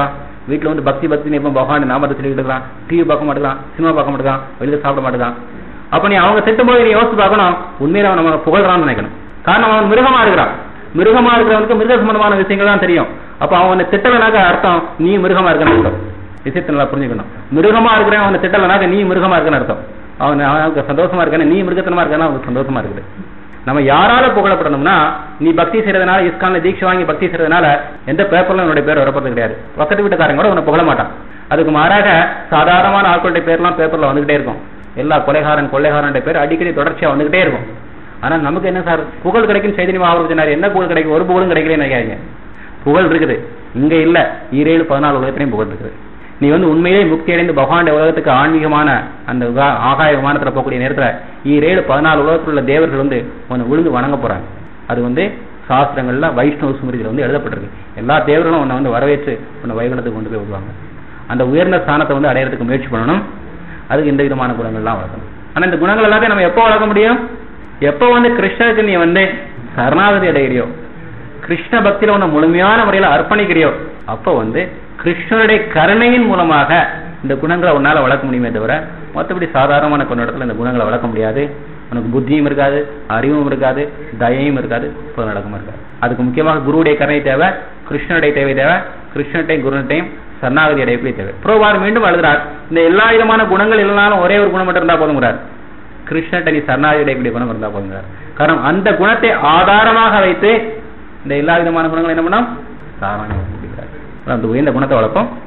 வீட்டுல வந்து பக்தி பக்தி இப்போ பகவான் நாமத்தை சொல்லிட்டு இருக்கான் டிவி பார்க்க மாட்டேங்கான் சினிமா பார்க்க மாட்டேங்கான் வெளியில சாப்பிட மாட்டேங்கான் அப்ப நீ அவங்க திட்டும் போது நீ யோசிச்சு பார்க்கணும் உண்மையில அவன் நம்ம புகழ்றான்னு நினைக்கணும் காரணம் அவன் மிருகமா இருக்கிறான் மிருகமா இருக்கிறவனுக்கு மிருக சம்பந்தமான விஷயங்கள் தான் தெரியும் அப்ப அவனை திட்டலனாக்க அர்த்தம் நீ மிருகமா இருக்கன்னு அர்த்தம் விஷயத்தை நல்லா புரிஞ்சுக்கணும் மிருகமா இருக்கிறவன் அவனை திட்டலனாக்க நீ மிருகமா இருக்கன்னு அர்த்தம் அவன் அவனுக்கு சந்தோஷமா இருக்கானே நீ மிருகத்தனமா இருக்கானா அவனுக்கு சந்தோஷமா இருக்குது நம்ம யாரால புகழப்படணும்னா நீ பக்தி செய்யறதுனால இஸ்கான்ல தீட்சை வாங்கி பக்தி செய்யறதுனால எந்த பேப்பர்ல உன்னுடைய பேர் வரப்போறது கிடையாது பக்கத்து வீட்டுக்காரங்க கூட உன்னை புகழ மாட்டான் அதுக்கு மாறாக சாதாரணமான ஆட்களுடைய பேர்லாம் பேப்பர்ல வந்துகிட்டே இருக்கும் எல்லா கொலைகாரன் கொள்ளைகாரன் பேர் அடிக்கடி தொடர்ச்சியா வந்துகிட்டே இருக்கும் ஆனா நமக்கு என்ன சார் புகழ் கிடைக்கும் சைதன்யம் ஆகுறது என்ன புகழ் கிடைக்கும் ஒரு புகழும் கிடைக்கலன்னு நினைக்காதீங்க புகழ் இருக்குது இங்க இல்ல ஈரேழு பதினாலு உலகத்திலையும் புகழ் இருக்குது நீ வந்து உண்மையிலே முக்தி அடைந்து பகவானுடைய உலகத்துக்கு ஆன்மீகமான அந்த உகா- ஆகாய விமானத்துல போகக்கூடிய நேரத்துல ஈரேழு பதினாலு உலகத்தில் உள்ள தேவர்கள் வந்து உன்னை விழுந்து வணங்க போறாங்க அது வந்து சாஸ்திரங்கள்ல வைஷ்ணவ ஸ்மிருதியில வந்து எழுதப்பட்டிருக்கு எல்லா தேவர்களும் உன்னை வந்து வரவேற்று உன்னை வைகுண்டத்துக்கு கொண்டு போய் விடுவாங்க அந்த உயர்ந்த ஸ்தானத்தை வந்து அடையறதுக்கு முயற்சி பண்ணணும் அதுக்கு இந்த விதமான குணங்கள்லாம் வளர்க்கணும் ஆனா இந்த குணங்கள் எல்லாத்தையும் நம்ம எப்போ வளர்க்க முடியும் எப்போ வந்து கிருஷ்ணருக்கு நீ வந்து சரணாகதி அடைகிறியோ கிருஷ்ண பக்தியில உன்னை முழுமையான முறையில அர்ப்பணிக்கிறியோ அப்ப வந்து கிருஷ்ணருடைய கருணையின் மூலமாக இந்த குணங்களை உன்னால வளர்க்க முடியுமே தவிர மற்றபடி சாதாரணமான கொண்டாடத்துல இந்த குணங்களை வளர்க்க முடியாது உனக்கு புத்தியும் இருக்காது அறிவும் இருக்காது தயையும் இருக்காது புலநடக்கமும் இருக்காது அதுக்கு முக்கியமாக குருவுடைய கருணை தேவை கிருஷ்ணனுடைய தேவை தேவை கிருஷ்ணட்டையும் குருநட்டையும் சரணாகதி அடையப்படி தேவை புரோபார் மீண்டும் எழுதுறார் இந்த எல்லா விதமான குணங்கள் இல்லைனாலும் ஒரே ஒரு குணம் மட்டும் இருந்தா போதுங்கிறார் கிருஷ்ணட்ட நீ சரணாகதி அடையக்கூடிய குணம் இருந்தா போதுங்கிறார் காரணம் அந்த குணத்தை ஆதாரமாக வைத்து இந்த எல்லா விதமான குணங்களும் என்ன பண்ணோம் சாரணம் அந்த உயர்ந்த குணத்தை வளர்ப்போம்